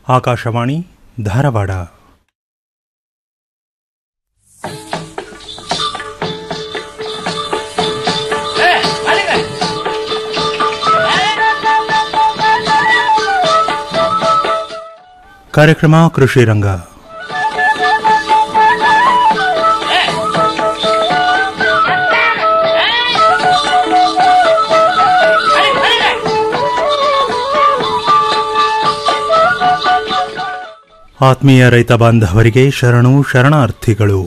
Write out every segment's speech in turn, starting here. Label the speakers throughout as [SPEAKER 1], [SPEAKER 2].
[SPEAKER 1] ಆಕಾಶವಾಣಿ ಧಾರವಾಡ ಕಾರ್ಯಕ್ರಮ ಕೃಷಿ ರಂಗ ಆತ್ಮೀಯ ರೈತ ಬಾಂಧವರಿಗೆ ಶರಣು ಶರಣಾರ್ಥಿಗಳು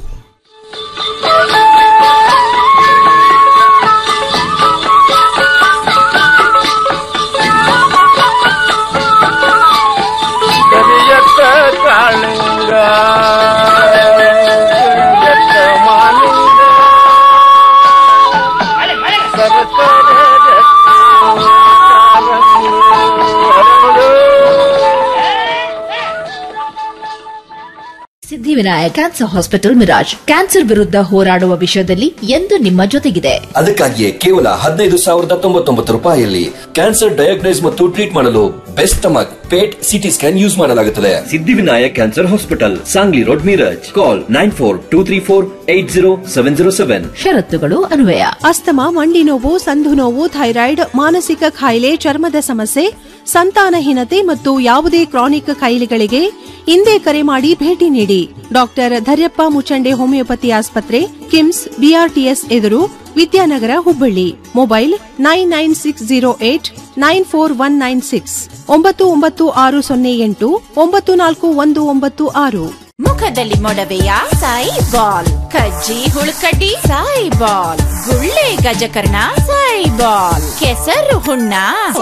[SPEAKER 2] ಕರಿಯತ್ತ ಕಾಳಿಂಗ ಕರಿಯತ್ತ ಮಾಲಿಂಗ ಸರಸರ ರಕ್ತ ಹರಡು.
[SPEAKER 3] Siddhivinayak cancer hospital Miraj cancer ವಿರುದ್ಧ ಹೋರಾಡುವ ವಿಷಯದಲ್ಲಿ ಎಂದು ನಿಮ್ಮ ಜೊತೆಗಿದೆ
[SPEAKER 4] ಅದಕ್ಕಾಗಿಯೇ ಕೇವಲ ಹದಿನೈದು ಸಾವಿರದ ತೊಂಬತ್ತೊಂಬತ್ತು ರೂಪಾಯಿಯಲ್ಲಿ ಕ್ಯಾನ್ಸರ್ ಡಯಾಗ್ನೈಸ್ ಮತ್ತು ಟ್ರೀಟ್ ಮಾಡಲು best stomach PET CT scan use ಮಾಡಲಾಗುತ್ತದೆ Siddhivinayak cancer hospital Sangli road Miraj call nine four two three four eight zero seven zero seven
[SPEAKER 3] ಷರತ್ತುಗಳು ಅನ್ವಯ
[SPEAKER 5] ಅಸ್ತಮ ಮಂಡಿ ನೋವು ಸಂಧು ನೋವು ಥೈರಾಯ್ಡ್ ಮಾನಸಿಕ ಕಾಯಿಲೆ ಚರ್ಮದ ಸಮಸ್ಯೆ ಸಂತಾನಹೀನತೆ ಮತ್ತು ಯಾವುದೇ ಕ್ರಾನಿಕ್ ಕಾಯಿಲೆಗಳಿಗೆ ಇಂದೇ ಕರೆ ಮಾಡಿ ಭೇಟಿ ನೀಡಿ ಡಾಕ್ಟರ್ ಧರ್ಯಪ್ಪ ಮುಚಂಡೆ ಹೋಮಿಯೋಪತಿ ಆಸ್ಪತ್ರೆ ಕಿಮ್ಸ್ ಬಿಆರ್ಟಿಎಸ್ ಎದುರು Vidyanagar Hubballi mobile nine nine six zero eight nine four one nine six ಒಂಬತ್ತು ಒಂಬತ್ತು ಆರು ಸೊನ್ನೆ ಎಂಟು ಒಂಬತ್ತು ನಾಲ್ಕು ಒಂದು ಒಂಬತ್ತು ಆರು
[SPEAKER 6] ಮುಖದಲ್ಲಿ ಮೊಡವೆಯ ಸಾಯಿ ಬಾಲ್ ಕಜ್ಜಿ ಹುಳುಕಡ್ಡಿ ಸಾಯಿ ಬಾಲ್ ಗುಳ್ಳೆ ಗಜಕರ್ಣ ಸಾಯಿ ಬಾಲ್ ಕೆಸರು ಹುಣ್ಣ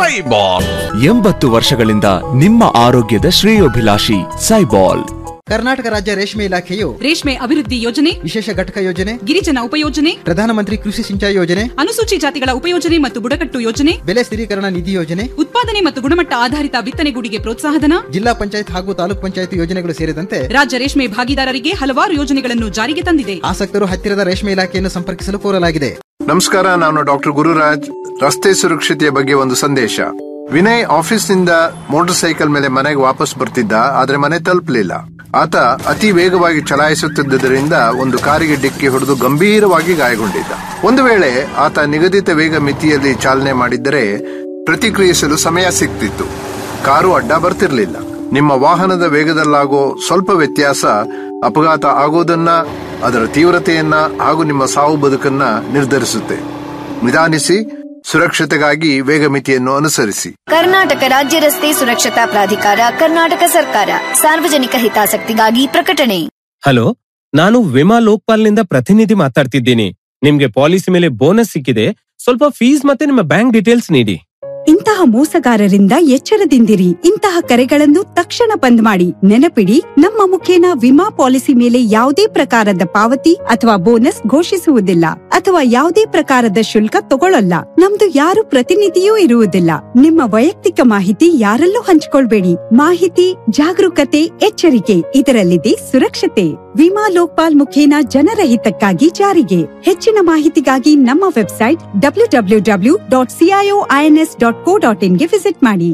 [SPEAKER 7] ಎಂಬತ್ತು ವರ್ಷಗಳಿಂದ ನಿಮ್ಮ ಆರೋಗ್ಯದ ಶ್ರೇಯೋಭಿಲಾಷಿ ಸೈಬಾಲ್
[SPEAKER 8] ಕರ್ನಾಟಕ ರಾಜ್ಯ ರೇಷ್ಮೆ ಇಲಾಖೆಯು
[SPEAKER 9] ರೇಷ್ಮೆ ಅಭಿವೃದ್ಧಿ ಯೋಜನೆ
[SPEAKER 8] ವಿಶೇಷ ಘಟಕ ಯೋಜನೆ
[SPEAKER 9] ಗಿರಿಜನ ಉಪಯೋಜನೆ
[SPEAKER 8] ಪ್ರಧಾನಮಂತ್ರಿ ಕೃಷಿ ಸಿಂಚಾಯಿ ಯೋಜನೆ
[SPEAKER 9] ಅನುಸೂಚಿ ಜಾತಿಗಳ ಉಪಯೋಜನೆ ಮತ್ತು ಬುಡಕಟ್ಟು ಯೋಜನೆ
[SPEAKER 8] ಬೆಲೆ ಸ್ಥಿರೀಕರಣ ನಿಧಿ ಯೋಜನೆ
[SPEAKER 9] ಉತ್ಪಾದನೆ ಮತ್ತು ಗುಣಮಟ್ಟ ಆಧಾರಿತ ಬಿತ್ತನೆಗೂಡಿಗೆ ಪ್ರೋತ್ಸಾಹಧನ
[SPEAKER 8] ಜಿಲ್ಲಾ ಪಂಚಾಯತ್ ಹಾಗೂ ತಾಲೂಕ್ ಪಂಚಾಯತ್ ಯೋಜನೆಗಳು ಸೇರಿದಂತೆ
[SPEAKER 9] ರಾಜ್ಯ ರೇಷ್ಮೆ ಭಾಗಿದಾರರಿಗೆ ಹಲವಾರು ಯೋಜನೆಗಳನ್ನು ಜಾರಿಗೆ ತಂದಿದೆ
[SPEAKER 8] ಆಸಕ್ತರು ಹತ್ತಿರದ ರೇಷ್ಮೆ ಇಲಾಖೆಯನ್ನು ಸಂಪರ್ಕಿಸಲು ಕೋರಲಾಗಿದೆ
[SPEAKER 10] ನಮಸ್ಕಾರ ನಾನು ಡಾಕ್ಟರ್ ಗುರುರಾಜ್ ರಸ್ತೆ ಸುರಕ್ಷತೆಯ ಬಗ್ಗೆ ಒಂದು ಸಂದೇಶ ವಿನಯ್ ಆಫೀಸ್ನಿಂದ ಮೋಟಾರ್ ಸೈಕಲ್ ಮೇಲೆ ಮನೆಗೆ ವಾಪಸ್ ಬರ್ತಿದ್ದ ಆದ್ರೆ ಮನೆ ತಲುಪಲಿಲ್ಲ ಆತ ಅತಿ ವೇಗವಾಗಿ ಚಲಾಯಿಸುತ್ತಿದ್ದರಿಂದ ಒಂದು ಕಾರಿಗೆ ಡಿಕ್ಕಿ ಹೊಡೆದು ಗಂಭೀರವಾಗಿ ಗಾಯಗೊಂಡಿದ್ದ ಒಂದು ವೇಳೆ ಆತ ನಿಗದಿತ ವೇಗ ಮಿತಿಯಲ್ಲಿ ಚಾಲನೆ ಮಾಡಿದ್ದರೆ ಪ್ರತಿಕ್ರಿಯಿಸಲು ಸಮಯ ಸಿಗ್ತಿತ್ತು ಕಾರು ಅಡ್ಡ ಬರ್ತಿರ್ಲಿಲ್ಲ ನಿಮ್ಮ ವಾಹನದ ವೇಗದಲ್ಲಾಗೋ ಸ್ವಲ್ಪ ವ್ಯತ್ಯಾಸ ಅಪಘಾತ ಆಗೋದನ್ನ ಅದರ ತೀವ್ರತೆಯನ್ನ ಹಾಗೂ ನಿಮ್ಮ ಸಾವು ಬದುಕನ್ನ ನಿರ್ಧರಿಸುತ್ತೆ ನಿಧಾನಿಸಿ ಸುರಕ್ಷತೆಗಾಗಿ ವೇಗ ಮಿತಿಯನ್ನು ಅನುಸರಿಸಿ
[SPEAKER 11] ಕರ್ನಾಟಕ ರಾಜ್ಯ ರಸ್ತೆ ಸುರಕ್ಷತಾ ಪ್ರಾಧಿಕಾರ ಕರ್ನಾಟಕ ಸರ್ಕಾರ ಸಾರ್ವಜನಿಕ ಹಿತಾಸಕ್ತಿಗಾಗಿ ಪ್ರಕಟಣೆ
[SPEAKER 12] ಹಲೋ ನಾನು ವಿಮಾ ಲೋಕ್ಪಾಲ್ನಿಂದ ಪ್ರತಿನಿಧಿ ಮಾತಾಡ್ತಿದ್ದೀನಿ ನಿಮ್ಗೆ ಪಾಲಿಸಿ ಮೇಲೆ ಬೋನಸ್ ಸಿಕ್ಕಿದೆ ಸ್ವಲ್ಪ ಫೀಸ್ ಮತ್ತೆ ನಿಮ್ಮ ಬ್ಯಾಂಕ್ ಡೀಟೇಲ್ಸ್ ನೀಡಿ
[SPEAKER 13] ಇಂತಹ ಮೋಸಗಾರರಿಂದ ಎಚ್ಚರದಿಂದಿರಿ ಇಂತಹ ಕರೆಗಳನ್ನು ತಕ್ಷಣ ಬಂದ್ ಮಾಡಿ ನೆನಪಿಡಿ ನಮ್ಮ ಮುಖೇನ ವಿಮಾ ಪಾಲಿಸಿ ಮೇಲೆ ಯಾವುದೇ ಪ್ರಕಾರದ ಪಾವತಿ ಅಥವಾ ಬೋನಸ್ ಘೋಷಿಸುವುದಿಲ್ಲ ಅಥವಾ ಯಾವುದೇ ಪ್ರಕಾರದ ಶುಲ್ಕ ತಗೊಳ್ಳಲ್ಲ ನಮ್ದು ಯಾರು ಪ್ರತಿನಿಧಿಯೂ ಇರುವುದಿಲ್ಲ ನಿಮ್ಮ ವೈಯಕ್ತಿಕ ಮಾಹಿತಿ ಯಾರಲ್ಲೂ ಹಂಚಿಕೊಳ್ಬೇಡಿ ಮಾಹಿತಿ ಜಾಗರೂಕತೆ ಎಚ್ಚರಿಕೆ ಇದರಲ್ಲಿದೆ ಸುರಕ್ಷತೆ ವಿಮಾ ಲೋಕ್ಪಾಲ್ ಮುಖೇನ ಜನರ ಹಿತಕ್ಕಾಗಿ ಜಾರಿಗೆ ಹೆಚ್ಚಿನ ಮಾಹಿತಿಗಾಗಿ ನಮ್ಮ website W W W dot CIO INS dot co dot ಇನ್ಗೆ ವಿಸಿಟ್ ಮಾಡಿ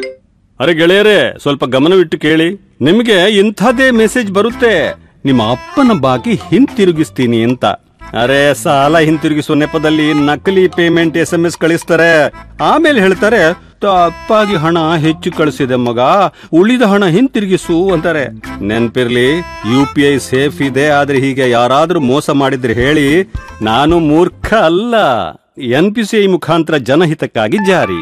[SPEAKER 14] ಅರೆ ಗೆಳೆಯರೇ ಸ್ವಲ್ಪ ಗಮನವಿಟ್ಟು ಕೇಳಿ ನಿಮಗೆ ಇಂಥದೇ ಮೆಸೇಜ್ ಬರುತ್ತೆ ನಿಮ್ಮ ಅಪ್ಪನ ಬಾಕಿ ಹಿಂತಿರುಗಿಸ್ತೀನಿ ಅಂತ ಅರೆ ಸಾಲ ಹಿಂತಿರುಗಿಸುವ ನೆಪದಲ್ಲಿ ನಕಲಿ ಪೇಮೆಂಟ್ ಎಸ್ ಎಂ ಎಸ್ ಕಳಿಸ್ತಾರೆ ಆಮೇಲೆ ಹೇಳ್ತಾರೆ ತಪ್ಪಾಗಿ ಹಣ ಹೆಚ್ಚು ಕಳಿಸಿದೆ ಮಗ ಉಳಿದ ಹಣ ಹಿಂತಿರುಗಿಸು ಅಂತಾರೆ ನೆನ್ಪಿರ್ಲಿ ಯು ಪಿ ಐ ಸೇಫ್ ಇದೆ ಆದ್ರೆ ಹೀಗೆ ಯಾರಾದ್ರೂ ಮೋಸ ಮಾಡಿದ್ರೆ ಹೇಳಿ ನಾನು ಮೂರ್ಖ ಅಲ್ಲ ಎನ್ ಪಿ ಸಿ ಐ ಮುಖಾಂತರ ಜನಹಿತಕ್ಕಾಗಿ ಜಾರಿ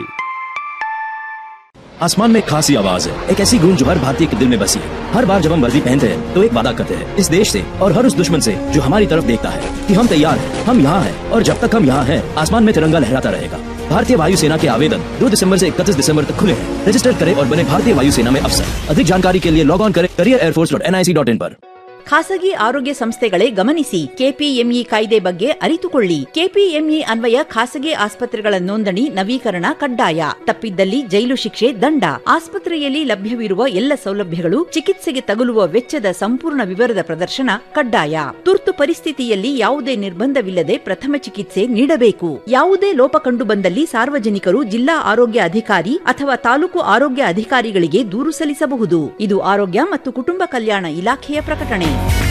[SPEAKER 15] आसमान में एक खासी आवाज है एक ऐसी गूंज जो हर भारतीय के दिल में बसी है हर बार जब हम वर्दी पहनते हैं तो एक वादा करते हैं इस देश से और हर उस दुश्मन से जो हमारी तरफ देखता है कि हम तैयार हैं हम यहाँ हैं और जब तक हम यहाँ हैं आसमान में तिरंगा लहराता रहेगा भारतीय वायुसेना के आवेदन 2 दिसंबर से 31 दिसंबर तक खुले हैं रजिस्टर करें और बने भारतीय वायुसेना में अफसर अधिक जानकारी के लिए लॉग ऑन करें career air force dot N I C dot in पर
[SPEAKER 16] ಖಾಸಗಿ ಆರೋಗ್ಯ ಸಂಸ್ಥೆಗಳೇ ಗಮನಿಸಿ ಕೆಪಿಎಂಇ ಕಾಯ್ದೆ ಬಗ್ಗೆ ಅರಿತುಕೊಳ್ಳಿ ಕೆಪಿಎಂಇ ಅನ್ವಯ ಖಾಸಗಿ ಆಸ್ಪತ್ರೆಗಳ ನೋಂದಣಿ ನವೀಕರಣ ಕಡ್ಡಾಯ ತಪ್ಪಿದ್ದಲ್ಲಿ ಜೈಲು ಶಿಕ್ಷೆ ದಂಡ ಆಸ್ಪತ್ರೆಯಲ್ಲಿ ಲಭ್ಯವಿರುವ ಎಲ್ಲ ಸೌಲಭ್ಯಗಳು ಚಿಕಿತ್ಸೆಗೆ ತಗುಲುವ ವೆಚ್ಚದ ಸಂಪೂರ್ಣ ವಿವರದ ಪ್ರದರ್ಶನ ಕಡ್ಡಾಯ ತುರ್ತು ಪರಿಸ್ಥಿತಿಯಲ್ಲಿ ಯಾವುದೇ ನಿರ್ಬಂಧವಿಲ್ಲದೆ ಪ್ರಥಮ ಚಿಕಿತ್ಸೆ ನೀಡಬೇಕು ಯಾವುದೇ ಲೋಪ ಕಂಡು ಬಂದಲ್ಲಿ ಸಾರ್ವಜನಿಕರು ಜಿಲ್ಲಾ ಆರೋಗ್ಯ ಅಧಿಕಾರಿ ಅಥವಾ ತಾಲೂಕು ಆರೋಗ್ಯ ಅಧಿಕಾರಿಗಳಿಗೆ ದೂರು ಸಲ್ಲಿಸಬಹುದು ಇದು ಆರೋಗ್ಯ ಮತ್ತು ಕುಟುಂಬ ಕಲ್ಯಾಣ ಇಲಾಖೆಯ ಪ್ರಕಟಣೆ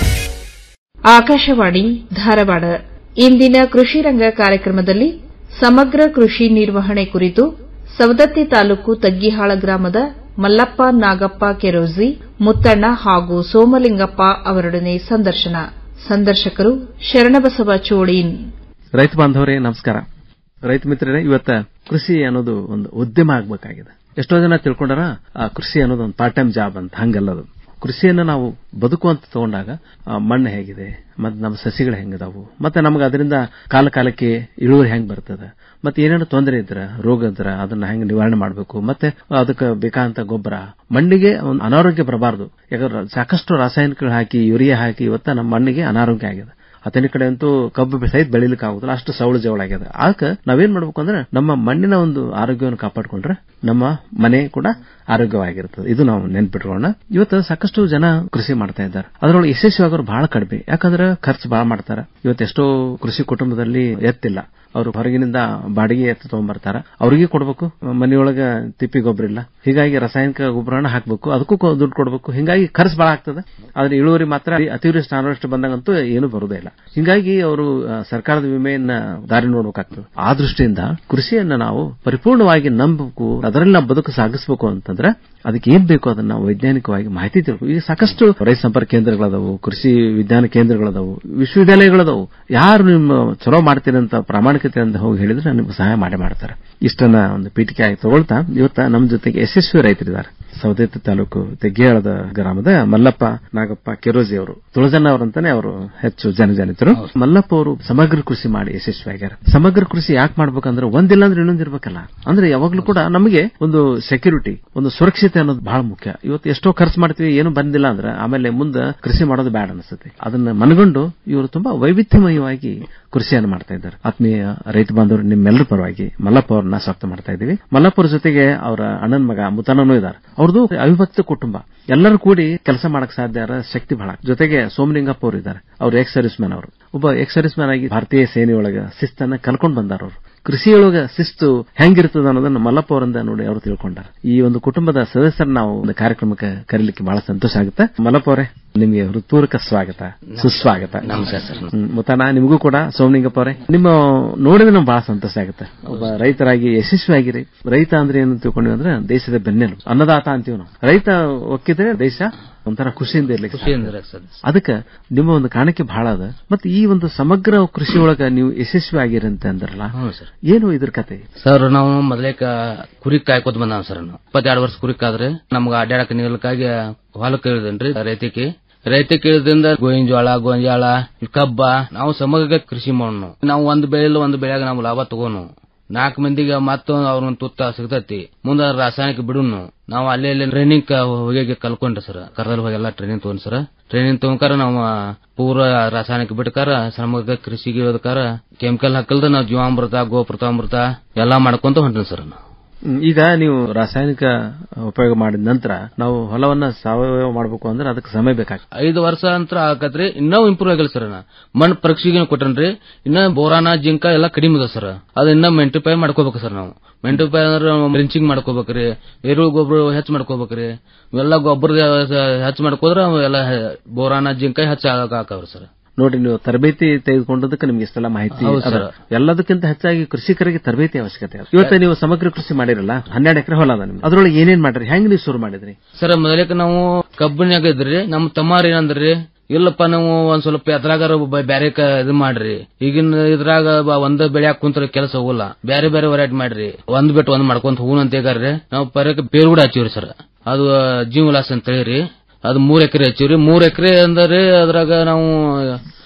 [SPEAKER 17] ಆಕಾಶವಾಣಿ ಧಾರವಾಡ ಇಂದಿನ ಕೃಷಿ ರಂಗ ಕಾರ್ಯಕ್ರಮದಲ್ಲಿ ಸಮಗ್ರ ಕೃಷಿ ನಿರ್ವಹಣೆ ಕುರಿತು ಸವದತ್ತಿ ತಾಲೂಕು ತಗ್ಗಿಹಾಳ ಗ್ರಾಮದ ಮಲ್ಲಪ್ಪ ನಾಗಪ್ಪ ಕೆರೋಜಿ ಮುತ್ತಣ್ಣ ಹಾಗೂ ಸೋಮಲಿಂಗಪ್ಪ ಅವರೊಡನೆ ಸಂದರ್ಶನ ಸಂದರ್ಶಕರು ಶರಣಬಸವ ಚೋಳೀನ್
[SPEAKER 18] ರೈತ ಬಾಂಧವರೇ ನಮಸ್ಕಾರ ರೈತ ಮಿತ್ರರೇ ಇವತ್ತ ಕೃಷಿ ಅನ್ನೋದು ಒಂದು ಉದ್ಯಮ ಆಗ್ಬೇಕಾಗಿದೆ ಎಷ್ಟೋ ಜನ ತಿಳ್ಕೊಂಡಾರ ಆ ಕೃಷಿ ಅನ್ನೋದು ಒಂದು ಪಾರ್ಟ್ ಟೈಮ್ ಜಾಬ್ ಅಂತ ಹಂಗಲ್ಲದು ಕೃಷಿಯನ್ನು ನಾವು ಬದುಕು ಅಂತ ತಗೊಂಡಾಗ ಆ, ಮಣ್ಣು ಹೇಗಿದೆ ಮತ್ತೆ ನಮ್ಮ ಸಸಿಗಳು ಹೆಂಗದಾವು ಮತ್ತೆ ನಮಗೆ ಅದರಿಂದ ಕಾಲ ಕಾಲಕ್ಕೆ ಇಳುವರಿ ಹೆಂಗ್ ಬರ್ತದೆ ಮತ್ತೆ ಏನೇನು ತೊಂದರೆ ಇದ್ರ ರೋಗ ಇದ್ರ ಅದನ್ನ ಹೆಂಗ್ ನಿವಾರಣೆ ಮಾಡಬೇಕು ಮತ್ತೆ ಅದಕ್ಕೆ ಬೇಕಾದಂತ ಗೊಬ್ಬರ ಮಣ್ಣಿಗೆ ಒಂದು ಅನಾರೋಗ್ಯ ಬರಬಾರದು ಯಾಕಂದ್ರೆ ಸಾಕಷ್ಟು ರಾಸಾಯನಿಕಗಳು ಹಾಕಿ ಯೂರಿಯಾ ಹಾಕಿ ಇವತ್ತ ನಮ್ಮ ಮಣ್ಣಿಗೆ ಅನಾರೋಗ್ಯ ಆಗಿದೆ ಅತನಿ ಕಡೆ ಅಂತೂ ಕಬ್ಬು ಬೆ- ಸಹಿತ ಬೆಳಿಲಿಕ್ಕೆ ಆಗುದಿಲ್ಲ ಅಷ್ಟು ಸವಳು ಜವಳ ಆಗಿದೆ ಆಗ ನಾವೇನ್ ಮಾಡ್ಬೇಕು ಅಂದ್ರೆ ನಮ್ಮ ಮಣ್ಣಿನ ಒಂದು ಆರೋಗ್ಯವನ್ನು ಕಾಪಾಡಿಕೊಂಡ್ರೆ ನಮ್ಮ ಮನೆ ಕೂಡ ಆರೋಗ್ಯವಾಗಿರ್ತದೆ ಇದು ನಾವು ನೆನ್ಪಿಟ್ಕೊಳ್ಳೋಣ ಇವತ್ತು ಸಾಕಷ್ಟು ಜನ ಕೃಷಿ ಮಾಡ್ತಾ ಇದ್ದಾರೆ ಅದರೊಳಗೆ ಯಶಸ್ವಿಯಾಗೋರು ಬಹಳ ಕಡಿಮೆ ಯಾಕಂದ್ರೆ ಖರ್ಚು ಬಹಳ ಮಾಡ್ತಾರೆ ಇವತ್ತು ಎಷ್ಟೋ ಕೃಷಿ ಕುಟುಂಬದಲ್ಲಿ ಎತ್ತಿಲ್ಲ ಅವರು ಹೊರಗಿನಿಂದ ಬಾಡಿಗೆ ಎತ್ತು ತಗೊಂಡ್ಬರ್ತಾರ ಅವ್ರಿಗೆ ಕೊಡ್ಬೇಕು ಮನೆಯೊಳಗ ತಿಪ್ಪಿ ಗೊಬ್ಬರ ಇಲ್ಲ ಹೀಗಾಗಿ ರಾಸಾಯನಿಕ ಗೊಬ್ಬರನ ಹಾಕ್ಬೇಕು ಅದಕ್ಕೂ ಕೊ- ದುಡ್ಡು ಕೊಡ್ಬೇಕು ಹಿಂಗಾಗಿ ಖರ್ಚು ಬಹಳ ಆಗ್ತದೆ ಆದ್ರೆ ಇಳುವರಿ ಮಾತ್ರ ಅತಿವೃಷ್ಟಿ ಅನಾವೃಷ್ಟಿ ಬಂದಾಗಂತೂ ಏನು ಬರುವುದೇ ಇಲ್ಲ ಹಿಂಗಾಗಿ ಅವರು ಆ, ಸರ್ಕಾರದ ವಿಮೆಯನ್ನ ದಾರಿ ನೋಡ್ಬೇಕಾಗ್ತದೆ ಆ ದೃಷ್ಟಿಯಿಂದ ಕೃಷಿಯನ್ನ ನಾವು ಪರಿಪೂರ್ಣವಾಗಿ ನಂಬಬೇಕು ಅದರಲ್ಲಿ ನಾವು ಬದುಕು ಸಾಗಿಸಬೇಕು ಅಂತಂದ್ರೆ ಅದಕ್ಕೆ ಏನ್ ಬೇಕು ಅದನ್ನ ನಾವು ವೈಜ್ಞಾನಿಕವಾಗಿ ಮಾಹಿತಿ ತಿಳ್ಬೇಕು ಈಗ ಸಾಕಷ್ಟು ರೈತ ಸಂಪರ್ಕ ಕೇಂದ್ರಗಳದಾವು ಕೃಷಿ ವಿಜ್ಞಾನ ಕೇಂದ್ರಗಳದಾವು ವಿಶ್ವವಿದ್ಯಾಲಯಗಳದಾವು ಯಾರು ನಿಮ್ಮ ಚಲೋ ಮಾಡ್ತೀರಿ ಅಂತ ಪ್ರಾಮಾಣಿಕತೆ ಅಂತ ಹೋಗಿ ಹೇಳಿದ್ರೆ ನಿಮ್ಗೆ ಸಹಾಯ ಮಾಡೇ ಮಾಡ್ತಾರೆ ಇಷ್ಟನ್ನ ಒಂದು ಪೀಠಿಕೆ ಆಗಿ ತಗೊಳ್ತಾ ಇವತ್ತ ನಮ್ಮ ಜೊತೆಗೆ ಯಶಸ್ವಿ ರೈತರಿದ್ದಾರೆ ಸೌದತ್ತಿ ತಾಲೂಕು ತೆಗ್ಗೇಳದ ಗ್ರಾಮದ ಮಲ್ಲಪ್ಪ ನಾಗಪ್ಪ ಕೆರೋಜಿ ಅವರು ತುಳಜಣ್ಣ ಅವರಂತಾನೆ ಅವರು ಹೆಚ್ಚು ಜನಜನಿತರು ಮಲ್ಲಪ್ಪ ಅವರು ಸಮಗ್ರ ಕೃಷಿ ಮಾಡಿ ಯಶಸ್ವಿಯಾಗ್ಯಾರ ಸಮಗ್ರ ಕೃಷಿ ಯಾಕೆ ಮಾಡ್ಬೇಕಂದ್ರೆ ಒಂದಿಲ್ಲ ಅಂದ್ರೆ ಇನ್ನೊಂದು ಇರ್ಬೇಕಲ್ಲ ಅಂದ್ರೆ ಯಾವಾಗ್ಲೂ ಕೂಡ ನಮಗೆ ಒಂದು ಸೆಕ್ಯೂರಿಟಿ ಒಂದು ಸುರಕ್ಷತೆ ಅನ್ನೋದು ಬಹಳ ಮುಖ್ಯ ಇವತ್ತು ಎಷ್ಟೋ ಖರ್ಚು ಮಾಡ್ತೀವಿ ಏನು ಬಂದಿಲ್ಲ ಅಂದ್ರೆ ಆಮೇಲೆ ಮುಂದೆ ಕೃಷಿ ಮಾಡೋದು ಬ್ಯಾಡ ಅನಿಸುತ್ತೆ ಅದನ್ನ ಮನಗೊಂಡು ಇವರು ತುಂಬಾ ವೈವಿಧ್ಯಮಯವಾಗಿ ಕೃಷಿಯನ್ನು ಮಾಡ್ತಾ ಇದ್ದಾರೆ ಆತ್ಮೀಯ ರೈತ ಬಾಂಧವರು ನಿಮ್ಮೆಲ್ಲರ ಪರವಾಗಿ ಮಲ್ಲಪ್ಪ ಅವ್ರನ್ನ ಸ್ವಾಗತ ಮಾಡ್ತಾ ಇದ್ದೀವಿ ಮಲ್ಲಪ್ಪ ಅವ್ರ ಜೊತೆಗೆ ಅವರ ಅಣ್ಣನ ಮಗ ಮುತನೂ ಇದ್ದಾರೆ ಅವ್ರದ್ದು ಅವಿಭಕ್ತ ಕುಟುಂಬ ಎಲ್ಲರೂ ಕೂಡಿ ಕೆಲಸ ಮಾಡಕ್ ಸಾಧ್ಯ ಇರೋ ಶಕ್ತಿ ಬಹಳ ಜೊತೆಗೆ ಸೋಮಲಿಂಗಪ್ಪ ಅವರು ಇದ್ದಾರೆ ಅವ್ರು ಎಕ್ಸ್ ಸರ್ವಿಸ್ ಮ್ಯಾನ್ ಅವರು ಒಬ್ಬ ಎಕ್ಸ್ ಸರ್ವಿಸ್ ಮ್ಯಾನ್ ಆಗಿ ಭಾರತೀಯ ಸೇನೆಯೊಳಗ ಶಿಸ್ತನ್ನ ಕಲ್ಕೊಂಡ್ ಬಂದಾರ ಅವರು ಕೃಷಿಯೊಳಗ ಶಿಸ್ತು ಹೆಂಗಿರ್ತದ ಅನ್ನೋದನ್ನ ಮಲ್ಲಪ್ಪ ಅವರಿಂದ ನೋಡಿ ಅವರು ತಿಳ್ಕೊಂಡಾರ ಈ ಒಂದು ಕುಟುಂಬದ ಸದಸ್ಯರು ನಾವು ಒಂದು ಕಾರ್ಯಕ್ರಮಕ್ಕೆ ಕರೀಲಿಕ್ಕೆ ಬಹಳ ಸಂತೋಷ ಆಗುತ್ತೆ ಮಲ್ಲಪ್ಪ ಅವರೇ ನಿಮಗೆ ಹೃತ್ಪೂರ್ವಕ ಸ್ವಾಗತ ಸುಸ್ವಾಗತ
[SPEAKER 19] ನಮಸ್ಕಾರ ಸರ್.
[SPEAKER 18] ಹ್ಮ್, ಮುತ್ತಣ್ಣ ನಿಮಗೂ ಕೂಡ ಸೋಮಲಿಂಗಪ್ಪ ಅವರೇ ನಿಮ್ಮ ನೋಡಿದ್ರೆ ನಮ್ಗೆ ಬಹಳ ಸಂತೋಷ ಆಗುತ್ತೆ ಒಬ್ಬ ರೈತರಾಗಿ ಯಶಸ್ವಿಯಾಗಿರಿ ರೈತ ಅಂದ್ರೆ ಏನು ತಿಳ್ಕೊಂಡ್ವಿ ಅಂದ್ರೆ ದೇಶದ ಬೆನ್ನೆಲು ಅನ್ನದಾತ ಅಂತೀವಿ ನಾವು ರೈತ ಒಕ್ಕಿದ್ರೆ ದೇಶ ಒಂಥರ ಖುಷಿಯಿಂದ ಇರ್ಲಿಕ್ಕೆ
[SPEAKER 19] ಖುಷಿಯಿಂದ
[SPEAKER 18] ಸಾಧ್ಯ.
[SPEAKER 19] ಇರಕ್ಕೆ ಸಾಧ್ಯ.
[SPEAKER 18] ಅದಕ್ಕೆ ನಿಮ್ಮ ಒಂದು ಕಾಣಿಕೆ ಬಹಳ ಅದ ಮತ್ತೆ ಈ ಒಂದು ಸಮಗ್ರ ಕೃಷಿ ಒಳಗ ನೀವು ಯಶಸ್ವಿ ಆಗಿರಂತೆ ಅಂದ್ರಲ್ಲ ಏನು ಇದ್ರ ಕತೆ
[SPEAKER 19] ಸರ್ ನಾವು ಮೊದಲೇಕ ಕುರಿ ಕಾಯ್ಕೋತ ಬಂದಾವ ಸರ್ ನಾವು ಇಪ್ಪತ್ತೆರಡು ವರ್ಷ ಕುರಿ ಕಾದ್ರೆ ನಮ್ಗೆ ಅಡ್ಡಾಡಕ ನಿಲ್ಲಕ್ಕಾಗಿ ಹೊಲಕ್ಕೆ ಇಳಿದೇನ್ರಿ ರೈತಕ್ಕೆ ರೈತಕ್ಕೆ ಇಳಿದ್ರಿಂದ ಗೋವಿನ ಜೋಳ ಗೋಂಜಾಳ ಕಬ್ಬ ನಾವು ಸಮಗ್ರ ಕೃಷಿ ಮಾಡೋಣ ನಾವು ಒಂದ್ ಬೆಳೆಲ್ಲ ಒಂದು ಬೆಳೆಯಾಗ ನಾವು ಲಾಭ ತಗೋನು ನಾಲ್ಕು ಮಂದಿಗೆ ಮತ್ತೊಂದು ಅವ್ರನ್ನ ತುತ್ತ ಸಿಗ್ತತಿ ಮುಂದೆ ರಾಸಾಯನಿಕ ಬಿಡುನು ನಾವು ಅಲ್ಲೇ ಅಲ್ಲೇ ಟ್ರೈನಿಂಗ್ ಹೋಗಿ ಕಲ್ಕೊಂಡ್ರಿ ಸರ್ ಕರ್ದಲ್ಲಿ ಹೋಗಿ ಎಲ್ಲ ಟ್ರೈನಿಂಗ್ ತಗೊಂಡ್ ಸರ್ ಟ್ರೈನಿಂಗ್ ತಗೊಂಡ್ಕಾರ ನಾವು ಪೂರ ರಾಸಾಯನಿಕ ಬಿಟ್ಕಾರ ಸಮಗ್ರ ಕೃಷಿಗೆ ಇರೋದಕ್ಕಾರ ಕೆಮಿಕಲ್ ಹಾಕಲ್ದ ನಾವು ಜೀವಾಮೃತ ಗೋಪೃತಾಮೃತ ಎಲ್ಲಾ ಮಾಡ್ಕೊಂತ ಹೊಂಟ್ರಿ ಸರ್ ನಾವು
[SPEAKER 18] ಹ್ಮ್, ಈಗ ನೀವು ರಾಸಾಯನಿಕ ಉಪಯೋಗ ಮಾಡಿದ ನಂತರ ನಾವು ಹೊಲವನ್ನ ಸಾವಯವ ಮಾಡಬೇಕು ಅಂದ್ರೆ ಅದಕ್ಕೆ ಸಮಯ ಬೇಕಾಗ್ತದೆ
[SPEAKER 19] ಐದು ವರ್ಷ ಅಂತ ಆಕತ್ರಿ ಇನ್ನೂ ಇಂಪ್ರೂವ್ ಆಗಿಲ್ಲ ಸರ್ ನಾ ಮಣ್ಣು ಪರೀಕ್ಷೆಗೆ ಕೊಟ್ಟನ್ರಿ ಇನ್ನ ಬೋರಾನ ಜಿಂಕ ಎಲ್ಲ ಕಡಿಮೆ ಅದ ಸರ್ ಅದ ಇನ್ನ ಮೆಂಟಿಫೈ ಮಾಡ್ಕೋಬೇಕು ಸರ್ ನಾವು ಮೆಂಟಿಫೈ ಅಂದ್ರೆ ರಿಂಚಿಂಗ್ ಮಾಡ್ಕೋಬೇಕ್ರಿ ಎರುಳು ಗೊಬ್ಬರ ಹೆಚ್ಚು ಮಾಡ್ಕೋಬೇಕ್ರಿ ಇವೆಲ್ಲ ಗೊಬ್ಬರ ಹೆಚ್ಚು ಮಾಡ್ಕೋದ್ರ ಎಲ್ಲ ಬೋರಾನ ಜಿಂಕ ಹೆಚ್ಚು ಹಾಕವ್ರಿ ಸರ್
[SPEAKER 18] ನೋಡಿ ನೀವು ತರಬೇತಿ ತೆಗೆದುಕೊಂಡದಕ್ಕೆ ನಿಮ್ಗೆ ಇಷ್ಟೆಲ್ಲ ಮಾಹಿತಿ
[SPEAKER 19] ಹೌದು
[SPEAKER 18] ಅದ.
[SPEAKER 19] ಸರ್.
[SPEAKER 18] ಎಲ್ಲದಕ್ಕಿಂತ ಹೆಚ್ಚಾಗಿ ಕೃಷಿಕರಿಗೆ ತರಬೇತಿ ಅವಶ್ಯಕತೆ ಅದ. ಇವತ್ತು ನೀವು ಸಮಗ್ರ ಕೃಷಿ ಮಾಡಿರಲ್ಲ ಹನ್ನೆರಡು ಎಕರೆ ಹೊಲ ಅದ ನಿಮ್ಗೆ ಅದ್ರೊಳಗೆ ಏನೇನ್ ಮಾಡ್ರಿ ಹೆಂಗ್ ನೀವು ಶುರು ಮಾಡಿದ್ರಿ
[SPEAKER 19] ಸರ್ ಮೊದಲೇಕ ನಾವು ಕಬ್ಬಿನಾಗ ಇದ್ರಿ ನಮ್ಮ ತಮ್ಮಾರ್ ಏನಂದ್ರಿ ಇಲ್ಲಪ್ಪ ನೀವು ಒಂದ್ ಸ್ವಲ್ಪ ಎದ್ರಾಗಾರ ಬ್ಯಾರೆ ಕ ಇದು ಮಾಡ್ರಿ ಈಗಿನ ಇದ್ರಾಗ ಬ- ಒಂದ್ ಬೆಳ್ಯಾಕ ಕುಂತ್ರ ಕೆಲಸ ಹೋಗಲ್ಲ ಬ್ಯಾರೆ ಬ್ಯಾರೆ ವೆರೈಟಿ ಮಾಡ್ರಿ ಒಂದ್ ಬಿಟ್ಟು ಒಂದ್ ಮಾಡ್ಕೊಂತ ಹೋಗುನ್ ಅಂತ ಹೇಗಾರ್ರಿ ನಾವು ಪರಕ್ಕೆ ಬೇರು ಕೂಡ ಹಚ್ಚಿವ್ರಿ ಸರ್ ಅದು ಜೀವ ಉಲ್ಲಾಸ ಅಂತ ಹೇಳಿರಿ ಅದು ಮೂರ್ ಎಕರೆ ಹಚ್ಚಿವ್ರಿ ಮೂರ್ ಎಕರೆ ಅಂದ್ರೆ ಅದ್ರಾಗ ನಾವು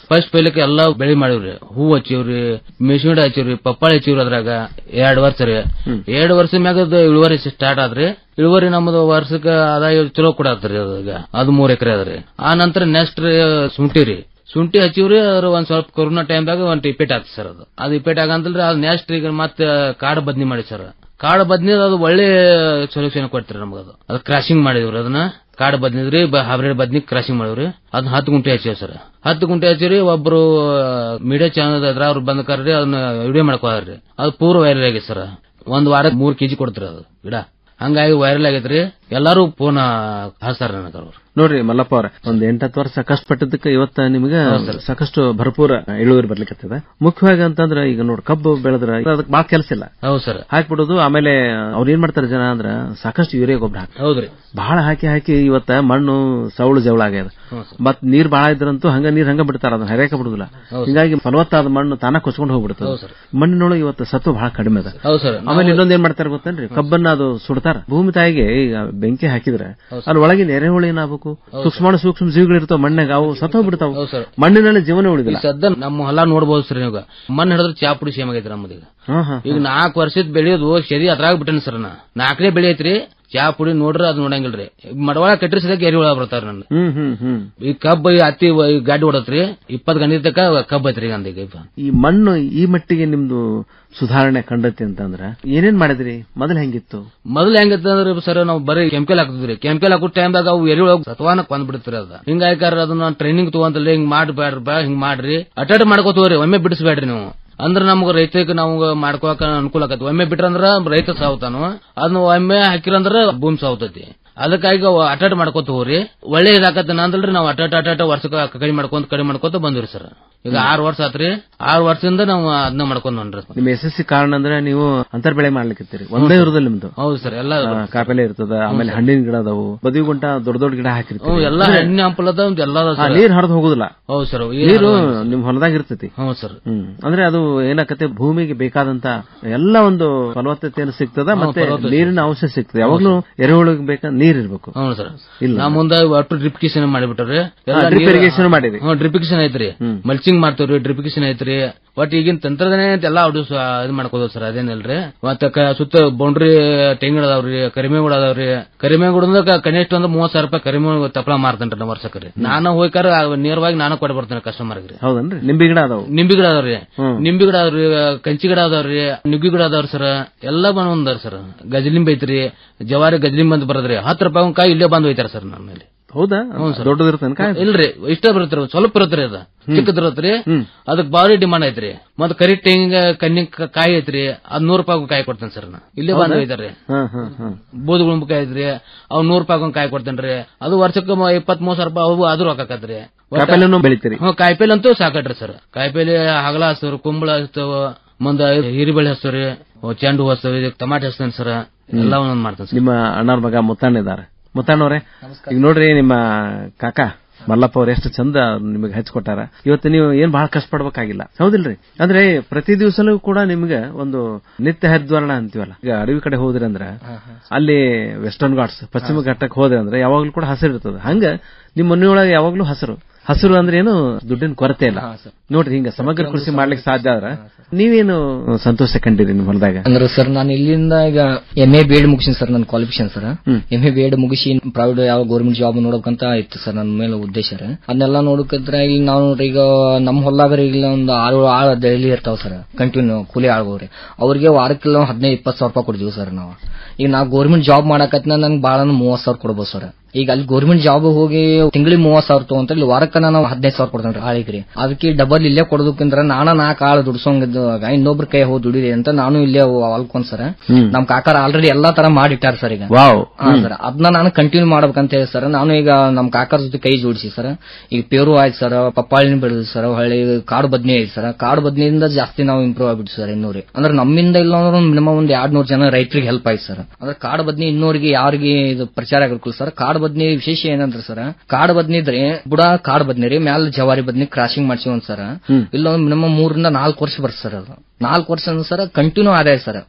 [SPEAKER 19] ಫಸ್ಟ್ ಪೈಲಕ್ಕೆ ಎಲ್ಲಾ ಬೆಳೆ ಮಾಡಿವ್ರಿ ಹೂ ಹಚ್ಚಿವ್ರಿ ಮೆಣಸಿನ ಹಚ್ಚಿವ್ರಿ ಪಪ್ಪಾಳಿ ಹಚ್ಚಿವ್ರಿ ಅದ್ರಾಗ ಎರಡ್ ವರ್ಷ ರೀ ಎರಡ್ ವರ್ಷ ಮ್ಯಾಗ ಅದು ಇಳುವರಿ ಸ್ಟಾರ್ಟ್ ಆದ್ರಿ ಇಳುವರಿ ನಮ್ಮದು ವರ್ಷಕ್ಕ ಆದಾಯ ಚಲೋ ಕೊಡತ್ರಿ ಅದಾಗ ಅದು ಮೂರ್ ಎಕರೆ ಅದ್ರಿ ಆ ನಂತರ ನೆಕ್ಸ್ಟ್ ಶುಂಠಿ ರೀ ಶುಂಠಿ ಹಚ್ಚಿವ್ರಿ ಅದ್ರ ಒಂದ್ ಸ್ವಲ್ಪ ಕೊರೋನಾ ಟೈಮ್ದಾಗ ಒಂದ್ ಇಪೇಟ್ ಆಗ್ತದೆ ಸರ್ ಅದು ಅದು ಇಪೇಟ್ ಆಗಂತಲ್ರಿ ಅದು ನೆಕ್ಸ್ಟ್ ಈಗ ಮತ್ತೆ ಕಾಡು ಬದ್ನಿ ಮಾಡಿ ಸರ್ ಕಾಡು ಬದ್ನಿ ಅದು ಒಳ್ಳೆ ಸೊಲ್ಯೂಷನ್ ಕೊಡ್ತೀರಿ ನಮಗದು ಅದು ಕ್ರಾಸಿಂಗ್ ಮಾಡಿದ್ರಿ ಅದನ್ನ ಕಾಡು ಬದ್ನಿದ್ರಿ ಹೈಬ್ರಿಡ್ ಬದ್ನಿ ಕ್ರಾಸಿಂಗ್ ಮಾಡಿವ್ರಿ ಅದನ್ನ ಹತ್ತು ಗುಂಟೆ ಹಚ್ಚಿವ್ ಸರ್ ಹತ್ತು ಗುಂಟೆ ಹಚ್ಚಿರಿ ಒಬ್ರು ಮೀಡಿಯಾ ಚಾನಲ್ ಅದ್ರ ಅವ್ರು ಬಂದ್ ಕರ್ರಿ ಅದನ್ನ ವಿಡಿಯೋ ಮಾಡ್ಕೋದ್ರಿ ಅದು ಪೂರ ವೈರಲ್ ಆಗೈತೆ ಸರ್ ಒಂದ್ ವಾರ ಮೂರ್ ಕೆಜಿ ಕೊಡ್ತೀರಿ ಅದು ಗಿಡ ಹಂಗಾಗಿ ವೈರಲ್ ಆಗೈತ್ರಿ ಎಲ್ಲಾರು ಫೋನ್ ಹಚ್ತಾರ ನನಗ ಅವ್ರು
[SPEAKER 18] ನೋಡ್ರಿ ಮಲ್ಲಪ್ಪ ಅವ್ರ ಒಂದ್ ಎಂಟತ್ತು ವರ್ಷ ಕಷ್ಟಪಟ್ಟಿದ್ದಕ್ಕೆ ಇವತ್ತ ನಿಮ್ಗೆ ಸಾಕಷ್ಟು ಭರಪೂರ ಇಳುವರಿ ಬರ್ಲಿಕ್ಕತ್ತದ ಮುಖ್ಯವಾಗಿ ಅಂತಂದ್ರ ಈಗ ನೋಡ್ ಕಬ್ಬು ಬೆಳೆದ್ರ ಅದಕ್ಕೆ ಬಾಳ ಕೆಲಸ ಇಲ್ಲ
[SPEAKER 19] ಹೌದು ಸರ್
[SPEAKER 18] ಹಾಕ್ಬಿಡೋದು ಆಮೇಲೆ ಅವ್ರ ಏನ್ ಮಾಡ್ತಾರೆ ಜನ ಅಂದ್ರ ಸಾಕಷ್ಟು ಯೂರಿಯಾ ಗೊಬ್ಬರ ಹಾಕ್ತಾರೆ
[SPEAKER 19] ಹೌದ್ರಿ
[SPEAKER 18] ಬಹಳ ಹಾಕಿ ಹಾಕಿ ಇವತ್ತ ಮಣ್ಣು ಸವಳು ಜವಳ ಆಗ್ಯದ
[SPEAKER 19] ಹ್ಮ್
[SPEAKER 18] ಮತ್ ನೀರ್ ಬಾಳ ಇದ್ರಂತೂ ಹಂಗ ನೀರ್ ಹಂಗ ಬಿಡ್ತಾರ ಅದನ್ನ ಹರಿಯಾಕ ಬಿಡುದಿಲ್ಲ
[SPEAKER 19] ಹೌದು.
[SPEAKER 18] ಹಿಂಗಾಗಿ ಫಲವತ್ತಾದ ಮಣ್ಣು ತಾನ ಕೊಚ್ಕೊಂಡು ಹೋಗ್ಬಿಡ್ತದೆ
[SPEAKER 19] ಹೌದು ಸರ್.
[SPEAKER 18] ಮಣ್ಣಿನೊಳಗೆ ಇವತ್ತು ಸತ್ವ ಬಹಳ ಕಡಿಮೆ ಅದ
[SPEAKER 19] ಹೌದು ಸರ್
[SPEAKER 18] ಆಮೇಲೆ ಇನ್ನೊಂದ್ ಏನ್ ಮಾಡ್ತಾರೆ ಗೊತ್ತೇನ್ರಿ ಕಬ್ಬನ್ನ ಅದು ಸುಡ್ತಾರ ಭೂಮಿ ತಾಯಿಗೆ ಈಗ ಬೆಂಕಿ ಹಾಕಿದ್ರೆ
[SPEAKER 19] ಹೌದು
[SPEAKER 18] ಅಲ್ಲಿ ಒಳಗಿನ ಎರೆಹುಳು ಏನಾಗಬೇಕು ಸೂಕ್ಷ್ಮಾಣು ಸೂಕ್ಷ್ಮ ಜೀವಿಗಳು ಇರ್ತಾವ ಮಣ್ಣಾಗ ಅವು ಸತ್ತ ಬಿಡ್ತಾವ
[SPEAKER 19] ಹೌದು ಸರ್.
[SPEAKER 18] ಮಣ್ಣಿನಲ್ಲಿ ಜೀವನ
[SPEAKER 19] ಈ
[SPEAKER 18] ಉಳಿದಿಲ್ಲ
[SPEAKER 19] ಸದ್ದ ನಮ್ಮ ಹೊಲ ನೋಡ್ಬೋದು ಸರ್ ನೀವು ಮಣ್ಣು ಹಿಡಿದ್ರೆ ಚಾಪುಡಿ ಸೇಮ್ ಆಗೈತ್ರಿ ನಮ್ಮದೀಗ
[SPEAKER 18] ಹಾ ಹಾ
[SPEAKER 19] ಈಗ ನಾಲ್ಕು ವರ್ಷದ ಬೆಳೆಯೋದು ಸರಿ ಅದ್ರಾಗ ಬಿಟ್ಟನ ಸರ್ ನಾ ನಾಲ್ಕನೇ ಬೆಳೆ ಐತ್ರಿ ಚಾ ಪುಡಿ ನೋಡ್ರಿ ಅದ್ ನೋಡಂಗಿಲ್ರಿ ಮಡವಾಳ ಕಟ್ಟಿರಿ ಸದ್ಯಕ್ಕೆ ಎರಿ ಒಳಗ ಬರ್ತಾರ ನನ್ನ
[SPEAKER 18] ಹ್ಮ್ ಹ್ಮ್ ಹ್ಮ್
[SPEAKER 19] ಈ ಕಬ್ಬ ಈ ಹತ್ತಿ ಈ ಗಾಡಿ ಹೊಡತ್ರಿ ಇಪ್ಪತ್ ಗಂಟೆ ತಕ ಕಬ್ಬ ಐತ್ರಿ ಈಗ ಅಂದೀಗ ಇಪ್ಪ.
[SPEAKER 18] ಈ ಮಣ್ಣು ಈ ಮಟ್ಟಿಗೆ ನಿಮ್ದು ಸುಧಾರಣೆ ಕಂಡತಿ ಅಂತಂದ್ರ ಏನೇನ್ ಮಾಡಿದ್ರಿ ಮೊದಲು ಹೆಂಗಿತ್ತು
[SPEAKER 19] ಮೊದಲು ಹೆಂಗತ್ತಂದ್ರೆ ಸರ್ ನಾವು ಬರೀ ಕೆಮಿಕಲ್ ಹಾಕ್ತಿದ್ರಿ ಕೆಮಿಕಲ್ ಹಾಕೋ ಟೈಮ್ದಾಗ ಅವು ಎರಿ ಒಳಗ ಸತ್ವಾನ ಬಂದ್ ಬಿಡ್ತೀರಿ ಅದ ಹಿಂಗಾಗಿ ಅದನ್ನ ಟ್ರೈನಿಂಗ್ ತಗೊಂತಲ್ಲ ಹಿಂಗ್ ಮಾಡ್ಬೇಡ್ರಪ್ಪ ಹಿಂಗ್ ಮಾಡ್ರಿ ಅಟಾಟ್ ಮಾಡ್ಕೋತೀವ್ರಿ ಒಮ್ಮೆ ಬಿಡಿಸ್ಬೇಡ್ರಿ ನೀವು ಅಂದ್ರ ನಮ್ಗ ರೈತಕ್ಕೆ ನಾವು ಮಾಡ್ಕೋಕ ಅನುಕೂಲ ಆಕತಿ ಒಮ್ಮೆ ಬಿಟ್ರಂದ್ರ ರೈತ ಸಾವುತಾನು ಅದನ್ನ ಒಮ್ಮೆ ಹಾಕಿರಂದ್ರ ಭೂಮಿ ಸಾವುತೈತಿ ಅದಕ್ಕಾಗಿ ಅವು ಅಟಾಟ್ ಮಾಡ್ಕೋತ ಹೋಗ್ರಿ ಒಳ್ಳೆ ಇದಾಕತ್ತ ಅಂದಲ್ರಿ ನಾವು ಅಟಾಟ ಅಟಾಟ ವರ್ಷಕ್ಕೆ ಕಡಿಮೆ ಮಾಡ್ಕೊಂತ ಕಡಿಮೆ ಮಾಡ್ಕೊಂತ ಬಂದಿರಿ ಸರ್ ಈಗ ಆರ್ ವರ್ಷ ಆತ್ರಿ ಆರ್ ವರ್ಷದಿಂದ ನಾವು ಅದನ್ನ ಮಾಡ್ಕೊಂಡ್ ನೋಡ್ರಿ
[SPEAKER 18] ನಿಮ್ ಯಶಸ್ಸಿ ಕಾರಣ ಅಂದ್ರೆ ನೀವು ಅಂತರ್ ಬೆಳೆ ಮಾಡ್ಲಿಕ್ಕಿರ್ತೀರಿ ಒಂದೇ ಇರೋದಿಲ್ಲ ನಿಮ್ದು
[SPEAKER 19] ಹೌದು ಸರ್ ಎಲ್ಲ
[SPEAKER 18] ಆ, ಕಾಯಿಪಲ್ಲೆ ಇರ್ತದ ಆಮೇಲೆ ಹಣ್ಣಿನ ಗಿಡ ಅದಾವು ಬದಿ ಗುಂಟ ದೊಡ್ಡ ದೊಡ್ಡ ಗಿಡ ಹಾಕಿರ್ತೀವಿ
[SPEAKER 19] ಹ್ಮ್, ಎಲ್ಲಾ ಹಣ್ಣು ಹಂಪಲ ಅದಾವ, ಎಲ್ಲ ಅದಾವ
[SPEAKER 18] ಆ,
[SPEAKER 19] ಸರ್.
[SPEAKER 18] ನೀರ್ ಹರಿದು ಹೋಗುದಿಲ್ಲ
[SPEAKER 19] ಹೌದು ಸರ್
[SPEAKER 18] ನೀರು ನಿಮ್ ಹೊಲದಾಗ ಇರ್ತೈತಿ
[SPEAKER 19] ಹ್ಞೂ ಸರ್
[SPEAKER 18] ಹ್ಮ್ ಅಂದ್ರೆ ಅದು ಏನಾಕತ್ತೆ ಭೂಮಿಗೆ ಬೇಕಾದಂತ ಎಲ್ಲ ಒಂದು ಫಲವತ್ತತೆಯನ್ನು ಸಿಗ್ತದ
[SPEAKER 19] ಹ್ಮ್,
[SPEAKER 18] ಮತ್ತೆ
[SPEAKER 19] ಫಲವತ್ತತೆ.
[SPEAKER 18] ನೀರಿನ ಅಂಶ ಸಿಗ್ತದೆ ಯಾವಾಗ್ಲೂ ಎರೆಹುಳಿಗೆ ಬೇಕಾದ ನೀರ್ ಇರ್ಬೇಕು
[SPEAKER 19] ಹ್ಞೂ ಸರ್
[SPEAKER 18] ಇಲ್ಲ
[SPEAKER 19] ನಾ ಮುಂದ ಒಟ್ಟು ಡ್ರಿಪ್ಕಿಷನ್ ಮಾಡಿಬಿಟ್ರಿ
[SPEAKER 18] ಹಾ, drip irrigation ಮಾಡಿರಿ.
[SPEAKER 19] ಹ್ಞೂ ಡ್ರಿಪ್ಕಿಷನ್ ಐತ್ರಿ ಮಲ್ಚಿಂಗ್ ಮಾಡ್ತೇವ್ರಿ ಡ್ರಿಪ್ಕಿಷನ್ ಐತ್ರಿ ಒಟ್ ಈಗಿನ ತಂತ್ರಜ್ಞಾನ ಅಂತ ಎಲ್ಲಾ ಅವ್ರು ಇದು ಮಾಡ್ಕೋದು ಸರ್ ಅದೇನಿಲ್ರಿ ಮತ್ತೆ ಕ- ಸುತ್ತ ಬೌಂಡ್ರಿ ತೆಂಗಿನ ಅದಾವ್ರಿ ಕರಿಮೆಗಳು ಅದಾವ್ರಿ ಕರಿಮೆಗುಡದ ಕನಿಷ್ಠ ಒಂದು ಮೂವತ್ ಸಾವಿರ ರೂಪಾಯಿ ಕರಿಮೆ ತಪ್ಪಲ ಮಾರ್ತೇನ್ರಿ ನಮ್ಮ ವರ್ಷಕ್ಕೆ ರೀ ನಾನು ಹೋಗ್ಕಾರ ನೇರವಾಗಿ ನಾನು ಕೊಟ್ಟು ಬರ್ತೇನೆ ಕಸ್ಟಮರ್ಗೆ
[SPEAKER 18] ಹೌದನ್ರಿ ನಿಂಬೆ ಗಿಡ ಅದಾವು
[SPEAKER 19] ನಿಂಬಿ ಗಿಡ ಅದಾವ್ರಿ
[SPEAKER 18] ಹ್ಮ್.
[SPEAKER 19] ನಿಂಬಿ ಗಿಡ ಅದಾವ್ರಿ ಕಂಚಿ ಗಿಡ ಅದಾವ್ರಿ ನುಗ್ಗಿ ಗಿಡ ಅದಾವ್ರಿ ಸರ್ ಎಲ್ಲ ಬಂದ್ ಒಂದಾರ ಸರ್ ಗಜಲಿಂಬ ಐತ್ರಿ ಜವಾರಿ ಗಜಲಿಂಬ ಅಂತ ಬರದ್ರಿ ಹತ್ತು ರೂಪಾಯಿ ಒಂದ್ ಕಾಯಿ ಇಲ್ಲೇ ಬಂದ್ ಹೋಯ್ತಾರ ಸರ್ ನಮ್ಮಲ್ಲಿ
[SPEAKER 18] ಹೌದಾ
[SPEAKER 19] ಹ್ಞೂ ಸರ್.
[SPEAKER 18] ದೊಡ್ಡದಿರ್ತನ ಕಾಯಿ
[SPEAKER 19] ಇಲ್ರಿ ಇಷ್ಟ ಬರುತ್ತೆ ಸ್ವಲ್ಪ ಇರುತ್ತೆ ಅದ ಚಿಕ್ಕದಿರತ್ರಿ ಅದಕ್ಕೆ ಭಾರಿ ಡಿಮಾಂಡ್ ಐತ್ರಿ ಮತ್ ಕರಿ ತೆಂಗ ಕನ್ನಿ ಕ- ಕಾಯಿ ಐತ್ರಿ ಅದ್ ನೂರ್ ರೂಪಾಯಿ ಕಾಯಿ ಕೊಡ್ತೇನೆ ಸರ್ ನಾ ಇಲ್ಲೇ ಬಂದ್
[SPEAKER 18] ಹೌದಾ?
[SPEAKER 19] ಹೋಯ್ತಾರ್ರಿ
[SPEAKER 18] ಹಾ ಹಾ ಹಾ
[SPEAKER 19] ಬೂದ್ ಗುಳುಂಬಕಾಯಿ ಐತ್ರಿ ಅವ್ ನೂರ್ ರೂಪಾಯಿ ಒಂದ್ ಕಾಯಿ ಕೊಡ್ತೇನ್ರಿ ಅದು ವರ್ಷಕ್ಕೆ ಮ- ಇಪ್ಪತ್ತ್ ಮೂವತ್ ಸಾವಿರ ರೂಪಾಯಿ ಅವು ಆದ್ರೂ ಹಾಕತ್ರಿ
[SPEAKER 18] ಕಾಯಿಪಲ್ಲೆನೂ ಬೆಳಿತೀರಿ
[SPEAKER 19] ಹ್ಞೂ ಕಾಯಿಪಲ್ಲೆ ಅಂತೂ ಸಾಕಟ್ರಿ ಸರ್ ಕಾಯಿಪಲ್ಲೆ ಹಗಲ ಹಸ್ತವ್ರಿ ಕುಂಬಳ ಹಸ್ತವ ಮುಂದ ಹಿರಿಬೇಳೆ ಹಸ್ತವ್ರಿ ಚೆಂಡು ಹೂ ಹಸ್ತವ ಇದಕ್ಕೆ ಟಮಾಟೆ ಹಸ್ತೇನೆ ಸರ್ ಎಲ್ಲ ಒಂದೊಂದ್ ಮಾಡ್ತೇನೆ ಸರ್
[SPEAKER 18] ನಿಮ್ಮ ಅಣ್ಣವ್ರ ಮಗ ಮುತ್ತಣ್ಣ ಇದಾರೆ ಮುತ್ತಣ್ಣವ್ರೆ ಈಗ ನೋಡ್ರಿ ನಿಮ್ಮ ಕಾಕ ಮಲ್ಲಪ್ಪ ಅವ್ರು ಎಷ್ಟು ಚಂದ ನಿಮಗೆ ಹಚ್ಕೊಟ್ಟಾರ ಇವತ್ತು ನೀವು ಏನ್ ಬಹಳ ಕಷ್ಟಪಡ್ಬೇಕಾಗಿಲ್ಲ ಹೌದಿಲ್ರಿ ಅಂದ್ರೆ ಪ್ರತಿ ದಿವಸಲೂ ಕೂಡ ನಿಮ್ಗೆ ಒಂದು ನಿತ್ಯ ಹರಿದ್ವರ್ಣ ಅಂತೀವಲ್ಲ ಈಗ ಅಡವಿ ಕಡೆ ಹೋದ್ರಿ ಅಂದ್ರ ಅಲ್ಲಿ ವೆಸ್ಟರ್ನ್ ಘಾಟ್ಸ್ ಪಶ್ಚಿಮ ಘಟ್ಟಕ್ಕೆ ಹೋದ್ರೆ ಅಂದ್ರೆ ಯಾವಾಗ್ಲೂ ಕೂಡ ಹಸಿರು ಇರ್ತದೆ ಹಂಗ ನಿಮ್ಮ ಮನೆಯೊಳಗೆ ಯಾವಾಗ್ಲೂ ಹಸಿರು ಹಸಿರು ಅಂದ್ರೆ ಏನು ದುಡ್ಡಿನ ಕೊರತೆ ಇಲ್ಲ ನೋಡ್ರಿ ಹಿಂಗ ಸಮಗ್ರ ಕೃಷಿ ಮಾಡ್ಲಿಕ್ಕೆ ಸಾಧ್ಯ ಆದ್ರ ನೀವೇನು ಸಂತೋಷ ಕಂಡಿರಿ ನಿಮ್ಮ ಹೊಲದಾಗ
[SPEAKER 20] ಅಂದ್ರೆ ಸರ್ ನಾನು ಇಲ್ಲಿಂದ ಈಗ ಎಂ ಎ ಬಿ ಎಡ್ ಮುಗಿಸಿನಿ ಸರ್ ನನ್ನ ಕ್ವಾಲಿಫಿಕೇಶನ್ ಸರ್
[SPEAKER 18] ಹ್ಮ್.
[SPEAKER 20] ಎಂ ಎ ಬಿ ಎಡ್ ಮುಗಿಸಿ ಪ್ರೈವೇಟ್ ಯಾವ ಗೌರ್ಮೆಂಟ್ ಜಾಬ್ ನೋಡ್ಬೇಕಂತ ಇತ್ತು ಸರ್ ನನ್ನ ಮೇಲೆ ಉದ್ದೇಶ ರೀ ಅದನ್ನೆಲ್ಲ ನೋಡಕಂದ್ರೆ ಈಗ ನಾವು ನೋಡ್ರಿ ಈಗ ನಮ್ಮ ಹೊಲ್ದಾಗ ಈಗ ಒಂದು ಆರು ಆಳು ಡೈಲಿ ಇರ್ತಾವ ಸರ್ ಕಂಟಿನ್ಯೂ ಕೂಲಿ ಆಳ್ಗೋರಿ ಅವ್ರಿಗೆ ವಾರಕ್ಕೆಲ್ಲ ಹದಿನೈದು ಇಪ್ಪತ್ತು ಸಾವಿರ ರೂಪಾಯಿ ಕೊಡ್ತೀವಿ ಸರ್ ನಾವು ಈಗ ನಾವು ಗೌರ್ಮೆಂಟ್ ಜಾಬ್ ಮಾಡಕತ್ನ ನನ್ಗೆ ಭಾಳ ಮೂವತ್ತು ಸಾವಿರ ಕೊಡ್ಬೋದು ಸರ್ ಈಗ ಅಲ್ಲಿ ಗೌರ್ಮೆಂಟ್ ಜಾಬ್ ಹೋಗಿ ತಿಂಗಳಿಗೆ ಮೂವತ್ ಸಾವಿರ ತಗೊಂತ ಇಲ್ಲಿ ವಾರಕ್ಕ ನಾವು ಹದಿನೈದು ಸಾವಿರ ಕೊಡ್ತೇನೆ ಆಳಿಗ್ರಿ ಅದಕ್ಕೆ ಡಬಲ್ ಇಲ್ಲೇ ಕೊಡೋದಕ್ಕಿಂತ ನಾನ ನಾಲ್ಕು ಆಳು ದುಡ್ಸೋಂಗಿದ್ದಾಗ ಇನ್ನೊಬ್ರ ಕೈ ಹೋಗಿ ದುಡಿರಿ ಅಂತ ನಾನು ಇಲ್ಲೇ ಅಲ್ಕೊಂಡ್ ಸರ್
[SPEAKER 18] ಹ್ಮ್.
[SPEAKER 20] ನಮ್ ಕಾಕಾರ ಆಲ್ರೆಡಿ ಎಲ್ಲಾ ತರ ಮಾಡಿಟ್ಟಾರ ಸರ್ ಈಗ
[SPEAKER 18] ವಾವ್
[SPEAKER 20] ಹಾ ಸರ್ ಅದನ್ನ ನಾನು ಕಂಟಿನ್ಯೂ ಮಾಡ್ಬೇಕಂತ ಹೇಳಿ ಸರ್ ನಾನು ಈಗ ನಮ್ ಕಾಕರ ಜೊತೆ ಕೈ ಜೋಡಿಸಿ ಸರ್ ಈಗ ಪೇರು ಆಯ್ತು ಸರ್ ಪಪ್ಪಾಳಿನ ಬೆಳೆದು ಸರ್ ಹೊಳ್ಳಿ ಕಾಡು ಬದ್ನಿ ಐತಿ ಸರ್ ಕಾಡು ಬದ್ನಿಯಿಂದ ಜಾಸ್ತಿ ನಾವು ಇಂಪ್ರೂವ್ ಆಗ್ಬಿಟ್ಟು ಸರ್ ಇನ್ನೂರಿ ಅಂದ್ರೆ ನಮ್ಮಿಂದ ಇಲ್ಲ ಅಂದ್ರೆ ಮಿನಿಮಮ್ ಒಂದ್ ಎರಡ್ ನೂರು ಜನ ರೈತರಿಗೆ ಹೆಲ್ಪ್ ಆಯ್ತು ಸರ್ ಅಂದ್ರೆ ಕಾಡು ಬದ್ನಿ ಇನ್ನೂರಿಗೆ ಯಾರಿಗೆ ಇದು ಪ್ರಚಾರ ಆಗಿರ್ಕಲ್ಲ ಸರ್ ಕಾಡು ಬದ್ನಿ ವಿಶೇಷ ಏನಂದ್ರೆ ಸರ್ ಕಾಡು ಬದ್ನಿ ಇದ್ರೆ ಬುಡ ಕಾಡು ಬದ್ನಿ ರೀ ಮ್ಯಾಲ ಜವಾರಿ ಬದ್ನಿ ಕ್ರಾಸಿಂಗ್ ಮಾಡ್ಸಿ ಒಂದ್ ಸರ್
[SPEAKER 18] ಹ್ಮ್.
[SPEAKER 20] ಇಲ್ಲ ಮಿನಿಮಮ್ ಮೂರರಿಂದ ನಾಲ್ಕು ವರ್ಷ ಬರ್ತದೆ ಸರ್ ಅದು ನಾಲ್ಕು ವರ್ಷ ಅಂದ್ರೆ ಸರ್ ಕಂಟಿನ್ಯೂ ಆದಾಯ ಸರ್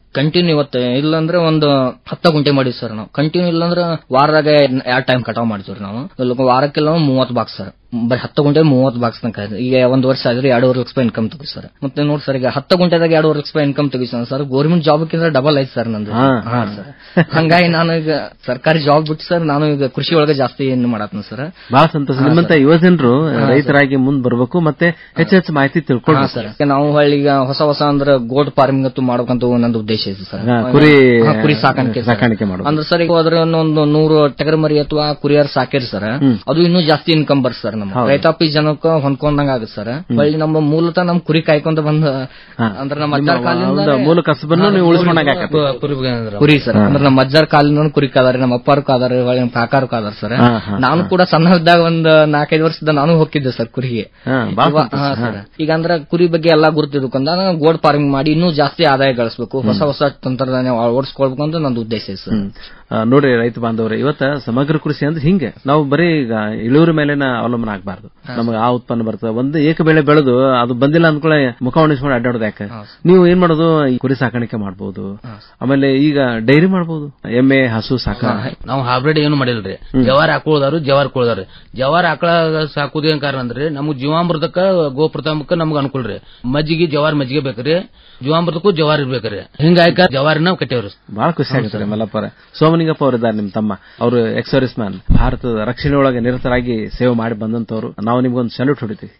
[SPEAKER 20] ಕಂಟಿನ್ಯೂ ಇವತ್ತು ಇಲ್ಲಾಂದ್ರೆ ಒಂದು ಹತ್ತ ಗುಂಟೆ ಮಾಡಿವಿ ಸರ್ ನಾವು ಕಂಟಿನ್ಯೂ ಇಲ್ಲಾಂದ್ರೆ ವಾರದಾಗ ಎರಡು ಟೈಮ್ ಕಟಾವ್ ಮಾಡ್ತೀವಿ ನಾವು ಇಲ್ಲ ವಾರಕ್ಕೆಲ್ಲ ಮೂವತ್ತು ಬಾಕ್ಸ್ ಸರ್ ಬರೀ ಹತ್ತು ಗುಂಟೆ ಮೂವತ್ತು ಬಾಕ್ಸ್ ತನಕ ಇದೆ. ಈಗ ಒಂದು ವರ್ಷ ಆದ್ರೆ ಎರಡೂವರೆ ಲಕ್ಷ ರೂಪಾಯಿ ಇನ್ಕಮ್ ತೆಗಿ ಸರ್ ಮತ್ತೆ ನೋಡಿ ಸರ್ ಈಗ ಹತ್ತು ಗುಂಟೆದಾಗ ಎರಡೂವರೆ ಲಕ್ಷ ರೂಪಾಯಿ ಇನ್ಕಮ್ ತೆಗಿಸ ಸರ್ ಗೌರ್ಮೆಂಟ್ ಜಾಬ್ಕ್ಕಿಂತ ಡಬಲ್ ಐತೆ ಸರ್ ನಂದು
[SPEAKER 18] ಹಾ,
[SPEAKER 20] ಹಾ ಸರ್ ಹಂಗಾಗಿ ನಾನು ಈಗ ಸರ್ಕಾರಿ ಜಾಬ್ ಬಿಟ್ಟು ಸರ್ ನಾನು ಈಗ ಕೃಷಿ ಒಳಗೆ ಜಾಸ್ತಿ ಏನ್ ಮಾಡತ್ನ ಸರ್
[SPEAKER 18] ಬಹಳ ಸಂತೋಷ ನಿಮ್ಮಂತ ಯುವ ಜನರು
[SPEAKER 20] ಹಾ, ಸರ್.
[SPEAKER 18] ರೈತರಾಗಿ ಮುಂದ್ ಬರ್ಬೇಕು ಮತ್ತೆ ಹೆಚ್ಚು ಹೆಚ್ಚು ಮಾಹಿತಿ
[SPEAKER 20] ಹಾ
[SPEAKER 18] ತಿಳ್ಕೊಳ್ಬೇಕು
[SPEAKER 20] ಸರ್ ನಾವು ಹೊಳ್ಳಿ ಈಗ ಹೊಸ ಹೊಸ ಅಂದ್ರೆ ಗೋಟ್ ಫಾರ್ಮಿಂಗ್ ಅಂತೂ ಮಾಡ್ಬೇಕಂತ ನಂದು ಉದ್ದೇಶ ಇದೆ ಸರ್
[SPEAKER 18] ಹಾ, ಕುರಿ
[SPEAKER 20] ಹಾ, ಕುರಿ ಸಾಕಾಣಿಕೆ ಸರ್.
[SPEAKER 18] ಸಾಕಾಣಿಕೆ ಮಾಡೋದು.
[SPEAKER 20] ಅಂದ್ರೆ ಸರ್ ಈಗ ಹೋದ್ರೆ ಒಂದು ನೂರು ಟಗರ್ ಮರಿ ಅಥವಾ ಕುರಿಯರ್ ಸಾಕಿರಿ ಸರ್ ಅದು ಇನ್ನೂ ಜಾಸ್ತಿ ಇನ್ಕಮ್ ಬರ್ ಸರ್ ನಮ್ಮ
[SPEAKER 18] ಹೌದು.
[SPEAKER 20] ರೈತಾಪಿ ಜನಕ್ಕ ಹೊಂದ್ಕೊಂಡಂಗ ಆಗುತ್ತೆ ಸರ್ ಹೊಳ್ಳಿ ನಮ್ಮ ಮೂಲತಃ ನಮ್ ಕುರಿ ಕಾಯ್ಕೊಂತ ಬಂದ ಅಂದ್ರೆ ನಮ್ಮ
[SPEAKER 18] ನಿಮ್ಮ
[SPEAKER 20] ಅಜ್ಜಾರ್ ಕಾಲಿಂದ
[SPEAKER 18] ಒಂದು ಮೂಲ ಕಸಬನ್ನು ನೀವು ಉಳಿಸ್ಕೊಂಡಂಗೆ ಆಕತ್ತೆ.
[SPEAKER 20] ಕುರಿ ಸರ್ ಅಂದ್ರೆ ನಮ್ಮ ಅಜ್ಜಾರ್ ಕಾಲಿನ ಕುರಿ ಕಾದಾರೆ ನಮ್ಮ ಅಪ್ಪಾರು ಕಾದಾರೆ ಹೊಳ್ಳಿ ನಮ್ಮ ಕಾಕಾರು ಕಾದಾರ ಸರ್
[SPEAKER 18] ಹಾ, ಹಾ,
[SPEAKER 20] ನಾನು ಕೂಡ ಸಣ್ಣ ಇದ್ದಾಗ ಒಂದ್ ನಾಲ್ಕೈದು ವರ್ಷದ ನಾನು ಹೋಗಿದ್ದೆ ಸರ್ ಕುರಿಗೆ
[SPEAKER 18] ಹಾ, ಬಾಳ್
[SPEAKER 20] ಇವ-
[SPEAKER 18] ಸಂತೋಷ.
[SPEAKER 20] ಹಾ,
[SPEAKER 18] ಹಾ.
[SPEAKER 20] ಸರ್. ಈಗ ಅಂದ್ರೆ ಕುರಿ ಬಗ್ಗೆ ಎಲ್ಲಾ ಗುರುತಿದ್ಕೊಂಡ ನಾನು ಗೋಡ್ ಫಾರ್ಮಿಂಗ್ ಮಾಡಿ ಇನ್ನೂ ಜಾಸ್ತಿ ಆದಾಯ ಗಳಿಸಬೇಕು ಹೊಸ ಹೊಸ ತಂತ್ರಜ್ಞಾನ ಅಳವಡಿಸ್ಕೊಳ್ಬೇಕು ಅಂತ ನಂದು ಉದ್ದೇಶ ಇದೆ ಸರ್
[SPEAKER 18] ಆ, ನೋಡ್ರಿ ರೈತ ಬಾಂಧವ್ರೆ ಇವತ್ತ ಸಮಗ್ರ ಕೃಷಿ ಅಂದ್ರೆ ಹಿಂಗೆ ನಾವು ಬರೀ ಈಗ ಇಳುವರಿ ಮೇಲಿನ ಅವಲಂಬನ ಆಗಬಾರ್ದು ನಮಗೆ ಆ ಉತ್ಪನ್ನ ಬರ್ತದೆ ಒಂದು ಏಕ ಬೆಳೆ ಬೆಳೆದು ಅದು ಬಂದಿಲ್ಲ ಅಂದ್ಕೊಳ್ಳೆ ಮುಖ ಒಣಿಸ್ಕೊಂಡು ಅಡ್ಡಾಡೋದು ಯಾಕೆ ನೀವು ಏನ್ ಮಾಡೋದು ಈ ಕುರಿ ಸಾಕಾಣಿಕೆ ಮಾಡಬಹುದು ಆಮೇಲೆ ಈಗ ಡೈರಿ ಮಾಡಬಹುದು ಎಮ್ಮೆ ಹಸು ಸಾಕ
[SPEAKER 19] ನಾವು ಹೈಬ್ರಿಡ್ ಏನು ಮಾಡಿಲ್ರಿ ಜವಾರಿ ಹಾಕೊಳ್ಳೋದಾರು ಜವಾರಿ ಕೊಳದಾರು ಜವಾರಿ ಆಕಳ ಸಾಕುದು ಏನ್ ಕಾರಣ ಅಂದ್ರೆ ನಮ್ಗ್ ಜೀವಾಮೃತಕ್ಕ ಗೋಪ್ರಥಮಕ್ಕ ನಮ್ಗೆ ಅನುಕೂಲ ರೀ ಮಜ್ಜಿಗೆ ಜವಾರಿ ಮಜ್ಜಿಗೆ ಬೇಕ್ರಿ ಜೀವಾಮೃತಕ್ಕೂ ಜವಾರಿ ಬೇಕ್ರಿ ಹಿಂಗಾಯ್ಕ ಜವಾರಿನ ಕಟ್ಟೇವ್ರಿ
[SPEAKER 18] ಬಹಳ ಖುಷಿ ಆಗುತ್ತೆ ಮಲ್ಲಪ್ಪರ ಸೋಮಲಿಂಗಪ್ಪ ಅವರು ಇದ್ದಾರೆ ನಿಮ್ ತಮ್ಮ ಅವರು ಎಕ್ಸರ್ವಿಸ್ ಮ್ಯಾನ್ ಭಾರತದ ರಕ್ಷಣೆ ಒಳಗೆ ನಿರತರಾಗಿ ಸೇವೆ ಮಾಡಿ ಬಂದಂತವ್ರು ನಾವು ನಿಮ್ಗೊಂದು ಸಲ್ಯೂಟ್ ಹೊಡಿತೀವಿ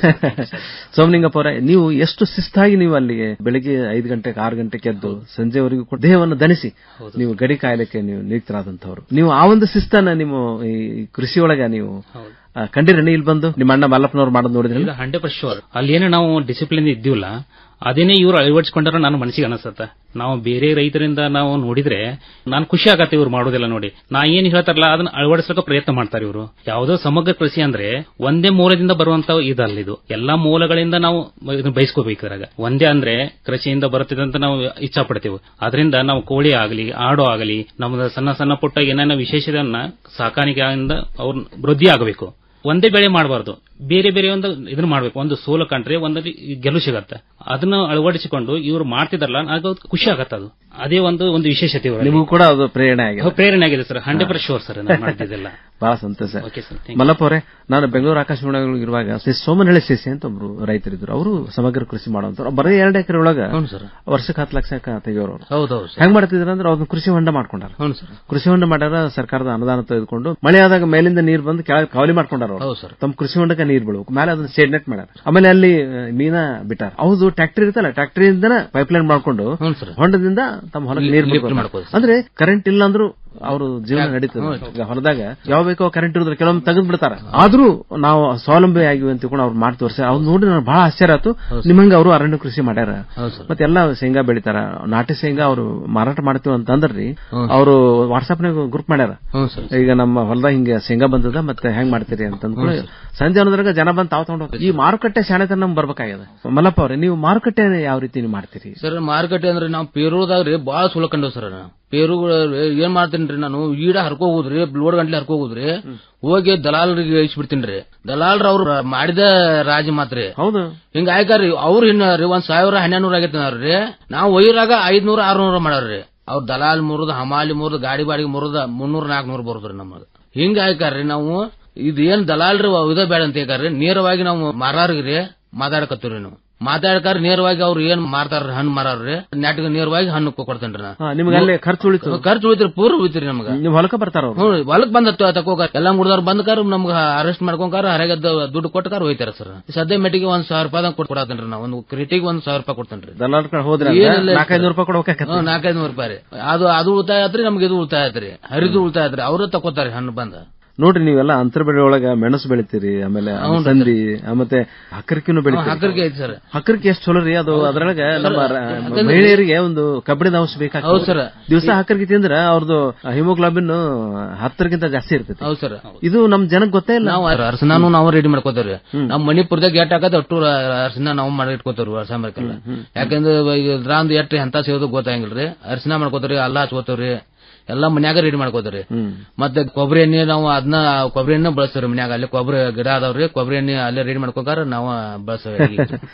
[SPEAKER 18] ಸೋಮಲಿಂಗಪ್ಪ ಅವರೇ ನೀವು ಎಷ್ಟು ಶಿಸ್ತಾಗಿ ನೀವು ಅಲ್ಲಿಗೆ ಬೆಳಿಗ್ಗೆ ಐದು ಗಂಟೆಗೆ ಆರು ಗಂಟೆಗೆ ಎದ್ದು ಸಂಜೆವರೆಗೂ ಕೂಡ ದೇಹವನ್ನು ದಣಿಸಿ ನೀವು ಗಡಿ ಕಾಯಲಿಕ್ಕೆ ನೀವು ನಿಯುಕ್ತರಾದಂತವ್ರು ನೀವು ಆ ಒಂದು ಶಿಸ್ತನ್ನ ನೀವು ಈ ಕೃಷಿ ಒಳಗ ನೀವು ಆ, ಕಂಡಿರಣ್ಣ ಇಲ್ಲಿ ಬಂದು ನಿಮ್ಮ ಅಣ್ಣ ಮಲ್ಲಪ್ಪನವ್ರು ಮಾಡೋದು ನೋಡಿದ್ರಿ
[SPEAKER 21] ಇಲ್ಲ ಹಂಡ್ರೆಡ್ ಪರ್ಸೆಂಟ್ ಶೋರ್ ಅಲ್ಲಿ ಏನು ನಾವು ಡಿಸಿಪ್ಲಿನ್ ಇದ್ದೀವಲ್ಲ ಅದೇನೇ ಇವ್ರು ಅಳವಡಿಸ್ಕೊಂಡ್ರ ನಾನು ಮನಸ್ಸಿಗೆ ಅನಿಸುತ್ತ ನಾವು ಬೇರೆ ರೈತರಿಂದ ನಾವು ನೋಡಿದ್ರೆ ನಾನು ಖುಷಿ ಆಗತ್ತೆ ಇವ್ರು ಮಾಡೋದಿಲ್ಲ ನೋಡಿ ನಾ ಏನ್ ಹೇಳ್ತಾರಲ್ಲ ಅದನ್ನ ಅಳವಡಿಸಲಿಕ್ಕೆ ಪ್ರಯತ್ನ ಮಾಡ್ತಾರೆ ಇವರು ಯಾವುದೋ ಸಮಗ್ರ ಕೃಷಿ ಅಂದ್ರೆ ಒಂದೇ ಮೂಲದಿಂದ ಬರುವಂತ ಇದಲ್ಲ ಇದು ಎಲ್ಲಾ ಮೂಲಗಳಿಂದ ನಾವು ಇದನ್ನ ಬಯಸ್ಕೋಬೇಕು ಇದ್ರಾಗ ಒಂದೇ ಅಂದ್ರೆ ಕೃಷಿಯಿಂದ ಬರುತ್ತಿದೆ ಅಂತ ನಾವು ಇಚ್ಛಾ ಪಡ್ತೇವೆ ಅದರಿಂದ ನಾವು ಕೋಳಿ ಆಗಲಿ ಆಡು ಆಗಲಿ ನಮ್ದು ಸಣ್ಣ ಸಣ್ಣ ಪುಟ್ಟ ಏನೇನೋ ವಿಶೇಷದನ್ನ ಸಾಕಾಣಿಕೆಯಿಂದ ಅವ್ರ ವೃದ್ಧಿ ಆಗಬೇಕು ಒಂದೇ ಬೆಳೆ ಮಾಡಬಾರ್ದು ಬೇರೆ ಬೇರೆ ಒಂದು ಇದನ್ನ ಮಾಡ್ಬೇಕು ಒಂದು ಸೋಲು ಕಂಡ್ರೆ ಒಂದಲ್ಲಿ ಗೆಲುವು ಸಿಗತ್ತೆ ಅದನ್ನ ಅಳವಡಿಸಿಕೊಂಡು ಇವರು ಮಾಡ್ತಿದಾರಲ್ಲ ಅದು ಖುಷಿ ಆಗತ್ತೆ ಅದು ಅದೇ ಒಂದು ಒಂದು ವಿಶೇಷತೆ ಇವರಲ್ಲಿ.
[SPEAKER 18] ನಿಮಗೂ ಕೂಡ ಅದು ಪ್ರೇರಣೆ ಆಗಿದೆ
[SPEAKER 21] ಹೌದು, ಪ್ರೇರಣೆ ಆಗಿದೆ sir hundred percent sure sir ನಾನು ಮಾಡ್ತಿದ್ದೆಲ್ಲ
[SPEAKER 18] ಬಹಳ ಸಂತೋಷ
[SPEAKER 21] okay sir thank you.
[SPEAKER 18] Mallappa ಅವರೇ ನಾನು ಬೆಂಗಳೂರು ಆಕಾಶವಾಣಿ ಇರುವಾಗ ಶ್ರೀ ಸೋಮನಹಳ್ಳಿ ಸೇಸಿ ಅಂತ ಒಬ್ರು ರೈತರಿದ್ರು ಅವರು ಸಮಗ್ರ ಕೃಷಿ ಮಾಡುವಂತವ್ರು ಬರೀ ಎರಡು ಎಕರೆ ಒಳಗ
[SPEAKER 21] ಹೌದು ಸರ್.
[SPEAKER 18] ವರ್ಷಕ್ಕೆ ಹತ್ತು ಲಕ್ಷ ತೆಗಿಯೋರು ಅವ್ರು.
[SPEAKER 21] ಹೌದೌದು ಸರ್
[SPEAKER 18] ಹೆಂಗ್ ಮಾಡ್ತಿದ್ರು ಅಂದ್ರೆ ಅವ್ರನ್ನ ಕೃಷಿ ಹೊಂಡ ಮಾಡ್ಕೊಂಡಾರ
[SPEAKER 21] ಹೌದು ಸರ್
[SPEAKER 18] ಕೃಷಿ ಹೊಂಡ ಮಾಡ್ಯಾರ ಸರ್ಕಾರದ ಅನುದಾನ ತೆಗೆದುಕೊಂಡು ಮಳೆ ಆದಾಗ ಮೇಲಿಂದ ನೀರು ಬಂದು ಕೆಳಗೆ ಕಾವಲಿ ಮಾಡ್ಕೊಂಡಾರ ಅವ್ರು.
[SPEAKER 21] ಹೌದು ಸರ್.
[SPEAKER 18] ತಮ್ಮ ಕೃಷಿ ಹೊಂಡಕ್ಕೆ ನೀರು ಬೀಳಬೇಕು ಮೇಲೆ ಅದನ್ನ ಶೇಡ್ ನೆಟ್ ಮಾಡ್ಯಾರ ಆಮೇಲೆ ಅಲ್ಲಿ ಆ, ಮೀನಾ ಬಿಟ್ಟಾರ ಹೌದು ಟ್ಯಾಕ್ಟರ್ ಇರ್ತಲ್ಲ ಟ್ಯಾಕ್ಟರಿಯಿಂದ ಪೈಪ್ಲೈನ್ ಮಾಡ್ಕೊಂಡು ಹೊಂಡದಿಂದ ತಮ್ಮ ಹೊಲಕ್ಕೆ ನೀರು
[SPEAKER 21] ಲಿಫ್ಟ್
[SPEAKER 18] ಬಿಡ್ಬೇಕು.
[SPEAKER 21] ಮಾಡ್ಬೋದು
[SPEAKER 18] ಅಂದ್ರೆ ಕರೆಂಟ್ ಇಲ್ಲ ಅಂದ್ರೂ ಅವರು ಜೀವನ ನಡೀತದೆ ಈಗ ಹೊಲದಾಗ ಯಾವ ಬೇಕೋ ಕರೆಂಟ್ ಇರೋದ್ರೆ ಕೆಲವೊಮ್ಮೆ ತೆಗೆದು ಬಿಡ್ತಾರ ಆದ್ರೂ ನಾವು ಸ್ವಾವಲಂಬಿ ಆಗಿವಿ ಅಂತ ಕೂಡ ಅವ್ರು ಮಾಡಿ ತೋರಿಸಿ ಅವ್ರು ನೋಡಿ ನನಗೆ ಬಹಳ ಆಶ್ಚರ್ಯ ಆಯ್ತು ನಿಮ್ಮಂಗ ಅವರು ಅರಣ್ಯ ಕೃಷಿ ಮಾಡ್ಯಾರ ಮತ್ತೆ ಎಲ್ಲ ಶೇಂಗಾ ಬೆಳಿತಾರ ನಾಟಿ ಶೇಂಗಾ ಅವರು ಮಾರಾಟ ಮಾಡ್ತೀವಿ ಅಂತ ಅಂದ್ರಿ ಅವರು ವಾಟ್ಸ್ಆಪ್ ನಾಗ ಗ್ರೂಪ್ ಮಾಡ್ಯಾರ
[SPEAKER 21] ಹ್ಞೂ ಸರ್
[SPEAKER 18] ಈಗ ನಮ್ಮ ಹೊಲದಾಗ ಹಿಂಗೆ ಶೇಂಗಾ ಬಂದದ ಮತ್ತೆ ಹೆಂಗ್ ಮಾಡ್ತೀರಿ ಅಂತ ಅಂದ್ಕೊಳ್ಳಿ ಸಂಜೆ ಅನ್ನೋದ್ರಾಗ ಜನ ಬಂದು ತಾವ್ ತಗೊಂಡ್ ಹೋಗ್ತಾರೆ ಈ ಮಾರುಕಟ್ಟೆ ಶಾಣೆತನ ನಮ್ಗೆ ಬರ್ಬೇಕಾಗ್ಯದ ಮಲ್ಲಪ್ಪ ಅವ್ರೆ ನೀವು ಮಾರುಕಟ್ಟೆ ಯಾವ ರೀತಿ ನೀವು ಮಾಡ್ತೀರಿ
[SPEAKER 19] ಸರ್ ಮಾರುಕಟ್ಟೆ ಅಂದ್ರೆ ನಾವು ಪೇರುದಾಗ್ರಿ ಬಾಳ ಸುಲಕಂಡವ್ ಸರ್ ನಾವು ಪೇರುಗಳ ಏನ್ ಮಾಡ್ತೀನಿ ನಾನು ಈಡ ಹರ್ಕೋಗುದ್ರಿ ಲೋಡ್ ಗಂಟ್ಲೆ ಹರ್ಕೋಗುದ್ರಿ ಹೋಗಿ ದಲಾಲರಿಗೆ ಇಳಿಸ್ಬಿಡ್ತೀನಿ ದಲಾಲ್ರ ಅವ್ರು ಮಾಡಿದ ರಾಜ ಮಾತ್ರಿ
[SPEAKER 18] ಹೌದು
[SPEAKER 19] ಹಿಂಗ ಆಯ್ಕಾರಿ ಅವ್ರು ಇನ್ನ ರೀ ಒಂದ್ ಸಾವಿರ ಹನ್ನೆರಡು ಆಗೈತೆ ನಾವು ಒಯ್ಯರಾಗ ಐದ್ನೂರ ಆರ್ನೂರ ಮಾಡಾರ್ರಿ ಅವ್ರ ದಲಾಲ್ ಮುರಿದ ಹಮಾಲಿ ಮುರಿದ ಗಾಡಿ ಬಾಡಿಗೆ ಮುರಿದ ಮುನ್ನೂರ ನಾಲ್ಕನೂರ ಬರುದ್ರಿ ನಮಗ ಹಿಂಗ ಆಯ್ಕಾರ್ರಿ ನಾವು ಇದೇನ್ ದಲಾಲ್ರಿ ಇದ ಬೇಡ ಅಂತ ಹೇಳ್ಕಾರ್ರಿ ನೇರವಾಗಿ ನಾವು ಮಾರಾರ್ಗ್ರಿ ಮಾತಾಡಕತ್ತೀವ್ರಿ ನಾವು ಮಾತಾಡ್ಕಾರ ನೇರವಾಗಿ ಅವ್ರು ಏನ್ ಮಾರ್ತಾರ ಹಣ್ಣು ಮಾರಾರ್ರಿ ನೆಟ್ಗೆ ನೇರವಾಗಿ ಹಣ್ಣು ಕೊಡ್ತೇನ್ರಿ ನಾ
[SPEAKER 18] ಹಾ, ನಿಮ್ಗೆ ಅಲ್ಲೇ ಖರ್ಚು ಉಳಿತು
[SPEAKER 19] ಖರ್ಚು ಉಳಿತ್ರಿ ಪೂರ ಉಳಿತ್ರಿ ನಮ್ಗ
[SPEAKER 18] ನೀವು ಹೊಲಕ್ಕೆ ಬರ್ತಾರ ಅವ್ರು
[SPEAKER 19] ಹ್ಞೂ ಹೊಲಕ್ ಬಂದ ತಕೋಕಾರ ಎಲ್ಲಾ ಮುಡ್ದವ್ರು ಬಂದಕಾರ ನಮ್ಗ ಅರೆಸ್ಟ್ ಮಾಡ್ಕೊಂಕಾರ ಹೊರಗೆ ದುಡ್ಡು ಕೊಟ್ಟಕಾರ ಹೋಯ್ತಾರ ಸರ್ ಸದ್ಯ ಮೆಟ್ಟಿಗೆ ಒಂದ್ ಸಾವಿರ ರೂಪಾಯಿ ಕೊಟ್ಟು ಕೊಡತೇನ್ರಿ ನಾವು ಒಂದು ಕ್ರಿಟಿಗೆ ಒಂದ್ ಸಾವಿರ ರೂಪಾಯಿ ಕೊಡ್ತೇನ್ರಿ
[SPEAKER 18] ದಲ್ಲಾಳ ಕಡೆ ಹೋದ್ರೆ
[SPEAKER 19] ಏನಿಲ್ಲ
[SPEAKER 18] ನಾಲ್ಕೈದು ರೂಪಾಯಿ ಕೊಡ್ಬೇಕಾಗತ್ತೆ
[SPEAKER 19] ಹ್ಞೂ ನಾಲ್ಕೈದು ನೂರು ರೂಪಾಯಿ ರೀ ಅದು ಅದು ಉಳಿತಾಯ ಆತ್ರಿ ನಮ್ಗೆ ಇದು ಉಳಿತಾಯ ಆತ್ರಿ ಹರಿದು ಉಳಿತಾಯ ಆತ್ರಿ ಅವ್ರು ತಕೋತಾರೆ ಹಣ್ಣು ಬಂದ
[SPEAKER 18] ನೋಡ್ರಿ ನೀವೆಲ್ಲ ಅಂತರ ಬೆಳೆ ಒಳಗ ಮೆಣಸು ಬೆಳಿತೀರಿ ಆಮೇಲೆ
[SPEAKER 19] ಹೌನ್ರಿ.
[SPEAKER 18] ಸಂದಿ ಮತ್ತೆ ಹಕ್ಕರಿಕಿನೂ ಬೆಳಿತೀರಿ
[SPEAKER 19] ಹಕ್ಕರಿಗೆ ಐತಿ ಸರ್
[SPEAKER 18] ಹಕ್ಕರಿಕೆ ಎಷ್ಟು ಚಲೋ ರೀ ಅದು ಅದ್ರೊಳಗ ನಮ್ಮ ರ-
[SPEAKER 19] ಯಾಕಂದ್ರೆ-
[SPEAKER 18] ಮಹಿಳೆಯರಿಗೆ ಒಂದು ಕಬ್ಬಿಣದ ಅಂಶ ಬೇಕಾಗ್ತದೆ
[SPEAKER 19] ಹೌದ್ ಸರ್.
[SPEAKER 18] ದಿವಸ ಹಕ್ಕರಿಕೆ ತಿಂದ್ರೆ ಅವ್ರದ್ದು ಹಿಮೋಗ್ಲಾಬಿನ್ ಹತ್ತರಕ್ಕಿಂತ ಜಾಸ್ತಿ ಇರ್ತೈತಿ
[SPEAKER 19] ಹೌದು ಸರ್
[SPEAKER 18] ಇದು ನಮ್ ಜನಕ್ಕೆ ಗೊತ್ತೇ ಇಲ್ಲ
[SPEAKER 19] ನಾವು ಅರ್ಸನಾನು ನಾವು ರೆಡಿ ಮಾಡ್ಕೋತೇವ್ರಿ ನಮ್ಮ ಮಣಿಪುರದಾಗ ಎಟ್ ಹಾಕದ ಅಟ್ಟು ಅರ್ಶಿನ ನಾವು ಮಾಡಿ ಇಟ್ಕೋತೇವ್ರಿ ವರ್ಷ ಮರ್ಕಲ್ಲ ಯಾಕಂದ್ರೆ ಇದ್ರಾಂದ್ ಎಟ್ ಎಂತ ಸೇವದು ಗೊತ್ತಾಗಿಲ್ರಿ ಅರ್ಶಿನ ಮಾಡ್ಕೋತೇವ್ರಿ ಅಲ್ಲ ಹಚ್ಕೋತೇವ್ರಿ ಎಲ್ಲಾ ಮನ್ಯಾಗ ರೆಡಿ ಮಾಡ್ಕೋತೇವ್ರಿ ಮತ್ತೆ ಕೊಬ್ಬರಿ ಎಣ್ಣೆ ನಾವು ಅದನ್ನ ಕೊಬ್ಬರಿ ಎಣ್ಣೆ ಬಳಸ್ತೇವ್ರಿ ಮನ್ಯಾಗ ಅಲ್ಲಿ ಕೊಬ್ಬರಿ ಗಿಡ ಅದಾವ್ರಿ ಕೊಬ್ಬರಿ ಎಣ್ಣೆ ಅಲ್ಲೇ ರೆಡಿ ಮಾಡ್ಕೋಕಾರ ನಾವು ಬಳಸ್ತೇವೆ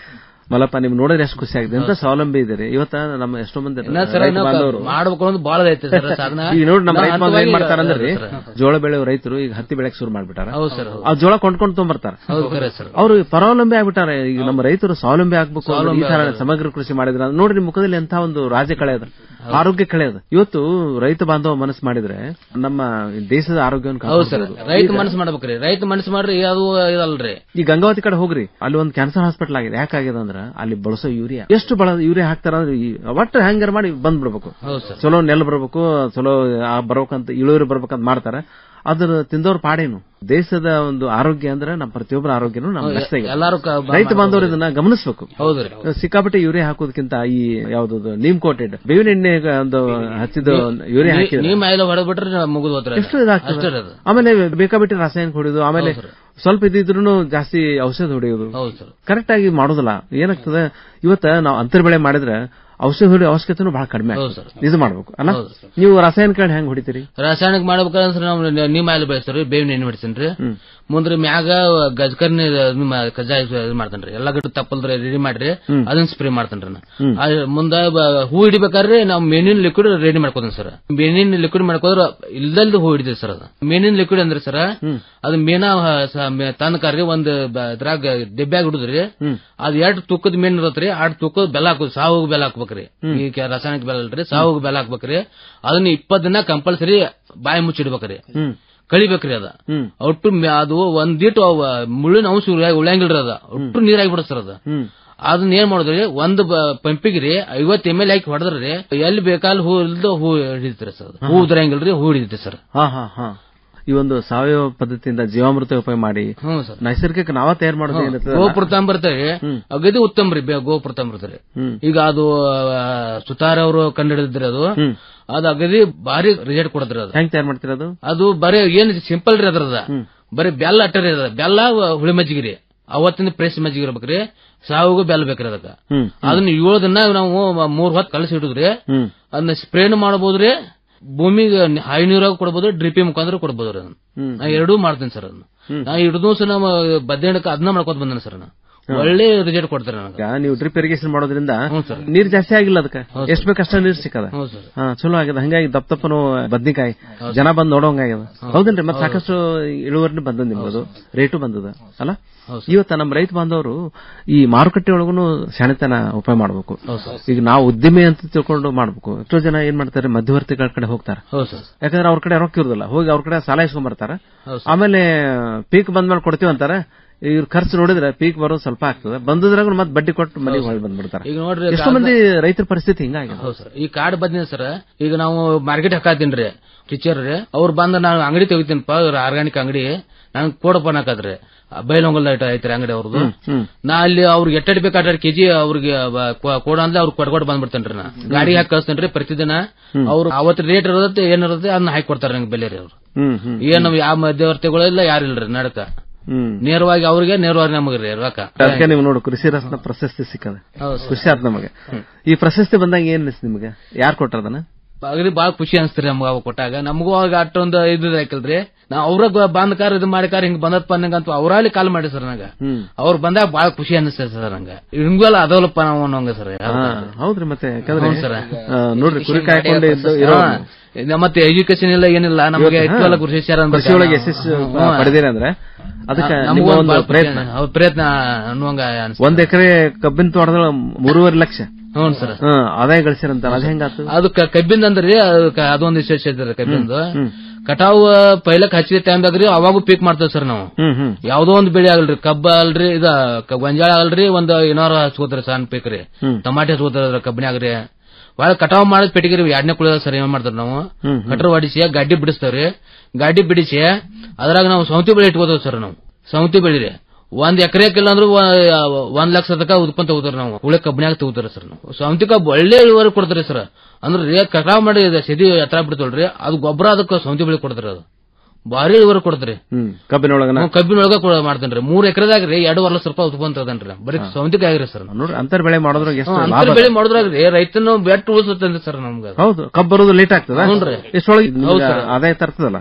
[SPEAKER 18] ಮಲ್ಲಪ್ಪ ನಿಮ್ ನೋಡಿದ್ರೆ ಎಷ್ಟು ಖುಷಿ ಆಗಿದೆ ಎಂತ ಸ್ವಾವಲಂಬಿ ಇದ್ದೀರಿ ಇವತ್ತ ನಮ್ಮ ಎಷ್ಟೋ ಮಂದಿ
[SPEAKER 19] ಇನ್ನ ಸರ್
[SPEAKER 18] ರೈತ
[SPEAKER 19] ನಾವು
[SPEAKER 18] ಬಾಂಧವರು
[SPEAKER 19] ಮಾಡ್ಬೇಕು ಅನ್ನೋದು ಬಹಳ ಐತೆ ಸರ್ ಸಾಧನ
[SPEAKER 18] ಈಗ ನೋಡಿ ನಮ್ಮ
[SPEAKER 19] ನಾವು
[SPEAKER 18] ರೈತ ಬಾಂಧವರು ಏನ್
[SPEAKER 19] ಹಂತವಾಗಿ
[SPEAKER 18] ಮಾಡ್ತಾರ ಅಂದ್ರೆ
[SPEAKER 19] ಸರ್.
[SPEAKER 18] ಜೋಳ ಬೆಳೆಯೋ ರೈತರು ಈಗ ಹತ್ತಿ ಬೆಳೆಕ್ ಶುರು ಮಾಡ್ಬಿಟ್ಟಾರ
[SPEAKER 19] ಹೌದು ಸರ್, ಹೌದು.
[SPEAKER 18] ಆ ಜೋಳ ಕೊಂಡ್ಕೊಂಡು ತೊಗೊಂಬರ್ತಾರ
[SPEAKER 19] ಹೌದು ಖರೆ ಸರ್
[SPEAKER 18] ಅವರು ಪರಾವಲಂಬಿ ಆಗ್ಬಿಟ್ಟಾರೆ ಈಗ ನಮ್ಮ ರೈತರು ಸ್ವಾವಲಂಬಿ ಆಗ್ಬೇಕು ಅಂದ್ರೆ ಈ
[SPEAKER 19] ಸ್ವಾವಲಂಬಿ
[SPEAKER 18] ತರ
[SPEAKER 19] ಆಗ್ಬೇಕು.
[SPEAKER 18] ಸಮಗ್ರ ಕೃಷಿ ಮಾಡಿದ್ರೆ ನೋಡ್ರಿ ನಿಮ್ ಮುಖದಲ್ಲಿ ಎಂತ ಒಂದು ರಾಜ್ಯ ಕಳೆ ಅದ ಆರೋಗ್ಯ ಕಳೆ ಅದ ಇವತ್ತು ರೈತ ಬಾಂಧವ ಮನಸ್ಸು ಮಾಡಿದ್ರೆ ನಮ್ಮ ದೇಶದ ಆರೋಗ್ಯವನ್ನು
[SPEAKER 19] ಹೌದು ಸರ್
[SPEAKER 18] ಕಾಪಾಡ್ಬೋದು.
[SPEAKER 19] ರೈತ
[SPEAKER 18] ಈಗ-
[SPEAKER 19] ಮನಸ್ಸು ಮಾಡ್ಬೇಕ್ರಿ ರೈತ ಮನಸ್ಸು ಮಾಡ್ರಿ ಅದು ಇದಲ್ರಿ
[SPEAKER 18] ಈ ಗಂಗಾವತಿ ಕಡೆ ಹೋಗ್ರಿ ಅಲ್ಲಿ ಒಂದು ಕ್ಯಾನ್ಸರ್ ಹಾಸ್ಪಿಟಲ್ ಆಗಿದೆ ಯಾಕಾಗಿದೆ ಅಂದ್ರ ಅಲ್ಲಿ ಬಳಸೋ ಯೂರಿಯಾ ಎಷ್ಟು ಬಳ ಯೂರಿಯಾ ಹಾಕ್ತಾರ ಅಂದ್ರೆ ಈ ಒಟ್ಟು ಹ್ಯಾಂಗರ್ ಮಾಡಿ ಬಂದ್ ಬಿಡ್ಬೇಕು
[SPEAKER 19] ಹೌದು ಸರ್
[SPEAKER 18] ಚಲೋ ನೆಲ್ ಬರ್ಬೇಕು ಚಲೋ ಆ ಬರ್ಬೇಕಂತ ಇಳುವರಿ ಬರ್ಬೇಕಂತ ಮಾಡ್ತಾರೆ ಅದ್ರ ತಿಂದವ್ರ ಪಾಡೇನು ದೇಶದ ಒಂದು ಆರೋಗ್ಯ ಅಂದ್ರೆ ನಮ್ಮ ಪ್ರತಿಯೊಬ್ಬರ ಆರೋಗ್ಯನು ನಮ್ಮ
[SPEAKER 19] ಹೌದು,
[SPEAKER 18] ನಷ್ಟ
[SPEAKER 19] ಎಲ್ಲಾರು ಕ- ಬ-
[SPEAKER 18] ರೈತ ಬಾಂಧವರು ಇದನ್ನ ಗಮನಿಸಬೇಕು
[SPEAKER 19] ಹೌದ್ರಿ
[SPEAKER 18] ಸಿಕ್ಕಾಪಟ್ಟೆ ಯೂರಿಯಾ ಹಾಕೋದಕ್ಕಿಂತ ಈ ಯಾವ್ದು ನೀಮ್ ಕೋಟೆಡ್ ಬೇವಿನ ಎಣ್ಣೆ ಒಂದು ಹಚ್ಚಿದ ಯೂರಿಯಾ
[SPEAKER 19] ನೀ-
[SPEAKER 18] ಹಾಕಿದ್ರೆ
[SPEAKER 19] ನೀವ್ ಮೈಲ ಹೊಡೆದ್ಬಿಟ್ರೆ ಮುಗಿದು ಹೋತ್ರ
[SPEAKER 18] ಎಷ್ಟು ಇದಾಗ್ತದೆ
[SPEAKER 19] ಅಷ್ಟೇ ಅದು
[SPEAKER 18] ಆಮೇಲೆ ಬೇಕಾಬಿಟ್ಟು ರಾಸಾಯನಿಕ ಹೊಡೆಯೋದು ಆಮೇಲೆ
[SPEAKER 19] ಹೌದು
[SPEAKER 18] ಸ್ವಲ್ಪ ಇದ್ದಿದ್ರು ಜಾಸ್ತಿ ಔಷಧ ಹೊಡೆಯೋದು
[SPEAKER 19] ಹೌದು ಸರ್
[SPEAKER 18] ಕರೆಕ್ಟ್ ಆಗಿ ಮಾಡೋದಿಲ್ಲ ಏನಾಗ್ತದೆ ಇವತ್ತ ನಾವು ಅಂತರ್ ಬೆಳೆ ಮಾಡಿದ್ರೆ ಔಷಧ ಹೊಡೆಯೋ ಅವಶ್ಯಕತೆನೂ ಬಹಳ ಕಡಿಮೆ
[SPEAKER 19] ಹೌದು
[SPEAKER 18] ಆಗ್ತದೆ. ಇದು ಮಾಡ್ಬೇಕು ಅಲ್ಲ
[SPEAKER 19] ಹೌದು
[SPEAKER 18] ನೀವು ರಾಸಾಯನಿಕ ಹೆಂಗ್ ಹೊಡಿತೀರಿ
[SPEAKER 19] ರಾಸಾಯನಿಕ ಮಾಡ್ಬೇಕಂದ್ರೆ ನಾವು ನೀಮ್ ಆಯಿಲ್ ಬೆಳೆಸ್ತಾರ್ರಿ ಬೇವಿನ ಎಣ್ಣೆ ಹೊಡಿಸ್ತಾನ್ರಿ ಮುಂದ್ರಿ ಮ್ಯಾಗ ಗಜಕರ್ನಿ ನಿಮ್ಮ ಕಜ್ಜಾಯ ಇದು ಮಾಡ್ತಾನ್ರಿ ಎಲ್ಲಾ ಗಿಡ ತಪ್ಪಲ್ರಿ ರೆಡಿ ಮಾಡ್ರಿ
[SPEAKER 18] ಹ್ಮ್.
[SPEAKER 19] ಅದನ್ನ ಸ್ಪ್ರೇ ಮಾಡ್ತಾನ್ರಿ ನಾ
[SPEAKER 18] ಹ್ಮ್.
[SPEAKER 19] ಆ ಮುಂದ ಬ- ಹೂ ಹಿಡಿಬೇಕಾದ್ರೆ ನಾವು ಮೇನಿನ ಲಿಕ್ವಿಡ್ ರೆಡಿ ಮಾಡ್ಕೋತೀನಿ ಸರ್ ಮೇನಿನ ಲಿಕ್ವಿಡ್ ಮಾಡ್ಕೋದ್ರ ಇಲ್ದಲ್ದು ಹೂ ಹಿಡಿದ್ರಿ ಸರ್ ಅದು ಮೇನಿನ ಲಿಕ್ವಿಡ್ ಅಂದ್ರೆ ಸರ್ ಅದು ಮೇನ ತಂದಕಾರ್ರಿ ಒಂದ್ ಬ- ಇದ್ರಾಗ ಡೆಬ್ಬ್ಯಾಗ ಹಿಡಿದ್ರಿ ಅದ್ ಎರಡ್ ತೂಕದ ಮೇನ್ ಇರತ್ರಿ ಎರಡ್ ತೂಕದ ಬೆಲ್ಲ ಹಾಕೋದು ಸಾವು ಬೆಲ್ಲ ಹಾಕ್ಬೇಕ್ರಿ ಈ ಕೆ- ರಾಸಾಯನಿಕ ಬೆಲ್ಲ ಅಲ್ರಿ ಸಾವು ಬೆಲ್ಲ ಹಾಕ್ಬೇಕ್ರಿ ಅದನ್ನ ಇಪ್ಪತ್ ದಿನ ಕಂಪಲ್ಸರಿ ಬಾಯಿ ಮುಚ್ಚಿಡ್ಬೇಕ್ರಿ
[SPEAKER 18] ಹ್ಮ್
[SPEAKER 19] ಕಳಿಬೇಕ್ರಿ ಅದ
[SPEAKER 18] ಹ್ಮ್
[SPEAKER 19] ಒಟ್ಟು ಮ್ಯಾ- ಅದು ಒಂದಿಟ್ಟು ಅವ ಮುಳ್ಳಿನ ಅಂಶ ಉಳ್ಯಾ- ಉಳ್ಯಂಗಿಲ್ರಿ ಅದ ಒಟ್ಟು ನೀರಾಗಿ ಬಿಡ ಸರ್ ಅದ
[SPEAKER 18] ಹ್ಮ್
[SPEAKER 19] ಅದನ್ನ ಏನ್ ಮಾಡಿದ್ರಿ ಒಂದ್ ಪಂಪಿಗೆ ರೀ ಐವತ್ ಎಮ್ ಎಲ್ ಹಾಕಿ ಹೊಡೆದ್ರಿ ಎಲ್ಲಿ ಬೇಕಾಲ್ ಹೂ ಇಲ್ದ ಹೂ ಹಿಡಿತ್ರಿ ಸರ್ ಅದು. ಹೂ ಉದ್ರಂಗಿಲ್ರಿ ಹೂ ಹಿಡಿತೈತಿ ಸರ್
[SPEAKER 18] ಹಾ ಹಾ ಹಾ ಈ ಒಂದು ಸಾವಯವ ಪದ್ಧತಿಯಿಂದ ಜೀವಾಮೃತ ಉಪಯೋಗ ಮಾಡಿ
[SPEAKER 19] ಹ್ಞೂ ಸರ್
[SPEAKER 18] ನೈಸರ್ಗಿಕ ನಾವ ತಯಾರು ಮಾಡೋದು ಏನಿರ್ತದೆ
[SPEAKER 19] ಗೋಪ್ರತಾಮ್ ಬರ್ತಾರೆ ಅಗದಿ ಉತ್ತಮ ರೀ ಗೋಪ್ರತಾಮ್ ಬರ್ತಾರೆ
[SPEAKER 18] ಹ್ಮ್.
[SPEAKER 19] ಈಗ ಅದು ಆ, ಸುತಾರ್ ಅವರು ಕಂಡಿಡಿದ್ರಿ ಅದು ಅದು ಅಗದಿ ಭಾರಿ ರಿಸಲ್ಟ್ ಕೊಡದ್ರಿ ಅದು
[SPEAKER 18] ಹೆಂಗ್ ತಯಾರು ಮಾಡ್ತೀರ ಅದು
[SPEAKER 19] ಅದು ಬರೀ ಏನ್ ಸಿಂಪಲ್ ರೀ ಅದ್ರದ ಬರೀ ಬೆಲ್ಲ ಅಟ್ಟರಿ ಅದ ಬೆಲ್ಲ ಹುಳಿ ಮಜ್ಜಿಗೆ ರೀ ಅವತ್ತಿನ ಪ್ರೆಸ್ ಮಜ್ಜಿಗೆ ಇರ್ಬೇಕ್ರಿ ಸಾವಿಗೂ ಬೆಲ್ಲ ಬೇಕ್ರಿ ಅದಕ್ಕ
[SPEAKER 18] ಹ್ಮ್
[SPEAKER 19] ಅದನ್ನ ಏಳು ದಿನ ನಾವು ಮೂರ್ ಹೊತ್ತು ಕಲಸಿ ಇಡುದ್ರಿ
[SPEAKER 18] ಹ್ಮ್
[SPEAKER 19] ಅದನ್ನ ಸ್ಪ್ರೇನು ಮಾಡಬಹುದ್ರಿ ಭೂಮಿಗೆ ಹೈ ನೀರಾಗ ಕೊಡ್ಬೋದು ಡ್ರಿಪಿ ಮುಖಾಂತರ ಕೊಡ್ಬೋದು ಅದನ್ನ
[SPEAKER 18] ಹ್ಮ್.
[SPEAKER 19] ನಾ ಎರಡೂ ಮಾಡ್ತೀನಿ ಸರ್ ಅದನ್ನ
[SPEAKER 18] ಹ್ಮ್.
[SPEAKER 19] ನಾ ಹಿಡಿದು ಸಹ ನಮ್ಮ ಬದ್ದೆಣಕ್ಕೆ ಅದನ್ನ ಮಾಡ್ಕೊತ ಬಂದೇನೆ ಸರ್ ನಾ ಒಳ್ಳೆ ರಿಸಲ್ಟ್ ಕೊಡ್ತಾರೆ ನನಗೆ
[SPEAKER 18] ಈಗ ನೀವು ಡ್ರಿಪ್ ಇರಿಗೇಷನ್ ಮಾಡೋದ್ರಿಂದ
[SPEAKER 19] ಹ್ಞೂ ಸರ್.
[SPEAKER 18] ನೀರ್ ಜಾಸ್ತಿ ಆಗಿಲ್ಲ ಅದಕ್ಕೆ
[SPEAKER 19] ಹೌದು
[SPEAKER 18] ಎಷ್ಟ್ ಬೇಕಷ್ಟ ನೀರ್ ಸಿಕ್ಕದ
[SPEAKER 19] ಹೌದು ಸರ್
[SPEAKER 18] ಹಾ ಚಲೋ ಆಗಿದೆ ಹಂಗಾಗಿ ದಪ್ಪ ದಪ್ಪನು ಬದ್ನಿಕಾಯಿ ಜನ ಬಂದ್ ನೋಡೋಂಗಾಗ್ಯದ ಹೌದೇನ್ರಿ ಮತ್ತೆ ಸಾಕಷ್ಟು ಇಳುವರಿನೂ ಬಂದದ ನಿಮ್ಗದು ರೇಟು ಬಂದದ ಅಲ್ಲ ಇವತ್ತ ನಮ್ಮ ರೈತ ಬಾಂಧವರು ಈ ಮಾರುಕಟ್ಟೆ ಒಳಗೂ ಶಾಣೆತನ ಉಪಯೋಗ ಮಾಡ್ಬೇಕು ಈಗ ನಾವು ಉದ್ದಿಮೆ ಅಂತ ತಿಳ್ಕೊಂಡು ಮಾಡ್ಬೇಕು ಎಷ್ಟೋ ಜನ ಏನ್ ಮಾಡ್ತಾರೆ ಮಧ್ಯವರ್ತಿಗಳ ಕಡೆ ಹೋಗ್ತಾರೆ
[SPEAKER 19] ಹೌದು ಸರ್
[SPEAKER 18] ಯಾಕಂದ್ರೆ ಅವ್ರ ಕಡೆ ರೊಕ್ಕ ಇರುದಿಲ್ಲ ಹೋಗಿ ಅವ್ರ ಕಡೆ ಸಾಲ ಇಸ್ಕೊಂಡ್ ಬರ್ತಾರ
[SPEAKER 19] ಹೌದು
[SPEAKER 18] ಆಮೇಲೆ ಪೀಕ್ ಬಂದ್ಮೇಲೆ ಕೊಡ್ತೀವಿ ಅಂತಾರೆ ಇವ್ರ ಖರ್ಚು ನೋಡಿದ್ರೆ ಪೀಕ್ ಬರೋದು ಸ್ವಲ್ಪ ಆಗ್ತದೆ ಬಂದದ್ರಾಗ ಮತ್ತೆ ಬಡ್ಡಿ ಕೊಟ್ಟು ಮನೆಗೆ ಹೊಳ್ ಬಂದ್ಬಿಡ್ತಾರೆ
[SPEAKER 19] ಈಗ ನೋಡ್ರಿ
[SPEAKER 18] ಎಷ್ಟೋ ಮಂದಿ ರೈತರ ಪರಿಸ್ಥಿತಿ ಹಿಂಗಾಗಿದೆ
[SPEAKER 19] ಹೌದು ಸರ್ ಈ ಕಾರ್ಡ್ ಬಂದಿದೆ ಸರ್ ಈಗ ನಾವು ಮಾರ್ಕೆಟ್ ಹಾಕಾತೀನ್ರಿ ಟೀಚರ್ ರೀ ಅವ್ರು ಬಂದ ನಾನು ಅಂಗಡಿ ತೆಗಿತೀನಪ್ಪ ಆರ್ಗಾನಿಕ್ ಅಂಗಡಿ ನಂಗೆ ಕೊಡಪ್ಪ ಅನ್ನಕತ್ರಿ ಬೈಲೊಂಗಲ್ ಐತ್ರಿ ಅಂಗಡಿ ಅವ್ರದ್ದು
[SPEAKER 18] ಹ್ಮ್
[SPEAKER 19] ನಾ ಅಲ್ಲಿ ಅವ್ರಿಗೆ ಎಟ್ಟಡಿ ಬೇಕು ಅಟ್ಟ ಕೆಜಿ ಅವ್ರಿಗೆ ಬ- ಕೊ- ಕೊಡ ಅಂದ್ರೆ ಅವ್ರಿಗೆ ಕೊಡ್ಕೊಡ್ ಬಂದ್ಬಿಡ್ತೇನ್ರಿ ನಾ ಗಾಡಿ ಹಾಕಿ ಕಳಿಸ್ತೇನ್ರಿ ಪ್ರತಿದಿನ ಅವ್ರು ಅವತ್ತು ರೇಟ್ ಇರೋದತ್ತೆ ಏನಿರುತ್ತೆ ಅದನ್ನ ಹಾಕಿ ಕೊಡ್ತಾರೆ ನಂಗೆ ಬೆಲೆ ರೀ ಅವ್ರು
[SPEAKER 18] ಹ್ಮ್ ಹ್ಮ್
[SPEAKER 19] ಏನು ಯಾವ ಮಧ್ಯವರ್ತಿಗಳಿಲ್ಲ ಯಾರಿಲ್ರಿ ನಡಕ
[SPEAKER 18] ಹ್ಮ್
[SPEAKER 19] ನೇರವಾಗಿ ಅವ್ರಿಗೆ ನೇರವಾಗಿ ನಮಗೆ ರೀ ರೊಕ್ಕ
[SPEAKER 18] ಅದಕ್ಕೆ ನೀವು ನೋಡು ಕೃಷಿ ರತ್ನ ಪ್ರಶಸ್ತಿ ಸಿಕ್ಕದ
[SPEAKER 19] ಹೌದು ಸರ್.
[SPEAKER 18] ಖುಷಿ ಆತ್ ನಮಗೆ ಈ ಪ್ರಶಸ್ತಿ ಬಂದಾಗ ಏನ್ ಅನಿಸ್ತು ನಿಮಗೆ ಯಾರು ಕೊಟ್ಟರದನ್ನ
[SPEAKER 19] ಅಗದಿ ಬಾಳ ಖುಷಿ ಅನ್ಸ್ತ್ರಿ ನಮ್ಗ ಅವಾಗ ಕೊಟ್ಟಾಗ ನಮಗೂ ಅವಾಗ ಅಷ್ಟೊಂದು ಇದು ಹಾಕಿಲ್ರಿ ನಾ ಅವ್ರ ಬಂದ ಕಾರ್ ಇದು ಮಾಡಿಕಾರ ಹಿಂಗ್ ಬಂದಪ್ಪ ಅನ್ನಂಗಂತ ಅವ್ರಲ್ಲಿ ಕಾಲ್ ಮಾಡಿ ಸರ್ ನಂಗ
[SPEAKER 18] ಹ್ಮ್
[SPEAKER 19] ಅವ್ರು ಬಂದಾಗ ಬಾಳ ಖುಷಿ ಅನಿಸ್ತದೆ ಸರ್ ನಂಗ ಹಿಂಗೆಲ್ಲ ಅದವಲ್ಲಪ್ಪ ನಾವು ಅನ್ನೋಂಗ ಸರ್
[SPEAKER 18] ಹಾ, ಹೌದ್ರಿ ಮತ್ತೆ ಯಾಕಂದ್ರೆ
[SPEAKER 19] ಹೌದು ಸರ್.
[SPEAKER 18] ಆ, ನೋಡ್ರಿ ಕುರಿ ಕಾಯ್ಕೊಂಡು ಇದ್ದು ಇರೋ
[SPEAKER 19] ಹಾ. ಇದು ಮತ್ತೆ ಎಜುಕೇಶನ್ ಇಲ್ಲ ಏನಿಲ್ಲ ನಮಗೆ
[SPEAKER 18] ಇವತ್ತು,
[SPEAKER 19] ಇಷ್ಟೆಲ್ಲ
[SPEAKER 18] ಹಾ,
[SPEAKER 19] ಕೃಷಿ ವಿಚಾರ ಅನ್ಬೇಕು.
[SPEAKER 18] ಕೃಷಿ ಒಳಗೆ ಯಶಸ್ಸು
[SPEAKER 19] ಹ್ಮ್.
[SPEAKER 18] ಪಡೆದಿರಿ ಅಂದ್ರೆ ಅದಕ್ಕೆ
[SPEAKER 19] ನಮಗೂ
[SPEAKER 18] ನಿಮ್ಮ
[SPEAKER 19] ಒಂದ್
[SPEAKER 18] ಒಂದು
[SPEAKER 19] ಬಾಳ ಖುಷಿ
[SPEAKER 18] ಪ್ರಯತ್ನ
[SPEAKER 19] ಅನ್ನ- ಹೌದ್ ಪ್ರಯತ್ನ ಅನ್ನುವಂಗ ಅನ್ಸ್ತದೆ.
[SPEAKER 18] ಒಂದ್ ಎಕರೆ ಕಬ್ಬಿನ ತೋಟದೊಳ ಮೂರುವರೆ ಲಕ್ಷ
[SPEAKER 19] ಹ್ಞೂ ಸರ್
[SPEAKER 18] ಹಾ, ಆದಾಯ ಗಳಿಸಿರಂತ ಅದ್ ಹೆಂಗಾತು
[SPEAKER 19] ಅದು ಕ- ಕಬ್ಬಿಂದ ಅಂದ್ರಿ ಅದು ಕ- ಅದೊಂದು ವಿಶೇಷ ಐತ್ರಿ ಕಬ್ಬಿಂದು ಕಟಾವ್ ಪೈಲಕ್ ಹಚ್ಚಿದ ಟೈಮ್ದಾಗ ರೀ ಅವಾಗೂ ಪೀಕ್ ಮಾಡ್ತೇವೆ ಸರ್ ನಾವು
[SPEAKER 18] ಹ್ಮ್ ಹ್ಮ್
[SPEAKER 19] ಯಾವ್ದೋ ಒಂದು ಬೆಳೆ ಆಗಲ್ರಿ ಕಬ್ಬ ಅಲ್ರಿ ಇದ ಕ- ಗೊಂಜಾಳ ಅಲ್ರಿ ಒಂದ್ ಏನಾರ ಹಚ್ಕೋತಾರ ಸಣ್ಣ ಪೀಕ್ ರೀ
[SPEAKER 18] ಹ್ಮ್.
[SPEAKER 19] ಟಮಾಟೆ ಹಚ್ಕೋತಾರ ಕಬ್ಬಿನಾಗ್ರಿ ಒಳ ಕಟಾವ್ ಮಾಡಿದ ಪೆಟ್ಟಿಗೆ ಎರಡನೇ ಕುಳಿದ ಸರ್ ಏನ್ ಮಾಡ್ತಾರ ನಾವು
[SPEAKER 18] ಹ್ಮ್, ಹ್ಮ್.
[SPEAKER 19] ಕಟ್ರ ಹೊಡಿಸಿ ಗಾಡಿ ಬಿಡಿಸ್ತೇವ್ರಿ ಗಾಡಿ ಬಿಡಿಸಿ ಅದ್ರಾಗ ನಾವು ಸೌತಿ ಬೆಳೆ ಇಟ್ಕೋತೇವ್ ಸರ್ ನಾವು ಸೌತಿ ಬೆಳೆ ರೀ ಒಂದ್ ಎಕರೆಕಿಲ್ಲ ಅಂದ್ರೂ ಒ- ಒಂದ್ ಲಕ್ಷ ತನಕ ಉತ್ಪನ್ನ ತಗೋತಾರ ನಾವು ಉಳೆ ಕಬ್ಬಿನಾಗ ತಗೋತಾರ ಸರ್ ನಾವು ಸೌತಿ ಕಬ್ಬು ಒಳ್ಳೆ ಇಳುವರಿ ಕೊಡ್ತಾರೆ ಸರ್ ಅಂದ್ರೆ ರೀ ಕಟಾವ್ ಮಾಡಿ ಇದು ಸದಿ ಎತ್ತರ ಬಿಡ್ತೇವಲ್ರಿ ಅದು ಗೊಬ್ಬರ ಅದಕ್ಕೆ ಸೌತಿ ಬೆಳೆ ಕೊಡ್ತಾರೆ ಅದು ಭಾರಿ ಇಳುವರಿ ಕೊಡ್ತಾರೆ
[SPEAKER 18] ಹ್ಮ್ ಕಬ್ಬಿನೊಳಗನ
[SPEAKER 19] ನಾವು ಕಬ್ಬಿನೊಳಗ ಕೂಡ ಮಾಡ್ತೇನ್ರಿ ಮೂರ್ ಎಕರೆದಾಗ ರೀ ಎರಡೂವರೆ ಲಕ್ಷ ರೂಪಾಯಿ ಉತ್ಪನ್ನ ತಗದನ್ರಿ ಬರೀ ಸೌಂತಿಕ ಆಗಿರಿ ಸರ್
[SPEAKER 18] ನೋಡ್ರಿ ಅಂತರ್ ಬೆಳೆ ಮಾಡೋದ್ರಾಗ ಎಷ್ಟು ಲಾಭ
[SPEAKER 19] ಅಂತರ ಬೆಳೆ ಮಾಡಿದ್ರಾಗ್ರಿ ರೈತನ ಬೆಟ್ಟು ಉಳಿಸುತ್ತೆ ಸರ್ ನಮ್ಗೆ ಅದು.
[SPEAKER 18] ಹೌದು ಕಬ್ಬು ಬರೋದು ಲೇಟ್ ಆಗ್ತದ
[SPEAKER 19] ಹ್ಞೂನ್ರಿ.
[SPEAKER 18] ಎಷ್ಟೊಳಗೆ
[SPEAKER 19] ಹೌದು ಸರ್.
[SPEAKER 18] ಆದಾಯ ತರ್ತದಲ್ಲ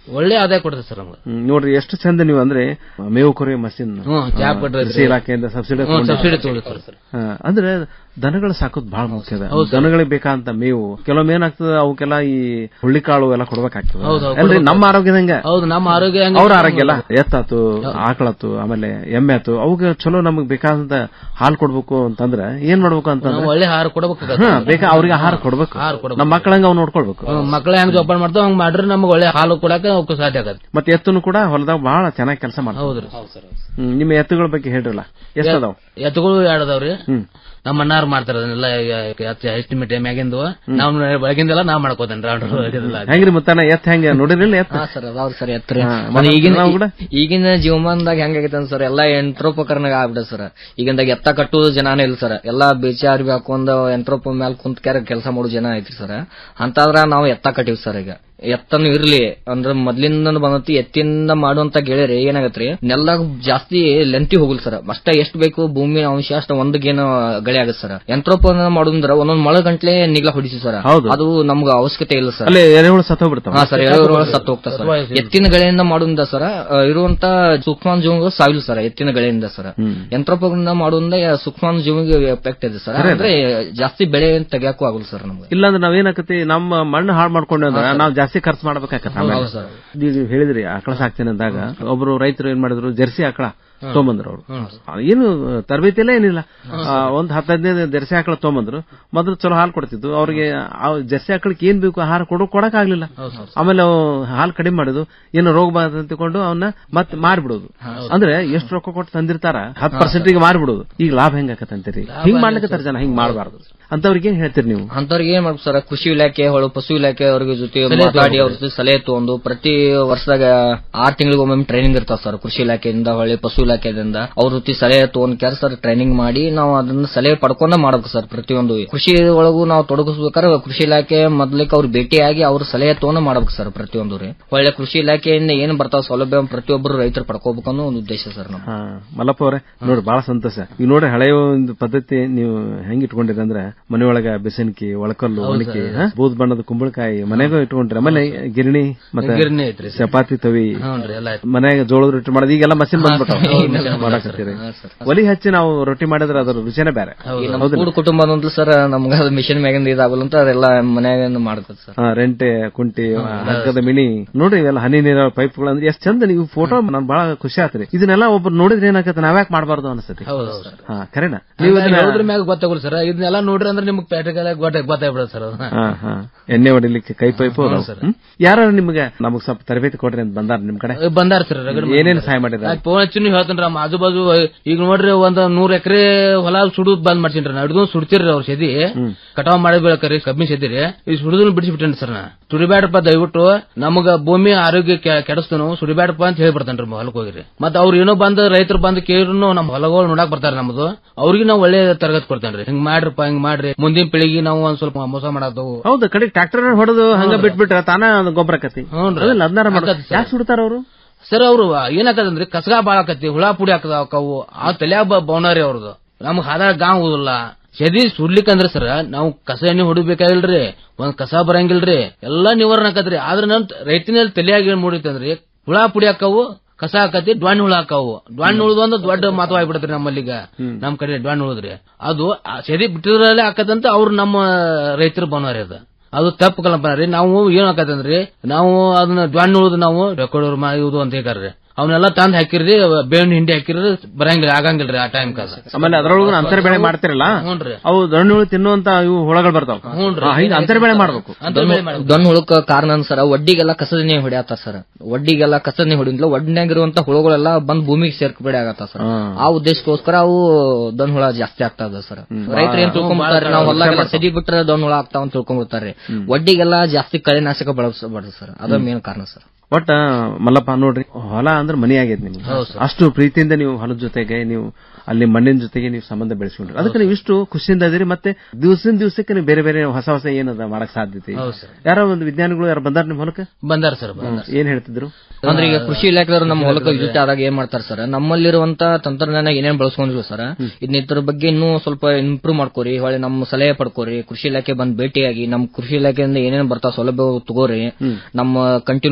[SPEAKER 19] ಒಳ್ಳೆ ಆದಾಯ ಕೊಡ್ತದೆ ಸರ್ ನಮ್ಗೆ
[SPEAKER 18] ಹ್ಮ್, ನೋಡ್ರಿ ಎಷ್ಟು ಚಂದ ನೀವು ಅಂದ್ರೆ ಮೇವು ಕೊರೆಯೋ ಮಷಿನ್
[SPEAKER 19] ಹ್ಮ್, ಜಾಬ್ ಕೊಟ್ರೆ
[SPEAKER 18] ಕೃಷಿ ಇಲಾಖೆಯಿಂದ ಸಬ್ಸಿಡಿ
[SPEAKER 19] ಹ್ಮ್, ಸಬ್ಸಿಡಿ ತಗೊಂಡಿರ್ತಾರೆ ಸರ್.
[SPEAKER 18] ಅಂದ್ರೆ ದನಗಳು ಸಾಕೋದು ಬಹಳ ಮುಖ್ಯ ಅದ
[SPEAKER 19] ಹೌದು ಸರ್.
[SPEAKER 18] ದನಗಳಿಗೆ ಬೇಕಾದಂತ ಮೇವು ಕೆಲವೊಮ್ಮೆ ಏನಾಗ್ತದೆ ಅವಕ್ಕೆಲ್ಲ ಈ ಹುಳ್ಳಿಕಾಳು ಎಲ್ಲ ಕೊಡ್ಬೇಕಾಗ್ತದೆ
[SPEAKER 19] ಹೌದು, ಹೌದು,
[SPEAKER 18] ಅಲ್ರಿ
[SPEAKER 19] ಕೊಡ್ಬೇಕು.
[SPEAKER 18] ನಮ್ಮ ಆರೋಗ್ಯದಂಗ
[SPEAKER 19] ಹೌದು ನಮ್ಮ ಆರೋಗ್ಯ ಹೆಂಗ್
[SPEAKER 18] ಅವ್ರ ಆರೋಗ್ಯ ಅಲ್ಲ ಎತ್ತಾತು ಆಕಳಾತು ಆಮೇಲೆ ಎಮ್ಮೆ ಆತು ಅವಕ್ಕೆ ಚಲೋ ನಮಗ್ ಬೇಕಾದಂತ ಹಾಲು ಕೊಡ್ಬೇಕು ಅಂತಂದ್ರೆ ಏನ್ ಮಾಡ್ಬೇಕು
[SPEAKER 19] ನಾವು
[SPEAKER 18] ಅಂತಂದ್ರೆ
[SPEAKER 19] ಒಳ್ಳೆ ಆಹಾರ ಕೊಡ್ಬೇಕು
[SPEAKER 18] ಹಾ, ಬೇಕಾ ಅವ್ರಿಗೆ ಆಹಾರ ಕೊಡ್ಬೇಕು
[SPEAKER 19] ಆಹಾರ ಕೊಡ್ಬೇಕು.
[SPEAKER 18] ನಮ್ಮ ಮಕ್ಕಳಂಗ ಅವ್ರು ನೋಡ್ಕೊಳ್ಬೇಕು
[SPEAKER 19] ಮಕ್ಕಳ ಹೆಂಗ್ ಜೋಪಾನ ಮಾಡ್ತಾವ ಹಂಗ್ ಮಾಡ್ರೆ ನಮ್ಗೆ ಒಳ್ಳೆ ಹಾಲು ಕೊಡಕ್ಕೆ ಅವಕ್ಕೆ ಸಾಧ್ಯ ಆಗತ್ತೆ
[SPEAKER 18] ಮತ್ತೆ ಎತ್ತುನು ಕೂಡ ಹೊಲದಾಗ ಬಹಳ ಚೆನ್ನಾಗಿ ಕೆಲಸ ಮಾಡ್ತಾರೆ
[SPEAKER 19] ಹೌದ್ರಿ
[SPEAKER 18] ಹ್ಮ್, ನಿಮ್ಮ ಎತ್ತುಗಳ ಬಗ್ಗೆ ಹೇಳ್ರಲ್ಲ ಎಷ್ಟದಾವ್
[SPEAKER 19] ಎತ್ತುಗಳು ಎರಡದವ್ರಿ
[SPEAKER 18] ಹ್ಮ್.
[SPEAKER 19] ನಮ್ಮ ಅಣ್ಣಾರು ಮಾಡ್ತಾರ ಅದನ್ನೆಲ್ಲ ಎಸ್ಟಿಮೇಟ್ ಮ್ಯಾಗಿಂದು ನಾವು ಬೆಳಗಿಂದೆಲ್ಲ ನಾವ್ ಮಾಡ್ಕೋತೇನ್ರಿ ಅವ್ರು
[SPEAKER 18] ಹೆಂಗ್ರಿ ಮುತ್ತಾನ ಎತ್ ಹೆಂಗ ನೋಡಿರಿಲ್ಲ ಎತ್ತ
[SPEAKER 20] ಹಾ ಸರ್ ಅದಾವ್ರಿ ಸರ್ ಎತ್ತರ
[SPEAKER 18] ಹಾ,
[SPEAKER 20] ನಾನು
[SPEAKER 18] ಮತ್ತೆ
[SPEAKER 20] ಈಗಿನ
[SPEAKER 18] ನಾವು ಕೂಡ?
[SPEAKER 20] ಈಗಿನ ಜೀವಮಾನದಾಗ ಹೆಂಗಾಗೈತೆ ಸರ್ ಎಲ್ಲಾ ಯಂತ್ರೋಪಕರಣ ಆಗ್ಬಿಡ ಸರ್ ಈಗಿಂದಾಗ ಎತ್ತ ಕಟ್ಟುವುದು ಜನಾನೇ ಇಲ್ಲ ಸರ್ ಎಲ್ಲಾ ಬೇಚಿ ಅರ್ಬಿ ಹಾಕೊಂಡ್ ಯಂತ್ರೋಪ ಮ್ಯಾಲ ಕುಂತ್ ಕ್ಯಾರ ಕೆಲಸ ಮಾಡೋ ಜನ ಐತ್ರಿ ಸರ್ ಅಂತಾದ್ರ ನಾವು ಎತ್ತ ಕಟ್ಟಿವಿ ಸರ್ ಈಗ ಎತ್ತನು ಇರ್ಲಿ ಅಂದ್ರ ಮೊದ್ಲಿಂದ ಬಂದತಿ ಎತ್ತಿಂದ ಮಾಡುವಂತ ಗೆಳೆಯರಿ ಏನಾಗತ್ರಿ ನೆಲ ಜಾಸ್ತಿ ಲೆಂತಿ ಹೋಗಲ್ ಸರ್ ಅಷ್ಟ ಎಷ್ಟು ಬೇಕು ಭೂಮಿ ಅಂಶ ಅಷ್ಟ ಒಂದಗೇನು ಗಳೆ ಆಗತ್ ಸರ್ ಯಂತ್ರೋಪಕರಣ ಮಾಡೋದ್ರ ಒಂದೊಂದ್ ಮೊಳ ಗಂಟ್ಲೆ ನಿಗ್ಲ ಹೊಡಿಸಿ ಸರ್
[SPEAKER 18] ಹೌದು.
[SPEAKER 20] ಅದು ನಮ್ಗ ಅವಶ್ಯಕತೆ ಇಲ್ಲ ಸರ್
[SPEAKER 18] ಅಲ್ಲೇ ಎರೆಹುಳು ಸತ್ತೋಗ್ಬಿಡ್ತಾವ
[SPEAKER 20] ಹಾ ಸರ್ ಎರೆಹುಳು ಸತ್ತು ಹೋಗ್ತಾವ ಸರ್ ಎತ್ತಿನ ಗಳಿಂದ ಮಾಡೋದ್ರಿಂದ ಸರ್ ಅ, ಇರುವಂತ ಸೂಕ್ಷ್ಮಾಣುಜೀವಿಗಳು ಸಾವಿಲ್ಲ ಸರ್ ಎತ್ತಿನ ಗಳಿಂದ ಸರ್ ಯಂತ್ರೋಪಕರಣ ಮಾಡೋದ್ರಿಂದ ಸೂಕ್ಷ್ಮಾಣುಜೀವಿಗೆ ಎಫೆಕ್ಟ್ ಇದೆ ಸರ್
[SPEAKER 18] ಖರೆ
[SPEAKER 20] ಅಂದ್ರೆ ಜಾಸ್ತಿ ಬೆಳೆ ತೆಗಿಯಕ್ಕೂ ಆಗಲ್ಲ ಸರ್ ನಮ್ಗೆ
[SPEAKER 18] ಇಲ್ಲಾಂದ್ರೆ ನಾವ್ ಏನಾಕತಿ ನಮ್ಮ ಮಣ್ಣು ಹಾಳು ಮಾಡ್ಕೊಂಡ್ವಿ ಅಂದ್ರೆ ನಾವು ಜಾಸ್ತಿ ಖರ್ಚು ಮಾಡ್ಬೇಕಾಗತ್ತೆ ಆಮೇಲೆ.
[SPEAKER 20] ಹೌದು ಸರ್.
[SPEAKER 18] ಈಗ ನೀವು ಹೇಳಿದ್ರಿ ಆಕಳ ಸಾಕ್ತೇನೆ ಅಂದಾಗ ಒಬ್ರು ರೈತರು ಏನ್ ಮಾಡಿದ್ರು ಜರ್ಸಿ ಆಕಳ ತೊಗೊಂಬಂದ್ರು ಅವರು ಏನು ತರಬೇತಿ ಎಲ್ಲ ಏನಿಲ್ಲ ಆ, ಒಂದ್ ಹತ್ತು ಹದಿನೈದು ಜರ್ಸಿ ಆಕಳ ತೊಗೊಂಬಂದ್ರು ಮೊದಲು ಚಲೋ ಹಾಲು ಕೊಡ್ತಿದ್ದು ಅವ್ರಿಗೆ ಆ ಜರ್ಸಿ ಆಕಳಕ್ಕೆ ಏನ್ ಬೇಕು ಆಹಾರ ಕೊಡೋ ಕೊಡಕ್ ಆಗ್ಲಿಲ್ಲ ಆಮೇಲೆ ಅವು ಹಾಲು ಕಡಿಮೆ ಮಾಡುದು ಏನು ರೋಗ ಬಾಧ ತಿಳ್ಕೊಂಡು ಅವನ್ನ ಮತ್ತೆ ಮಾರ್ಬಿಡೋದು ಅಂದ್ರೆ ಎಷ್ಟು ರೊಕ್ಕ ಕೊಟ್ಟು ತಂದಿರ್ತಾರ ಹತ್ತು ಪರ್ಸೆಂಟ್ ಮಾರ್ಬಿಡೋದು ಈಗ ಲಾಭ ಹೆಂಗ್ ಆಕತ್ತಂತೀರಿ ಹಿಂಗ್ ಮಾಡ್ಲಿಕ್ಕೆ ಜನ ಹಿಂಗ್ ಮಾಡಬಾರ್ದು ಅಂತವ್ರಿಗೆ ಏನ್ ಹೇಳ್ತೀರಿ ನೀವು
[SPEAKER 20] ಅಂತವ್ರಿಗೆ ಏನ್ ಮಾಡ್ಬೇಕು ಸರ್ ಕೃಷಿ ಇಲಾಖೆ ಹೊಳು ಪಶು ಇಲಾಖೆ ಅವ್ರಿಗೆ ಜೊತೆ
[SPEAKER 19] ಸಲಹೆ
[SPEAKER 20] ಮಾತಾಡಿ ಅವ್ರ
[SPEAKER 19] ತಗೊಂಡು.
[SPEAKER 20] ಜೊತೆ ಸಲಹೆ ತಗೊಂಡು ಪ್ರತಿ ವರ್ಷದಾಗ ಆರ್ ತಿಂಗಳಿಗೆ ಒಮ್ಮೆ ಟ್ರೈನಿಂಗ್ ಇರ್ತಾವ ಸರ್ ಕೃಷಿ ಇಲಾಖೆಯಿಂದ ಹೊಳೆ ಪಶು ಇಲಾಖೆದಿಂದ ಅವ್ರ ಜೊತೆ ಸಲಹೆ ತಗೊಂಡ್ ಕ್ಯಾರ ಸರ್ ಟ್ರೈನಿಂಗ್ ಮಾಡಿ ನಾವು ಅದನ್ನ ಸಲಹೆ ಪಡ್ಕೊಂಡ ಮಾಡ್ಬೇಕು ಸರ್ ಪ್ರತಿಯೊಂದು ಕೃಷಿ ಒಳಗೂ ನಾವು ತೊಡಗಿಸ್ಬೇಕಾದ್ರೆ ಕೃಷಿ ಇಲಾಖೆ ಮೊದ್ಲಿಕ್ಕೆ ಅವ್ರು ಭೇಟಿಯಾಗಿ ಅವ್ರ ಸಲಹೆ ತಗೊಂಡ ಮಾಡ್ಬೇಕು ಸರ್ ಪ್ರತಿಯೊಂದು ರೀ ಒಳ್ಳೆ ಕೃಷಿ ಇಲಾಖೆಯಿಂದ ಏನ್ ಬರ್ತಾವ ಸೌಲಭ್ಯ ಪ್ರತಿಯೊಬ್ಬರು ರೈತರು ಪಡ್ಕೋಬೇಕು ಅನ್ನೋ ಒಂದು ಉದ್ದೇಶ ಸರ್ ನಮ್ದು
[SPEAKER 18] ಹಾ ಮಲ್ಲಪ್ಪ ಅವರೇ ನೋಡಿ ಬಹಳ ಸಂತೋಷ ಈಗ ನೋಡಿ ಹಳೆಯ ಒಂದು ಪದ್ಧತಿ ನೀವು ಹೆಂಗ್ ಇಟ್ಕೊಂಡಿರಿ ಅಂದ್ರೆ ಮನೆಯೊಳಗ ಬೆಸನ್ಕಿ ಒಳಕಲ್ಲು
[SPEAKER 19] ಹೌದು
[SPEAKER 18] ಒಣಕಿ
[SPEAKER 19] ಸರ್.
[SPEAKER 18] ಹಾ, ಬೂದ್ ಬಣ್ಣದ ಕುಂಬಳಕಾಯಿ ಮನೆಗೂ ಇಟ್ಕೊಂಡ್ರಿ ಆಮೇಲೆ ಗಿರಣಿ ಮತ್ತೆ
[SPEAKER 19] ಗಿರಣಿ ಐತ್ರಿ ಸರ್.
[SPEAKER 18] ಚಪಾತಿ ತವಿ
[SPEAKER 19] ಹ್ಞೂನ್ರಿ, ಎಲ್ಲ ಐತ್ರಿ.
[SPEAKER 18] ಮನೆಯಾಗ ಜೋಳದ ರೊಟ್ಟಿ ಮಾಡೋದು ಈಗೆಲ್ಲ ಮಷಿನ್ ಬಂದ್ಬಿಟ್ಟಾವ
[SPEAKER 20] ಹೌದು.
[SPEAKER 18] ಮಾಡಕತ್ತೀರಿ
[SPEAKER 20] ಹಾ, ಸರ್.
[SPEAKER 18] ಒಲಿ ಹಚ್ಚಿ ನಾವು ರೊಟ್ಟಿ ಮಾಡಿದ್ರೆ ಅದ್ರ ರುಚಿನೇ ಬೇರೆ
[SPEAKER 20] ಈ ನಮ್ಮ
[SPEAKER 18] ಹೌದಿಲ್ಲ?
[SPEAKER 20] ಕೂಡು ಕುಟುಂಬ ಅಂತ ಸರ್ ನಮ್ಗ ಅದು ಮಿಷನ್ ಮ್ಯಾಗಿಂದ ಇದಾಗಲ್ಲ ಅಂತ ಅದೆಲ್ಲ ಮನ್ಯಾಗ ಮಾಡ್ತದ ಸರ್
[SPEAKER 18] ಹಾ, ರೆಂಟೆ ಕುಂಟಿ ಹಗ್ಗದ ಮಿಣಿ ನೋಡ್ರಿ ಇವೆಲ್ಲ ಹನಿ ನೀರ ಪೈಪ್ಗಳು ಅಂದ್ರೆ ಎಷ್ಟ್ ಚಂದ ನೀವು ಫೋಟೋ ನನ್ ಬಹಳ ಖುಷಿ ಆತ್ರಿ ಇದನ್ನೆಲ್ಲ ಒಬ್ರು ನೋಡಿದ್ರೆ ಏನಾಗತ್ತೆ ನಾವ್ಯಾಕ್ ಮಾಡಬಾರ್ದು ಅನ್ಸತಿ
[SPEAKER 19] ಹೌದು ಹೌದು ಸರ್
[SPEAKER 18] ಹಾ ಕರೆನಾ ನೀವು
[SPEAKER 19] ನೀವು
[SPEAKER 18] ಇದನ್ನ
[SPEAKER 19] ಹೇಳೋದ್ರ ಮ್ಯಾಗ ಗೊತ್ತಾಗಲ್ಲ ಸರ್ ಇದನ್ನೆಲ್ಲ ನೋಡ್ರಿ ಅಂದ್ರೆ ನಿಮ್ಗೆ ಪ್ಯಾಟ್ರಿಕಲ್ ಗೊತ್ತಾಗ್ಬಿಡೋದು ಸರ್ ಅದು.
[SPEAKER 18] ಹಾ, ಹಾ. ಎಣ್ಣೆ ಹೊಡಿಲಿಕ್ಕೆ ಕೈ ಪೈಪು
[SPEAKER 19] ಹ್ಞೂ
[SPEAKER 18] ಅದಾವು.
[SPEAKER 19] ಸರ್.
[SPEAKER 18] ಹ್ಮ್? ಯಾರು ನಿಮ್ಗೆ ನಮಗ್ ಸ್ವಲ್ಪ ತರಬೇತಿ ಕೊಡ್ರಿ ಅಂತ ಬಂದಾರ ನಿಮ್ ಕಡೆ
[SPEAKER 19] ಬಂದಾರ ಸರ್ ರಗಡ್ ಮಂದಿ
[SPEAKER 18] ಏನೇನ್
[SPEAKER 19] ಬಂದಾರ.
[SPEAKER 18] ಸಹಾಯ ಮಾಡಿದಾರೆ
[SPEAKER 19] ಆಯ್ತ್ ಫೋನ್ ಹಚ್ಚಿ ಹೇಳ್ತೇನ್ರಿ ನಮ್ಮ ಆಜು ಬಾಜು ಈಗ ನೋಡ್ರಿ ಒಂದ್ ನೂರ್ ಎಕರೆ ಹೊಲ ಸುಡುದ್ ಬಂದ್ ಮಾಡ್ತೀನಿ ನಾ ಹಿಡಿದು ಸುಡ್ತಿರ್ರಿ ಅವ್ರ ಸದಿ ಕಟಾವ್ ಮಾಡಿ ಬೆಳಕರಿ ಕಬ್ಬಿ ಸದಿರಿ ಈ ಸುಡುದನ್ನು ಬಿಡಿಸ್ಬಿಟ್ಟೇನ್ರಿ ಸರ್ ನಾ ಸುಡಿಬ್ಯಾಡಪ್ಪ ದಯವಿಟ್ಟು ನಮಗ ಭೂಮಿ ಆರೋಗ್ಯ ಕೆ- ಕೆಡಿಸ್ತು ನಾವು ಸುಡಿಬ್ಯಾಡಪ್ಪ ಅಂತ ಹೇಳ್ಬಿಡ್ತೇನ್ರಿ ಹೊಲಕ್ ಹೋಗಿರಿ ಮತ್ತ ಅವ್ರು ಏನೋ ಬಂದ್ ರೈತರು ಬಂದ್ ಕೇಳಿದ್ರು ನಮ್ಮ ಹೊಲಗಳು ನೋಡಕ್ ಬರ್ತಾರ ನಮ್ದು ಅವ್ರಿಗೆ ನಾವು ಒಳ್ಳೆ ತರಗತಿ ಕೊಡ್ತೇನ್ರಿ ಹಿಂಗ್ ಮಾಡ್ರಪ್ಪ ಹಿಂಗ್ ಮಾಡ್ರಿ ಮುಂದಿನ ಪೀಳಿಗೆ ನಾವು ಒಂದ್ ಸ್ವಲ್ಪ ಮೋಸ ಮಾಡತ್ತವು
[SPEAKER 18] ಹೌದು ಕಡೆ ಟ್ರಾಕ್ಟರ್ ಹೊಡೆದು ಹಂಗ ಬಿಟ್ಬಿಟ್ರ ತಾನ ಅದು ಗೊಬ್ಬರ ಕತ್ತಿ
[SPEAKER 19] ಹ್ಞೂನ್ರಿ.
[SPEAKER 18] ಅದನ್ನ ಅದನ್ನಾರ ಮಾಡ
[SPEAKER 19] ಆಗತ್ತೆ ಸರ್.
[SPEAKER 18] ಯಾಕೆ ಸುಡ್ತಾರ ಅವರು
[SPEAKER 19] ಸರ್ ಅವ್ರು ಏನಾಕದಂದ್ರಿ ಕಸಗ ಬಾಳ ಆಕತಿ ಹುಳ ಪುಡಿ ಹಾಕದಾಕವು ಆ ತಲ್ಯಾಗ ಬೌನಾರಿ ಅವ್ರದ್ದು ನಮ್ಗ್ ಹಾದ ಗಾಂವ್ ಓದಲ್ಲ ಸದಿ ಸುಡ್ಲಿಕ್ಕಂದ್ರ ಸರ್ ನಾವು ಕಸ ಎಣ್ಣೆ ಹೊಡಿಬೇಕಾಗಿಲ್ರಿ ಒಂದ್ ಕಸ ಬರಂಗಿಲ್ರಿ ಎಲ್ಲಾ ನಿವಾರಣೆ ಆಕತ್ರಿ ಆದ್ರ ನನ್ ರೈತನಲ್ಲಿ ತಲೆಯಾಗಿ ಏನ್ ಮೂಡಿತಂದ್ರಿ ಹುಳ ಪುಡಿ ಹಾಕವು ಕಸ ಹಾಕತಿ ಡ್ವಾಣ್ ಹುಳ ಹಾಕಾವು ಡ್ವಾಣ್ ಉಳಿದು ಒಂದು ದೊಡ್ಡ ಮಾತು ಆಗ್ಬಿಡತ್ರಿ ನಮ್ಮಲ್ಲೀಗ ನಮ್ ಕಡೆ ಡ್ವಾಣ್ ಉಳಿದ್ರಿ ಅದು ಆ ಸದಿ ಬಿಟ್ಟಿದ್ರಲ್ಲೇ ಹಾಕದಂತ ಅವ್ರು ನಮ್ಮ ರೈತರು ಬನವಾರಿ ಅದ ಅದು ತಪ್ಪು ಕಲ್ಪನೆ ರೀ ನಾವು ಏನ್ ಹಾಕತ್ತಂದ್ರಿ ನಾವು ಅದನ್ನ ಡ್ವಾಣ್ ಉಳಿದು ನಾವು ರೆಕಾರ್ಡ್ ಇವುದು ಅಂತ ಹೇಳ್ರಿ ಅವನ್ನೆಲ್ಲ ತಂದ್ ಹಾಕಿರ್ರಿ ಬೇವಿನ ಹಿಂಡಿ ಹಾಕಿರ್ರಿ ಬರಂಗಿಲ್ಲ ಆಗಂಗಿಲ್ರಿ ಆ ಟೈಮ್ ಕಾಸ
[SPEAKER 18] ಆಮೇಲೆ ಅದ್ರೊಳಗ ಅಂತರ ಬೆಳೆ ಮಾಡ್ತಿರಲ್ಲ
[SPEAKER 19] ಹ್ಞೂನ್ರಿ.
[SPEAKER 18] ಅವು ದಣ್ಣುಳು ತಿನ್ನುವಂತ ಇವು ಹುಳಗಳು ಬರ್ತಾವ
[SPEAKER 19] ಹ್ಞೂನ್ರಿ.
[SPEAKER 18] ಹಾ, ಹಿಂಗ ಅಂತರ ಬೆಳೆ ಮಾಡ್ಬೇಕು
[SPEAKER 20] ದೊಣ್ಣ ಹುಳಕ್ಕ ಕಾರಣ ಸರ್ ಒಡ್ಡಿಗೆಲ್ಲ ಕಸದನೆ ಹೊಡ್ಯಾತಾರ ಸರ್ ಒಡ್ಡಿಗೆಲ್ಲ ಕಸದನೆ ಹೊಡಿದ್ಲ ಒಡ್ನ್ಯಾಗಿರುವಂತ ಹುಳುಗಳೆಲ್ಲ ಬಂದ್ ಭೂಮಿಗೆ ಸೇರ್ಕಬೇಡಿ ಆಗತ್ತ ಸರ್ ಆ ಉದ್ದೇಶಕ್ಕೋಸ್ಕರ ಅವು ದೊಣ್ಣ ಹುಳ ಜಾಸ್ತಿ ಆಗ್ತದ ಸರ್ ರೈತರು ಏನ್ ತಿಳ್ಕೊಂಡ್ಬಿಡ್ತಾರೆ ನಾವು ಹೊಲ್ಲಾಗೆಲ್ಲ ಸದಿ ಬಿಟ್ರೆ ದೊಣ್ಣ ಹುಳ ಆಗ್ತಾವ ಅಂತ ತಿಳ್ಕೊಂಡ್ಬಿಡ್ತಾರೆ ಒಡ್ಡಿಗೆಲ್ಲ ಜಾಸ್ತಿ ಕಳೆನಾಶಕ ಬಳಸಬಾರ್ದು ಸರ್ ಅದ ಮೇನ್ ಕಾರಣ ಸರ್
[SPEAKER 18] ಒಟ್ಟ ಮಲ್ಲಪ್ಪ ನೋಡ್ರಿ ಹೊಲ ಅಂದ್ರೆ ಮನಿ ಆಗೈತೆ ನಿಮ್ಗೆ ಅಷ್ಟು ಪ್ರೀತಿಯಿಂದ ನೀವು ಹೊಲದ ಜೊತೆಗೆ ನೀವು ಅಲ್ಲಿ ಮಣ್ಣಿನ ಜೊತೆಗೆ ನೀವು ಸಂಬಂಧ ಬೆಳೆಸ್ಕೊಂಡ್ರಿ ಅದಕ್ಕೆ ನೀವು ಇಷ್ಟು ಖುಷಿಯಿಂದ ಇದೀರಿ ಮತ್ತೆ ದಿವಸದಿಂದ ದಿವಸಕ್ಕೆ ನೀವು ಬೇರೆ ಬೇರೆ ಹೊಸ ಹೊಸ ಏನದ ಮಾಡಕ್ ಸಾಧ್ಯತೆ ಇದೆ?
[SPEAKER 19] ಹೌದು ಸರ್.
[SPEAKER 18] ಯಾರೋ ಒಂದು ವಿಜ್ಞಾನಿಗಳು ಯಾರು ಬಂದಾರ ನಿಮ್ ಹೊಲಕ್ಕೆ
[SPEAKER 19] ಬಂದಾರ ಸರ್ ಬಂದಾರ
[SPEAKER 18] ಏನ್ ಹೇಳ್ತಿದ್ರು
[SPEAKER 20] ಅಂದ್ರೆ ಈಗ ಕೃಷಿ ಇಲಾಖೆದವರು ನಮ್ಮ ಹೊಲಕ್ಕೆ ವಿಸಿಟ್ ಆದಾಗ ಏನ್ ಮಾಡ್ತಾರೆ ಸರ್ ನಮ್ಮಲ್ಲಿರುವಂತ ತಂತ್ರಜ್ಞಾನ ಏನೇನ್ ಬಳಸ್ಕೊಂಡ್ರು ಸರ್ ಇದನ್ನ ಇದ್ರ ಬಗ್ಗೆ ಇನ್ನೂ ಸ್ವಲ್ಪ ಇಂಪ್ರೂವ್ ಮಾಡ್ಕೋರಿ ಹೊಳೆ ನಮ್ಮ ಸಲಹೆ ಪಡ್ಕೋರಿ ಕೃಷಿ ಇಲಾಖೆ ಬಂದ್ ಭೇಟಿಯಾಗಿ ನಮ್ಮ ಕೃಷಿ ಇಲಾಖೆಯಿಂದ ಏನೇನ್ ಬರ್ತಾವ ಸೌಲಭ್ಯ ತಗೋರಿ ನಮ್ಮ ಕಂಟಿನ್ಯೂ ಕಾಂಟ್ಯಾಕ್ಟ್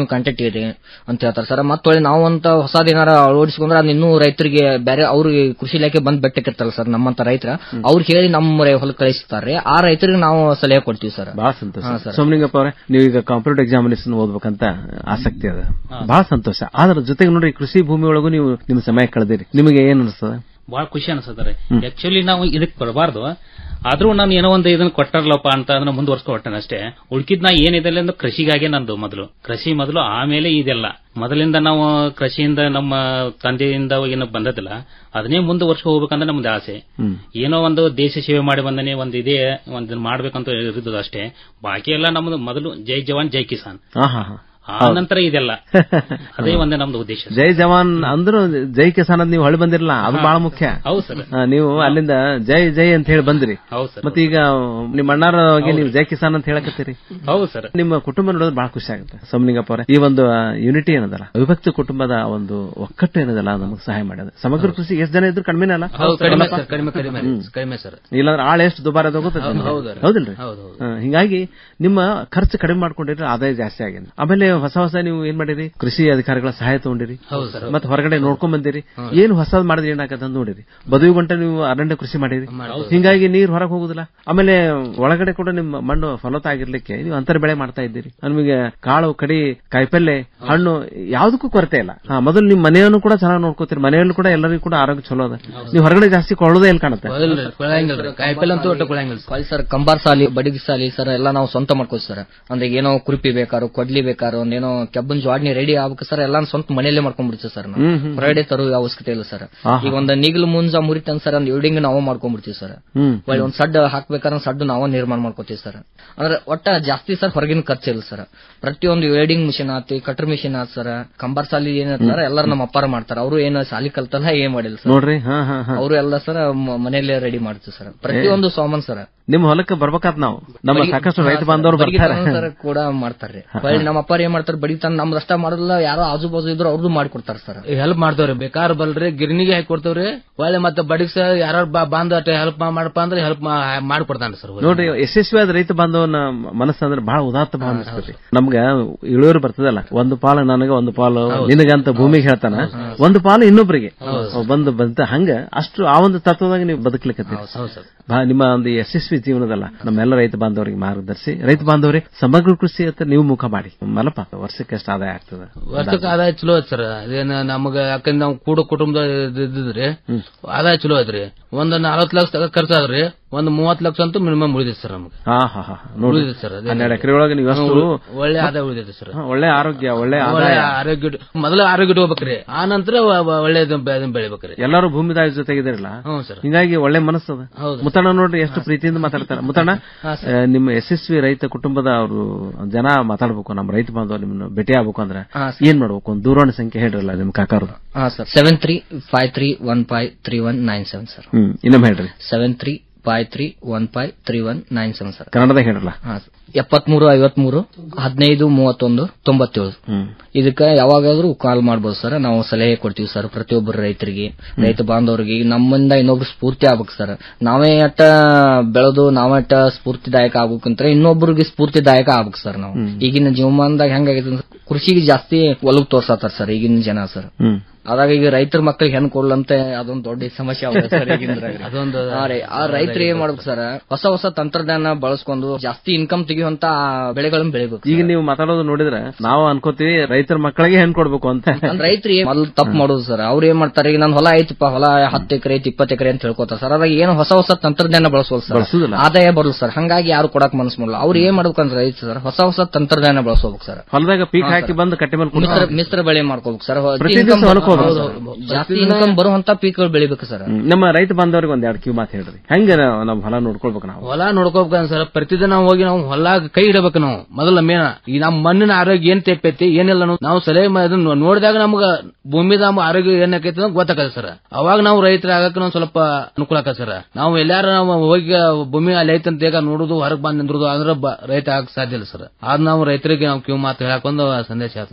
[SPEAKER 20] ಕೊಟ್ಟಿರಿ ಅಂತ ಹೇಳ್ತಾರೆ ಸರ್ ಮತ್ತೆ ನಾವು ಅಂತ ಹೊಸದೇನಾರ ಅಳವಡಿಸ್ಕೊಂಡ್ರೆ ಅದನ್ನ ಇನ್ನೂ ರೈತರಿಗೆ ಬೇರೆ ಅವ್ರಿಗೆ ಕೃಷಿ ಇಲಾಖೆ ಬಂದ್ ಬೆಟ್ಟಕ್ಕಿರ್ತಲ್ಲ ಸರ್ ನಮ್ಮಂತ ರೈತರ ಅವ್ರು ಹೇಳಿ ನಮ್ಮ ಹೊಲಕ್ಕೆ ಕಳಿಸ್ತಾರೆ ಆ ರೈತರಿಗೆ ನಾವು ಸಲಹೆ ಕೊಡ್ತೀವಿ ಸರ್
[SPEAKER 18] ಬಹಳ
[SPEAKER 20] ಹಾ,
[SPEAKER 18] ಸಂತೋಷ
[SPEAKER 20] ಸರ್.
[SPEAKER 18] ಸೋಮಲಿಂಗಪ್ಪ ಅವರೇ ನೀವು ಈಗ ಕಾಂಪಿಟೇಟಿವ್ ಎಕ್ಸಾಮಿನೇಷನ್ ಓದ್ಬೇಕಂತ ಆಸಕ್ತಿ ಅದ ಬಹಳ ಸಂತೋಷ ಆದ್ರ ಜೊತೆಗೆ ನೋಡ್ರಿ ಕೃಷಿ ಭೂಮಿ ಒಳಗೂ ನೀವು ನಿಮ್ ಸಮಯ ಕಳೆದಿರಿ ನಿಮಗೆ ಏನ್ ಅನಿಸ್ತದ
[SPEAKER 21] ಬಹಳ ಖುಷಿ ಅನ್ಸತ್ತಾರೆ ಆಕ್ಚುಲಿ ನಾವು ಇದಕ್ ಬರಬಾರ್ದು ಆದ್ರೂ ನಾನು ಏನೋ ಒಂದು ಇದನ್ನ ಕೊಟ್ಟಾರಲ್ಲಪ್ಪ ಅಂತ ಅದನ್ನ ಮುಂದುವರ್ಸ್ಕೊಟ್ಟೆ ಅಷ್ಟೇ ಉಳ್ಕಿದ್ ನಾ ಏನಿದೆ ಅಂದ್ರೆ ಕೃಷಿಗಾಗೆ ನಂದು ಮೊದಲು ಕೃಷಿ ಮೊದಲು ಆಮೇಲೆ ಇದೆಲ್ಲ ಮೊದಲಿಂದ ನಾವು ಕೃಷಿಯಿಂದ ನಮ್ಮ ತಂದೆಯಿಂದ ಏನು ಬಂದದಿಲ್ಲ ಅದನ್ನೇ ಮುಂದುವರ್ಸ್ಕೊ ಹೋಗ್ಬೇಕಂತ ನಮ್ದು ಆಸೆ
[SPEAKER 18] ಹ್ಮ್
[SPEAKER 21] ಏನೋ ಒಂದು ದೇಶ ಸೇವೆ ಮಾಡಿ ಬಂದನೆ ಒಂದು ಇದೇ ಒಂದು ಮಾಡ್ಬೇಕಂತ ಇರೋದು ಅಷ್ಟೇ ಬಾಕಿ ಎಲ್ಲ ನಮ್ದು ಮೊದಲು ಜೈ ಜವಾನ್ ಜೈ ಕಿಸಾನ್
[SPEAKER 18] ಹಾ ಹಾ ಹಾ
[SPEAKER 21] ಆ ನಂತರ ಇದೆಲ್ಲ ಅದೇ ಒಂದೇ ನಮ್ದು ಉದ್ದೇಶ
[SPEAKER 18] ಜೈ ಜವಾನ್ ಅಂದ್ರು ಜೈ ಕಿಸಾನ್ ಅಂತ ನೀವು ಹೊಳಿ ಬಂದಿರಲ್ಲ ಅದು ಬಹಳ ಮುಖ್ಯ
[SPEAKER 21] ಹೌದು ಸರ್
[SPEAKER 18] ಹಾ, ನೀವು ಅಲ್ಲಿಂದ ಜೈ ಜೈ ಅಂತ ಹೇಳಿ ಬಂದ್ರಿ
[SPEAKER 21] ಹೌದು ಸರ್
[SPEAKER 18] ಮತ್ತೆ ಈಗ ನಿಮ್ಮ ಅಣ್ಣಾರವಾಗಿ ನೀವು ಜೈ ಕಿಸಾನ್ ಅಂತ ಹೇಳಕತ್ತೀರಿ
[SPEAKER 21] ಹೌದು ಸರ್
[SPEAKER 18] ನಿಮ್ಮ ಕುಟುಂಬ ನೋಡೋದು ಬಹಳ ಖುಷಿ ಆಗುತ್ತೆ ಸೋಮಲಿಂಗಪ್ಪ ಅವರೇ ಈ ಒಂದು ಯೂನಿಟಿ ಏನದಲ್ಲ ಅವಿಭಕ್ತ ಕುಟುಂಬದ ಒಂದು ಒಕ್ಕಟ್ಟು ಏನದಲ್ಲ ನಮಗೆ ಸಹಾಯ ಮಾಡ್ಯದ ಸಮಗ್ರ ಕೃಷಿ ಎಷ್ಟು ಜನ ಇದ್ರು ಕಡಿಮೆನೇ ಅಲ್ಲ
[SPEAKER 19] ಹೌದು ಕಡಿಮೆ
[SPEAKER 18] ಅಲ್ಲಪ್ಪ?
[SPEAKER 19] ಸರ್ ಕಡಿಮೆ ಕಡಿಮೆ
[SPEAKER 18] ಹ್ಮ್.
[SPEAKER 19] ಕಡಿಮೆ ಸರ್
[SPEAKER 18] ಇಲ್ಲಾಂದ್ರೆ ಆಳ ಎಷ್ಟು ದುಬಾರಿ ಅದ ಗೊತ್ತೈತೆ
[SPEAKER 19] ಹೌದು,
[SPEAKER 18] ನಿಮ್ಗೆ?
[SPEAKER 19] ಹೌದು.
[SPEAKER 18] ಹೌದಿಲ್ರಿ
[SPEAKER 19] ಹೌದು, ಹೌದು.
[SPEAKER 18] ಹಾ, ಹಿಂಗಾಗಿ ನಿಮ್ಮ ಖರ್ಚು ಕಡಿಮೆ ಮಾಡ್ಕೊಂಡಿದ್ರೆ ಆದಾಯ ಜಾಸ್ತಿ ಆಗಿದೆ ಆಮೇಲೆ ಹೊಸ ಹೊಸ ನೀವು ಏನ್ ಮಾಡಿರಿ ಕೃಷಿ ಅಧಿಕಾರಿಗಳ ಸಹಾಯ ತಗೊಂಡಿರಿ
[SPEAKER 19] ಹೌದು ಸರ್.
[SPEAKER 18] ಮತ್ತೆ ಹೊರಗಡೆ ನೋಡ್ಕೊಂಡ್ ಬಂದಿರಿ ಏನು ಹೊಸದ್ ಮಾಡಿದ್ರಿ ಏನಾಗತ್ತೆ ಅಂತ ನೋಡಿರಿ ಬದುವಿ ಗಂಟ ನೀವು ಅರಣ್ಯ ಕೃಷಿ ಮಾಡಿರಿ ಹಿಂಗಾಗಿ ನೀರ್ ಹೊರಗೆ ಹೋಗುದಿಲ್ಲ ಆಮೇಲೆ ಒಳಗಡೆ ಕೂಡ ನಿಮ್ಮ ಮಣ್ಣು ಫಲವತ್ತ ಆಗಿರ್ಲಿಕ್ಕೆ ನೀವು ಅಂತರ ಬೆಳೆ ಮಾಡ್ತಾ ಇದ್ದೀರಿ ನಿಮಗೆ ಕಾಳು ಕಡಿ ಕಾಯಿಪಲ್ಲೆ ಹಣ್ಣು ಯಾವ್ದಕ್ಕೂ ಕೊರತೆ ಇಲ್ಲ ಹಾ ಮೊದಲು ನಿಮ್ ಮನೆಯನ್ನು ಕೂಡ ಚೆನ್ನಾಗಿ ನೋಡ್ಕೋತೀರಿ ಮನೆಯಲ್ಲೂ ಕೂಡ ಎಲ್ಲರಿಗೂ ಕೂಡ ಆರೋಗ್ಯ ಚಲೋ ಅದ ನೀವು ಹೊರಗಡೆ ಜಾಸ್ತಿ ಕೊಳ್ಳೋದೇ ಎಲ್ಲಿ ಕಾಣುತ್ತೆ
[SPEAKER 19] ಹೌದಿಲ್ರಿ ಕೊಳಂಗಿಲ್ರಿ ಕಾಯಿಪಲ್ಲೆ ಅಂತೂ ಒಟ್ಟು ಕೊಳಂಗಿಲ್ಲ
[SPEAKER 20] ಕಾಲ್ ಸರ್ ಕಂಬಾರ್ ಸಾಲಿ ಬಡಿಗೆ ಸಾಲಿ ಸರ್ ಎಲ್ಲ ನಾವು ಸ್ವಂತ ಮಾಡ್ಕೋತೀವಿ ಸರ್ ಅಂದ್ರೆ ಈಗ ಏನೋ ಕುರುಪಿ ಬೇಕಾರು ಕೊಡ್ಲಿ ಬೇಕಾರು ಒಂದೇನೋ ಕೆಬ್ಬನ್ ಜೋಡ್ನಿ ರೆಡಿ ಆಗ್ಬೇಕು ಸರ್ ಎಲ್ಲ ಸ್ವಂತ ಮನೆಯಲ್ಲೇ ಮಾಡ್ಕೊಂಡ್ಬಿಡ್ತೀವಿ ಸರ್ ನಾವು
[SPEAKER 18] ಹ್ಮ್, ಹ್ಮ್.
[SPEAKER 20] ಹೊರಗಡೆ ತರೋ ಅವಶ್ಯಕತೆ ಇಲ್ಲ ಸರ್
[SPEAKER 18] ಆಹಾ.
[SPEAKER 20] ಈಗ ಒಂದ್ ನಿಗ್ಲು ಮುಂಜ ಮುರಿತಂದ್ ಸರ್ ಒಂದ್ ಇಲ್ಡಿಂಗ್ ನಾವು ಮಾಡ್ಕೊಂಡ್ಬಿಡ್ತೀವಿ ಸರ್
[SPEAKER 18] ಹ್ಮ್
[SPEAKER 20] ಒಳ್ಳೆ ಒಂದ್ ಸಡ್ ಹಾಕ್ಬೇಕಾದ್ರೆ ಸಡ್ ನಾವು ನಿರ್ಮಾಣ ಮಾಡ್ಕೋತೀವಿ ಸರ್ ಅಂದ್ರೆ ಒಟ್ಟ ಜಾಸ್ತಿ ಸರ್ ಹೊರಗಿನ ಖರ್ಚಿಲ್ಲ ಸರ್ ಪ್ರತಿಯೊಂದು ವೆಲ್ಡಿಂಗ್ ಮಿಷಿನ್ ಆತಿ ಕಟರ್ ಮಿಷಿನ್ ಆತ್ ಸರ್ ಕಂಬಾರ್ ಸಾಲಿ ಏನಿರ್ತಾರ ಎಲ್ಲಾರು ನಮ್ಮ ಅಪ್ಪಾರ ಮಾಡ್ತಾರ ಅವರು ಏನು ಸಾಲಿ ಕಲ್ತಲ್ಲ ಏನ್ ಮಾಡಿಲ್ಲ ಸರ್
[SPEAKER 18] ನೋಡ್ರಿ ಹಾ ಹಾ ಹಾ
[SPEAKER 20] ಅವರು ಎಲ್ಲ ಸರ್ ಮನೆಯಲ್ಲೇ ರೆಡಿ ಮಾಡ್ತೀವಿ ಸರ್ ಪ್ರತಿಯೊಂದು ಸಾಮಾನ್ ಸರ್
[SPEAKER 18] ನಿಮ್ಮ ಹೊಲಕ್ಕೆ ಬರ್ಬೇಕಾತ್ ನಾವು ನಮ್ಮ
[SPEAKER 20] ಬಡಿ-
[SPEAKER 18] ಸಾಕಷ್ಟು
[SPEAKER 20] ಹಾ,
[SPEAKER 18] ರೈತ
[SPEAKER 20] ಸರ್.
[SPEAKER 18] ಬಾಂಧವರು
[SPEAKER 20] ಬಡಿಗೆ
[SPEAKER 18] ಬರ್ತಾರೆ
[SPEAKER 20] ತಗೊಂಡ್ ಸರ್ ಕೂಡ ಮಾಡ್ತಾರ್ರಿ ಹೊಳ್ಳಿ ನಮ್ಮ ಅಪ್ಪಾರ ಏನ್ ಮಾಡ್ತಾರೆ ಬಡಿ ತನ್ನ ನಮ್ದು ಅಷ್ಟ ಮಾಡೋದಿಲ್ಲ ಯಾರೋ ಆಜು ಬಾಜು ಇದ್ರು ಅವ್ರದ್ದು ಮಾಡ್ಕೊಡ್ತಾರ ಸರ್
[SPEAKER 19] ಹೆಲ್ಪ್ ಮಾಡ್ತೇವ್ರಿ ಬೇಕಾರ್ ಬಲ್ರಿ ಗಿರ್ನಿಗೆ ಹಾಕಿ ಕೊಡ್ತೇವ್ರಿ ಒಳ್ಳೆ ಮತ್ತೆ ಬಡಿಗ್ ಯಾರು ಬಾಂಧ ಹೆಲ್ಪ್ ಮಾಡಪ್ಪ ಅಂದ್ರೆ ಹೆಲ್ಪ್ ಮಾಡ್ಕೊಡ್ತಾನೆ ಸರ್
[SPEAKER 18] ನೋಡ್ರಿ ಯಶಸ್ವಿಯಾದ ರೈತ ಬಾಂಧವನ ಮನಸ್ಸು ಅಂದ್ರೆ ಬಹಳ ಉದಾತ್ತ ಭಾವ ಅನಿಸ್ತೈತಿ ನಮ್ಗ ಇಳುವರಿ ಬರ್ತದಲ್ಲ ಒಂದು ಪಾಲು ನನಗೆ ಒಂದು ಪಾಲು ನಿನಗಂತ ಭೂಮಿಗೆ ಹೇಳ್ತಾನ ಒಂದು ಪಾಲು ಇನ್ನೊಬ್ಬರಿಗೆ ಬಂದು ಬಂತ ಹಂಗ ಅಷ್ಟು ಆ ಒಂದು ತತ್ವದಾಗ ನೀವು ಬದುಕಲಿಕ್ಕೆ ನಿಮ್ಮ ಒಂದು ಯಶಸ್ವಿ ಜೀವನದಲ್ಲ ನಮ್ಮೆಲ್ಲ ರೈತ ಬಾಂಧವರಿಗೆ ಮಾರ್ಗದರ್ಶಿ ರೈತ ಬಾಂಧವರಿಗೆ ಸಮಗ್ರ ಕೃಷಿ ಅಂತ ನೀವು ಮುಖ ಮಾಡಿ ಮಲಪ ವರ್ಷಕ್ಕೆ ಎಷ್ಟು ಆದಾಯ ಆಗ್ತದೆ
[SPEAKER 19] ವರ್ಷಕ್ಕೆ ಆದಾಯ ಚಲೋ ಐತ್ ಸರ್ ಅದೇನ ನಮಗ ಯಾಕಂದ್ರೆ ನಾವು ಕೂಡ ಕುಟುಂಬದ ಇದ್ದಿದ್ರಿ ಆದಾಯ ಚಲೋ ಐತ್ರಿ ಒಂದ್ ನಲವತ್ತು ಲಕ್ಷ ತಗ ಖರ್ಚಾದ್ರಿ ಒಂದ್ ಮೂವತ್ ಲಕ್ಷ ಅಂತೂ ಮಿನಿಮಮ್ ಉಳಿದೈತಿ ಸರ್ ನಮ್ಗೆ
[SPEAKER 18] ಹಾ ಹಾ ಹಾ ನೋಡಿ
[SPEAKER 19] ಉಳಿದೈತಿ ಸರ್ ಅದೇ
[SPEAKER 18] ಹನ್ನೆರಡು ಎಕರೆ ಒಳಗೆ ನೀವು ಎಷ್ಟು
[SPEAKER 19] ಹ್ಮ್, ಒಳ್ಳೆ ಆದಾಯ ಉಳಿದೈತಿ ಸರ್
[SPEAKER 18] ಹಾ, ಒಳ್ಳೆ ಆರೋಗ್ಯ ಒಳ್ಳೆ
[SPEAKER 19] ಒಳ್ಳೆ
[SPEAKER 18] ಆದಾಯ
[SPEAKER 19] ಆರೋಗ್ಯ ಮೊದಲ ಆರೋಗ್ಯ ಇಟ್ಕೋಬೇಕ್ರಿ ಆ ನಂತರ ಒಳ್ಳೆ ಬೆಳಿಬೇಕ್ರಿ
[SPEAKER 18] ಎಲ್ಲರೂ ಭೂಮಿದಾಯ ಜೊತೆಗಿದಿರಲ್ಲ
[SPEAKER 19] ಹ್ಞೂ ಸರ್
[SPEAKER 18] ಹಿಂಗಾಗಿ ಒಳ್ಳೆ ಮನಸ್ಸದ
[SPEAKER 19] ಹೌದು.
[SPEAKER 18] ಮುತ್ತಣ್ಣ ನೋಡ್ರಿ ಎಷ್ಟು ಪ್ರೀತಿಯಿಂದ ಮಾತಾಡ್ತಾರೆ ಮುತ್ತಣ್ಣ
[SPEAKER 19] ಹಾ,
[SPEAKER 18] ಆ, ನಿಮ್ಮ ಯಶಸ್ವಿ ರೈತ ಕುಟುಂಬದ ಅವರು ಜನ ಮಾತಾಡ್ಬೇಕು ನಮ್ಮ ರೈತ ಬಾಂಧವ ನಿಮ್ಮನ್ನು ಭೇಟಿ ಆಗ್ಬೇಕು ಅಂದ್ರೆ
[SPEAKER 20] ಹಾ,
[SPEAKER 18] ಏನ್ ಮಾಡ್ಬೇಕು ಒಂದು ದೂರವಾಣಿ ಸಂಖ್ಯೆ ಹೇಳಿರಲ್ಲ ನಿಮ್ ಕಾಕಾರು
[SPEAKER 20] ಹಾ sir seven three five three one five three one nine seven sir
[SPEAKER 18] ಹ್ಮ್ ಇನ್ನೊಮ್ಮೆ ಹೇಳ್ರಿ
[SPEAKER 20] seven three five three one five three one nine seven sir
[SPEAKER 18] ಕನ್ನಡದಾಗ ಹೇಳಿರಲ್ಲ
[SPEAKER 20] ಹಾ ಎಪ್ಪತ್ಮೂರು ಐವತ್ಮೂರು ಹದಿನೈದು ಮೂವತ್ತೊಂದು ತೊಂಬತ್ತೇಳು
[SPEAKER 18] ಹ್ಮ್
[SPEAKER 20] ಇದಕ್ಕೆ ಯಾವಾಗಾದ್ರೂ ಕಾಲ್ ಮಾಡ್ಬೋದು ಸರ್ ನಾವು ಸಲಹೆ ಕೊಡ್ತೀವಿ ಸರ್ ಪ್ರತಿಯೊಬ್ಬರು ರೈತರಿಗೆ ರೈತ ಬಾಂಧವರಿಗೆ ಈಗ ನಮ್ಮಿಂದ ಇನ್ನೊಬ್ರು ಸ್ಫೂರ್ತಿ ಆಗ್ಬೇಕು ಸರ್ ನಾವೇ ಅಟ್ಟ ಬೆಳೆದು ನಾವೇ ಅಟ್ಟ ಸ್ಫೂರ್ತಿದಾಯಕ ಆಗ್ಬೇಕಂದ್ರೆ ಇನ್ನೊಬ್ರಿಗೆ ಸ್ಫೂರ್ತಿದಾಯಕ ಆಗ್ಬೇಕು ಸರ್ ನಾವು ಈಗಿನ ಜೀವಮಾನದಾಗ ಹೆಂಗಾಗೈತೆ ಅಂದ್ರೆ ಕೃಷಿಗೆ ಜಾಸ್ತಿ ಒಲವು ತೋರ್ಸತ್ತಾರ ಸರ್ ಈಗಿನ ಜನ ಸರ್
[SPEAKER 18] ಹ್ಮ್
[SPEAKER 20] ಅದಾಗ ಈಗ ರೈತರ ಮಕ್ಕಳಿಗೆ ಹೆಣ್ ಕೊಡ್ಲಂತೆ ಅದೊಂದು ದೊಡ್ಡ ಸಮಸ್ಯೆ ಆಗಿದೆ ಸರ್ ಈಗಿಂದ್ರಾಗ.
[SPEAKER 19] ಅದೊಂದು
[SPEAKER 20] ಹಾ ರೀ. ಆ ರೈತರು ಏನ್ ಮಾಡ್ಬೇಕು ಸರ್ ಹೊಸ ಹೊಸ ತಂತ್ರಜ್ಞಾನ ಬಳಸ್ಕೊಂಡು ಜಾಸ್ತಿ ಇನ್ಕಮ್ ತೆಗಿಯುವಂತ ಬೆಳೆಗಳನ್ನ ಬೆಳಿಬೇಕು
[SPEAKER 18] ಈಗ ನೀವು ಮಾತಾಡೋದು ನೋಡಿದ್ರೆ ನಾವು ಅನ್ಕೋತೀವಿ ರೈತರ ಮಕ್ಕಳಿಗೆ ಹೆಣ್ ಕೊಡ್ಬೇಕು ಅಂತ
[SPEAKER 20] ಅಂದ್ರೆ ರೈತರು ಮೊದಲು ತಪ್ಪು ಮಾಡೋದು ಸರ್ ಅವ್ರು ಏನ್ ಮಾಡ್ತಾರೆ ಈಗ ನನ್ನ ಹೊಲ ಐತಪ್ಪ ಹೊಲ ಹತ್ತು ಎಕರೆ ಐತಿ ಇಪ್ಪತ್ತು ಎಕರೆ ಅಂತ ಹೇಳ್ಕೊತಾರೆ ಸರ್ ಅದಾಗ ಏನು ಹೊಸ ಹೊಸ ತಂತ್ರಜ್ಞಾನ ಬಳಸೋದು ಸರ್
[SPEAKER 18] ಬಳಸುದಿಲ್ಲ.
[SPEAKER 20] ಆದಾಯ ಬರಲ್ಲ ಸರ್ ಹಂಗಾಗಿ ಯಾರು ಕೊಡಕ್ ಮನಸ್ಸು ಮಾಡಲ್ಲ ಅವ್ರು ಏನ್ ಮಾಡ್ಬೇಕಂದ್ರೆ ರೈತ ಸರ್ ಹೊಸ ಹೊಸ ತಂತ್ರಜ್ಞಾನ ಬಳಸೋಬೇಕು ಸರ್
[SPEAKER 18] ಹೊಲದಾಗ ಪೀಕ್
[SPEAKER 20] ಹಾ,
[SPEAKER 18] ಹಾಕಿ
[SPEAKER 20] ಸರ್.
[SPEAKER 18] ಬಂದು ಕಟ್ಟೆ ಮೇಲೆ
[SPEAKER 20] ಮಿಶ್ರ
[SPEAKER 18] ಕುಂತ್ಕೊಂಡು-
[SPEAKER 20] ಮಿಶ್ರ ಬೆಳೆ ಮಾಡ್ಕೋಬೇಕು ಸರ್
[SPEAKER 18] ಪ್ರತಿ ದಿವ್ಸ
[SPEAKER 20] income-
[SPEAKER 18] ಹೊಲಕ್ಕೆ ಹೋಗ್ಬೇಕು
[SPEAKER 20] ಹೌದು,
[SPEAKER 18] ಸರ್.
[SPEAKER 20] ಹೌದು. ಜಾಸ್ತಿ ಇನ್ಕಮ್ ಬರುವಂತ ಪೀಕ್ಗಳು ಬೆಳಿಬೇಕು ಸರ್
[SPEAKER 18] ಹ್ಮ್. ನಮ್ಮ ರೈತ ಬಾಂಧವರಿಗೆ ಒಂದ್ ಎರಡು ಕಿವಿ ಮಾತು ಹೇಳ್ರಿ ಹೆಂಗ ನಾವು ಹೊಲ ನೋಡ್ಕೊಳ್ಬೇಕು ನಾವು
[SPEAKER 19] ಹೊಲ ನೋಡ್ಕೋಬೇಕ ಸರ್ ಪ್ರತಿದಿನ ಹೋಗಿ ನಾವು ಹೊಲಾಗ ಕೈ ಇಡಬೇಕು ನಾವು ಮೊದಲ ಮೇನ ಈ ನಮ್ಮ ಮಣ್ಣಿನ ಆರೋಗ್ಯ ಏನ್ ತೆಪ್ಪೈತಿ ಏನಿಲ್ಲ ನಾವು- ನಾವು ಸಲಹೆ ಮಾ- ಅದನ್ನ ನೋಡಿದಾಗ ನಮ್ಗ ಭೂಮಿದ ನಮ್ಮ ಆರೋಗ್ಯ ಏನಾಕೈತಿ ಅಂತ ಗೊತ್ತಾಗತ್ತೆ ಸರ್ ಅವಾಗ ನಾವು ರೈತರಾಗಕ್ಕೆ ನಾವು ಸ್ವಲ್ಪ ಅನುಕೂಲ ಆಕತ್ ಸರ್ ನಾವು ಎಲ್ಲಾರ ನಾವು ಹೋಗಿ ಭೂಮಿ ಅಲ್ಲಿ ಐತಂತ ಈಗ ನೋಡುದು ಹೊರಗೆ ಬಂದ್ ನಿಂದ್ರುದು ಅಂದ್ರೆ ಬ- ರೈತ ಆಗಕ್ ಸಾಧ್ಯ ಇಲ್ಲ ಸರ್ ಅದ್ ನಾವು ರೈತರಿಗೆ ನಾವು ಕಿವಿ ಮಾತು ಹೇಳಕ್ ಒಂದು ಸಂದೇಶ ಹೇಳ್ತೀನಿ ಸರ್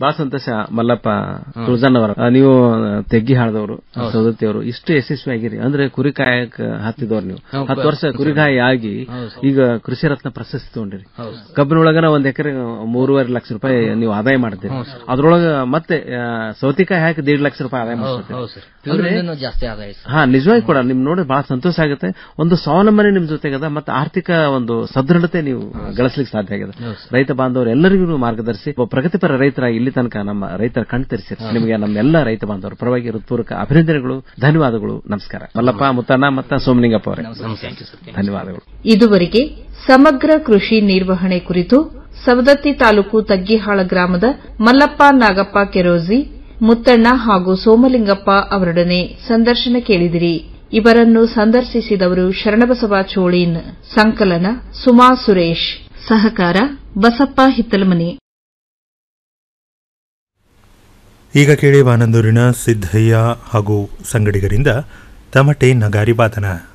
[SPEAKER 18] ಬಹಳ ಸಂತೋಷ ಮಲ್ಲಪ್ಪ ತುಳಜನ್ ಅವರ ಆ, ನೀವು ತೆಗ್ಗಿ ಹಾಳದವರು ಸೌದತ್ತಿಯವರು ಇಷ್ಟು ಯಶಸ್ವಿ ಆಗಿರಿ ಅಂದ್ರೆ ಕುರಿ ಕಾಯಕ ಹತ್ತಿದವ್ರು ನೀವು
[SPEAKER 19] ಹೌದು.
[SPEAKER 18] ಹತ್ತು ವರ್ಷ ಕುರಿಗಾಯಿ ಆಗಿ
[SPEAKER 19] ಹೌದು.
[SPEAKER 18] ಈಗ ಕೃಷಿ ರತ್ನ ಪ್ರಶಸ್ತಿ ತಗೊಂಡಿರಿ ಕಬ್ಬಿನೊಳಗನ ಒಂದ್ ಎಕರೆ ಮೂರುವರೆ ಲಕ್ಷ ರೂಪಾಯಿ ನೀವು ಆದಾಯ ಮಾಡಿದ್ದೀರಿ ಅದ್ರೊಳಗ ಮತ್ತೆ ಆ, ಸೌತಿಕಾಯಿ ಹಾಕಿ ದೇಡ್ ಲಕ್ಷ ರೂಪಾಯಿ ಆದಾಯ
[SPEAKER 19] ಹೌದು
[SPEAKER 18] ಮಾಡ್ತೀರಿ
[SPEAKER 19] ಸರ್
[SPEAKER 20] ಇದರಿಂದನೂ ಜಾಸ್ತಿ ಆದಾಯ ಸರ್
[SPEAKER 18] ಹಾ ನಿಜವಾಗಿ ಕೂಡ ನಿಮ್ ನೋಡಿ ಬಹಳ ಸಂತೋಷ ಆಗುತ್ತೆ ಒಂದು ಸ್ವಾವಲಂಬನೆ ನಿಮ್ ಜೊತೆಗದ ಮತ್ತೆ ಆರ್ಥಿಕ ಒಂದು ಸದೃಢತೆ ನೀವು ಗಳಿಸ್ಲಿಕ್ಕೆ ಸಾಧ್ಯ ಆಗಿದೆ ರೈತ ಬಾಂಧವರು ಎಲ್ಲರಿಗೂ ಮಾರ್ಗದರ್ಶಿ ಒಬ್ಬ ಪ್ರಗತಿಪರ ರೈತರಾಗಿ ಇಲ್ಲಿ ತನಕ ನಮ್ಮ ರೈತರ ಕಣ್ ತೆರೆಸಿರಿ ನಿಮಗೆ ನಮ್ಮೆಲ್ಲ ರೈತ ಬಾಂಧವರು ಪರವಾಗಿ ಹೃತ್ಪೂರ್ವಕ ಅಭಿನಂದನೆಗಳು ಧನ್ಯವಾದಗಳು ನಮಸ್ಕಾರ ಮಲ್ಲಪ್ಪ ಮುತ್ತಣ್ಣ ಮತ್ತ ಸೋಮಲಿಂಗಪ್ಪ ಅವರೇ ಧನ್ಯವಾದಗಳು
[SPEAKER 17] ಇದುವರೆಗೆ ಸಮಗ್ರ ಕೃಷಿ ನಿರ್ವಹಣೆ ಕುರಿತು ಸವದತ್ತಿ ತಾಲೂಕು ತಗ್ಗಿಹಾಳ ಗ್ರಾಮದ ಮಲ್ಲಪ್ಪ ನಾಗಪ್ಪ ಕೆರೋಜಿ ಮುತ್ತಣ್ಣ ಹಾಗೂ ಸೋಮಲಿಂಗಪ್ಪ ಅವರೊಡನೆ ಸಂದರ್ಶನ ಕೇಳಿದಿರಿ ಇವರನ್ನು ಸಂದರ್ಶಿಸಿದವರು ಶರಣಬಸವ ಚೋಳೀನ್ ಸಂಕಲನ ಸುಮಾ ಸುರೇಶ್ ಸಹಕಾರ ಬಸಪ್ಪ ಹಿತ್ತಲಮನಿ
[SPEAKER 1] ಈಗ ಕೇಳಿ ಬಾನಂದೂರಿನ ಸಿದ್ದಯ್ಯ ಹಾಗೂ ಸಂಗಡಿಗರಿಂದ ತಮಟೆ ನಗಾರಿ ಬಾದನ